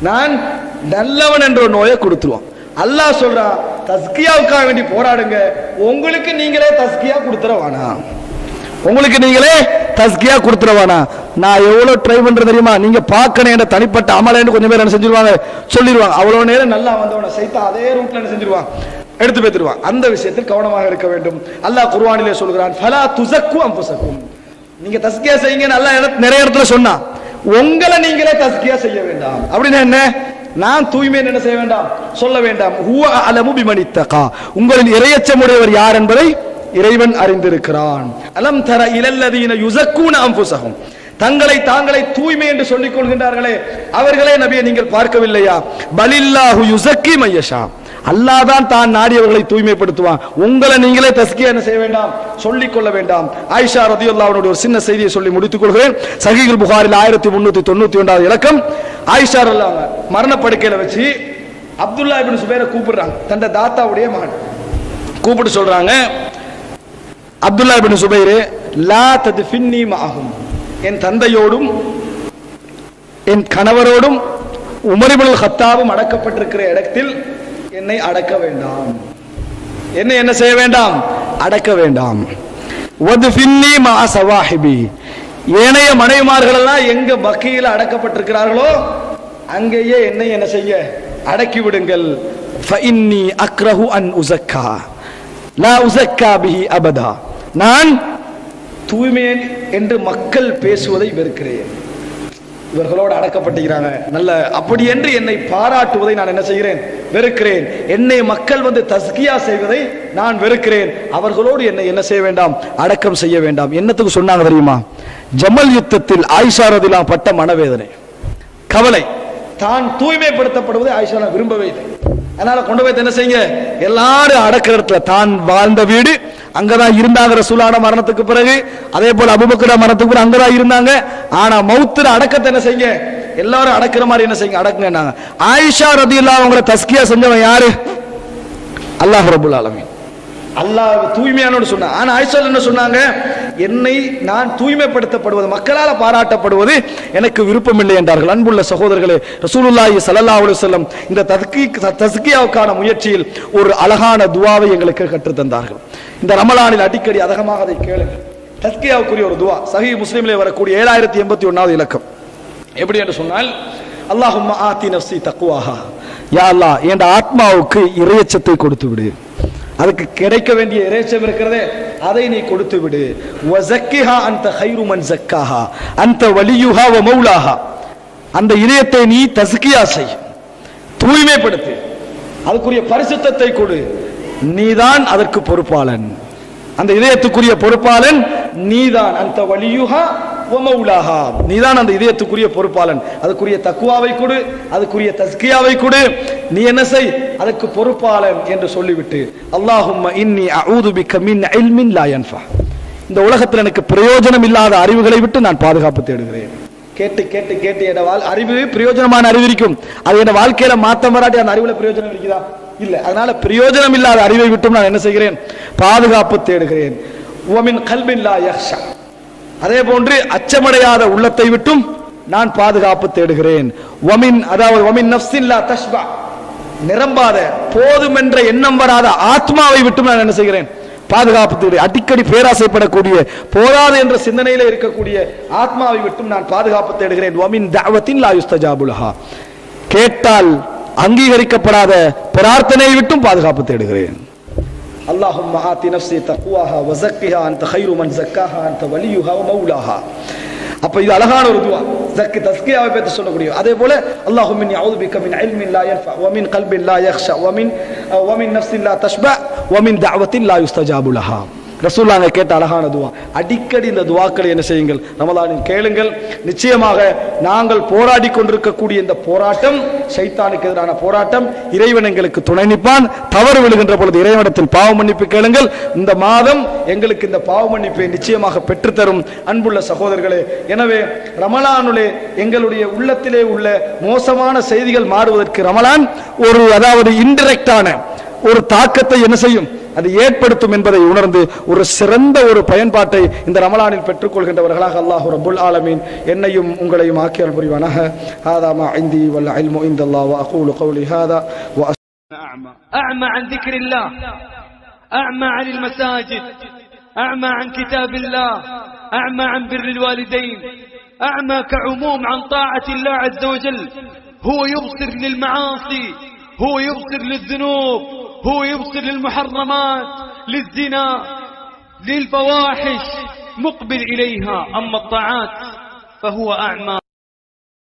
நான் நல்லவன் என்ற ஒரு நோயை கொடுத்துருவான் அல்லாஹ் சொல்றான் தஸ்கியாவுக்காக வேண்டி போராடுங்க உங்களுக்கு நீங்களே தஸ்கியா கொடுத்துற வேணாம் உங்களுக்கு நீங்களே தஸ்கியா கொடுத்துருவானா நான் எவ்வளவு ட்ரை பண்றது தெரியுமா நீங்க பார்க்கணும் என்ற தனிப்பட்ட அமலன்னு கொஞ்சம் பேர் என்ன செஞ்சிருவாங்க சொல்லிடுவாங்க அவ்வளவு நேரம் நல்லா வந்தவன சைத்தா அதே ரூட்ல என்ன செஞ்சிருவான் எடுத்து பேத்துருவான் அந்த விஷயத்தில் கவனமாக இருக்க வேண்டும் அல்லாஹ் குர்ஆனிலே சொல்கிறான் ஃபலா துசக்கு அம்புசக்கும் நீங்க தஸ்கியா செய்யுங்க நல்லா நிறைய இடத்துல சொன்னா உங்களை நீங்களே தஸ்கியா செய்ய வேண்டாம் அப்படின்னா என்ன நான் தூய்மை என்ன செய்ய வேண்டாம் சொல்ல வேண்டாம் ஹுவ அலமு பிமனித்தகா உங்களின் இரையச்சமுடையவர் யார் என்பதை இறைவன் அறிந்திருக்கிறான் அலம் தர இலல்லதீன யுசக்கூன அம்புசகம் தங்களை தாங்களை தூய்மை என்று சொல்லிக் கொள்கின்றார்களே அவர்களே நபியை நீங்கள் பார்க்கவில்லையா பலில்லாஹு யுசக்கி மையஷா அல்லாஹ் தான் தான் நாடியவர்களை தூய்மைப்படுத்துவான் உங்களை நீங்களே தஸ்கியா என்ன செய்ய வேண்டாம் சொல்லிக் கொள்ள வேண்டாம் ஆயிஷா ரதியுல்லாவுடைய ஒரு சின்ன செய்தியை சொல்லி முடித்துக் கொள்கிறேன் சஹீகுல் புகாரில் ஆயிரத்தி முன்னூத்தி தொண்ணூத்தி ஒன்றாவது இலக்கம் ஆயிஷா ரல்லாங்க மரணப்படுக்கையில வச்சு அப்துல்லா இப்னு சுபைரை கூப்பிடுறாங்க தந்த தாத்தாவுடைய மகன் கூப்பிட்டு சொல்றாங்க அப்துல்லா இப்னு சுபைரு லா தத்ஃபின்னி மாஹும் என் தந்தையோடும் என் கணவரோடும் உமரிபுல் ஹத்தாவும் அடக்கப்பட்டிருக்கிற இடத்தில் என்னை அடக்க வேண்டாம் என்னை என்ன செய்ய வேண்டாம் அடக்க வேண்டாம் வத்ஃபின்னி மா சவாஹிபி ஏனைய மனைவிமார்கள் எல்லாம் எங்க பக்கியில் அடக்கப்பட்டிருக்கிறார்களோ அங்கேயே என்னை என்ன செய்ய அடக்கி விடுங்கள் ஃபஇன்னி அக்ரஹு அன் உசக்கா லா உசக்கா பிஹி அபதா நான் தூய்மையன் என்று மக்கள் பேசுவதை வெறுக்கிறேன் இவர்களோடு அடக்கப்பட்டிருக்கிறாங்க நல்ல அப்படி என்று என்னை பாராட்டுவதை நான் என்ன செய்கிறேன் வெறுக்கிறேன் என்னை மக்கள் வந்து தஸ்கியா செய்வதை நான் வெறுக்கிறேன் அவர்களோடு என்னை என்ன செய்ய வேண்டாம் அடக்கம் செய்ய வேண்டாம் என்னத்துக்கு சொன்னாங்க தெரியுமா ஜமல் யுத்தத்தில் ஆயிஷா ரதிலாம் பட்ட மனவேதனை கவலை தான் தூய்மைப்படுத்தப்படுவதை ஆயிஷா விரும்பவே இல்லை அதனால கொண்டு போய் என்ன செய்யுங்க எல்லாரும் அடக்கிற இடத்துல தான் வாழ்ந்த வீடு அங்கதான் இருந்தாங்க ரசூலான மரணத்துக்கு பிறகு அதே போல அபுபக்கர மரணத்துக்கு பிறகு அங்கதான் இருந்தாங்க ஆனா மௌத்துல அடக்கத்தை என்ன செய்யுங்க எல்லாரும் அடக்குற மாதிரி என்ன செய்யுங்க அடக்குங்க ஆயிஷா ரதி அவங்கள தஸ்கியா செஞ்சவன் யாரு அல்லாஹ் ரபுல் ஆலமீன் அல்லாஹ் தூய்மையானோடு சொன்னான் ஆனா ஆயிஷா என்ன சொன்னாங்க என்னை நான் தூய்மைப்படுத்தப்படுவது மக்களால் பாராட்டப்படுவது எனக்கு விருப்பமில்லை என்றார்கள் அன்புள்ள சகோதரர்களே ரசூலுல்லாஹி ஸல்லல்லாஹு அலைஹி வஸல்லம் இந்த தஸ்கி தஸ்கியாவுக்கான முயற்சியில் ஒரு அழகான துவாவை எங்களுக்கு கற்றுத் தந்தார்கள் இந்த ரமலானில் அடிக்கடி அதிகமாக அதை கேளுங்கள் தஸ்கியாவுக்குரிய ஒரு துவா சஹீஹ் முஸ்லிமிலே வரக்கூடிய ஏழாயிரத்தி எண்பத்தி ஒன்னாவது இலக்கம் எப்படி என்று சொன்னால் அல்லாஹும்ம ஆத்தி நஃப்ஸி தக்வாஹா யா அல்லாஹ் என் ஆத்மாவுக்கு இறையச்சத்தை கொடுத்து விடு அதுக்கு கிடைக்க வேண்டிய இறைச்சம் இருக்கிறதே அதை நீ கொடுத்து விடு வஸக்கிஹா அந்த ஹைரு மன் ஜக்காஹா அந்த வலியுஹா வ மௌலாஹா அந்த இதயத்தை நீ தஸ்கியா செய் தூய்மைப்படுத்து அதுக்குரிய பரிசுத்தத்தை கொடு நீதான் அதற்கு பொறுப்பாளன் அந்த இதயத்துக்குரிய பொறுப்பாளன் நீதான் அந்த வலியுஹா மௌலாஹா நீதான் அந்த இதயத்துக்குரிய பொறுப்பாளன் அதுக்குரிய தக்குவாவை கொடு அதுக்குரிய தஸ்கியாவை கொடு நீ என்ன செய் அதற்கு பொறுப்பாளன் என்று சொல்லிவிட்டு அல்லாஹும்ம இன்னி அஊது பிக்க மின் இல்மின் லா யன்ஃபா இந்த உலகத்தில் எனக்கு பிரயோஜனம் இல்லாத அறிவுகளை விட்டு நான் பாதுகாப்பு தேடுகிறேன் கேட்டு கேட்டு கேட்டு என் வாழ் அறிவு பிரயோஜனமான அறிவு இருக்கும் அது என் வாழ்க்கையில மாத்தம் வராட்டி அந்த அறிவுல பிரயோஜனம் இருக்குதா இல்ல அதனால பிரயோஜனம் இல்லாத அறிவை விட்டும் நான் என்ன செய்கிறேன் பாதுகாப்பு தேடுகிறேன் உவமின் கல்பின் லா யக்ஷா அதே போன்று அச்சமடையாத உள்ளத்தை விட்டும் நான் பாதுகாப்பு தேடுகிறேன் வமின் அதாவது வமின் நஃப்ஸின் லா தஷ்பா நிரம்பாத போதும் என்ற எண்ணம் வராத ஆத்மாவை விட்டும் நான் என்ன செய்கிறேன் பாதுகாப்பு தேடுகிறேன் அடிக்கடி பேராசைப்படக்கூடிய போதாது என்ற சிந்தனையில இருக்கக்கூடிய ஆத்மாவை விட்டும் நான் பாதுகாப்பு தேடுகிறேன் வமின் தஅவத்தின் லா யுஸ்தஜாபுலஹா கேட்டால் அங்கீகரிக்கப்படாத பிரார்த்தனையை விட்டும் பாதுகாப்பு தேடுகிறேன் اللهم آت نفسي تقواها وزكها أنت خير من زكاها أنت وليها ومولاها அப்ப இது அழகான ஒரு துவா ஜக்கு தஸ்கியாவை பற்றி சொல்லக்கூடிய அதே போல அல்லாஹு மின் யஊது பிக மின் இல்மின் லா யன்ஃபா வ மின் கல்பின் லா யக்ஷா வ மின் வ மின் நஃப்ஸின் லா தஷ்பா வ மின் தஅவத்தின் லா யுஸ்தஜாபு லஹா ரசூல்லாங்க கேட்ட அழகான துவா அடிக்கடி இந்த துவாக்களை என்ன செய்யுங்கள் ரமலானில் கேளுங்கள் நிச்சயமாக நாங்கள் போராடி கொண்டிருக்கக்கூடிய இந்த போராட்டம் சைத்தானுக்கு எதிரான போராட்டம் இறைவன் எங்களுக்கு துணை நிற்பான் தவறு விழுகின்ற பொழுது இறைவனிடத்தில் பாவ மன்னிப்பு கேளுங்கள் இந்த மாதம் எங்களுக்கு இந்த பாவ மன்னிப்பை நிச்சயமாக பெற்றுத்தரும் அன்புள்ள சகோதரர்களே எனவே ரமலானுலே எங்களுடைய உள்ளத்திலே உள்ள மோசமான செய்திகள் மாறுவதற்கு ரமலான் ஒரு அதாவது இன்டிரெக்டான ஒரு தாக்கத்தை என்ன செய்யும் அது ஏற்படுத்தும் என்பதை உணர்ந்து ஒரு சிறந்த ஒரு பயன்பாட்டை இந்த ரமலானில் பெற்றுக்கொள்கின்றவர்களாக அல்லாஹ் ரபுல் ஆலமீன் என்னையும் உங்களையும் ஆக்கியல் புரிவானாக هذا ما عندي والعلم عند الله واقول قولي هذا أعمى أعمى عن ذكر الله أعمى عن المساجد أعمى عن كتاب الله أعمى عن بر الوالدين أعمى كعموم عن طاعة الله عز وجل هو يبصر للمعاصي هو يبصر للذنوب هو يبصر للمحرمات للزنا للفواحش مقبل إليها أما الطاعات فهو أعمى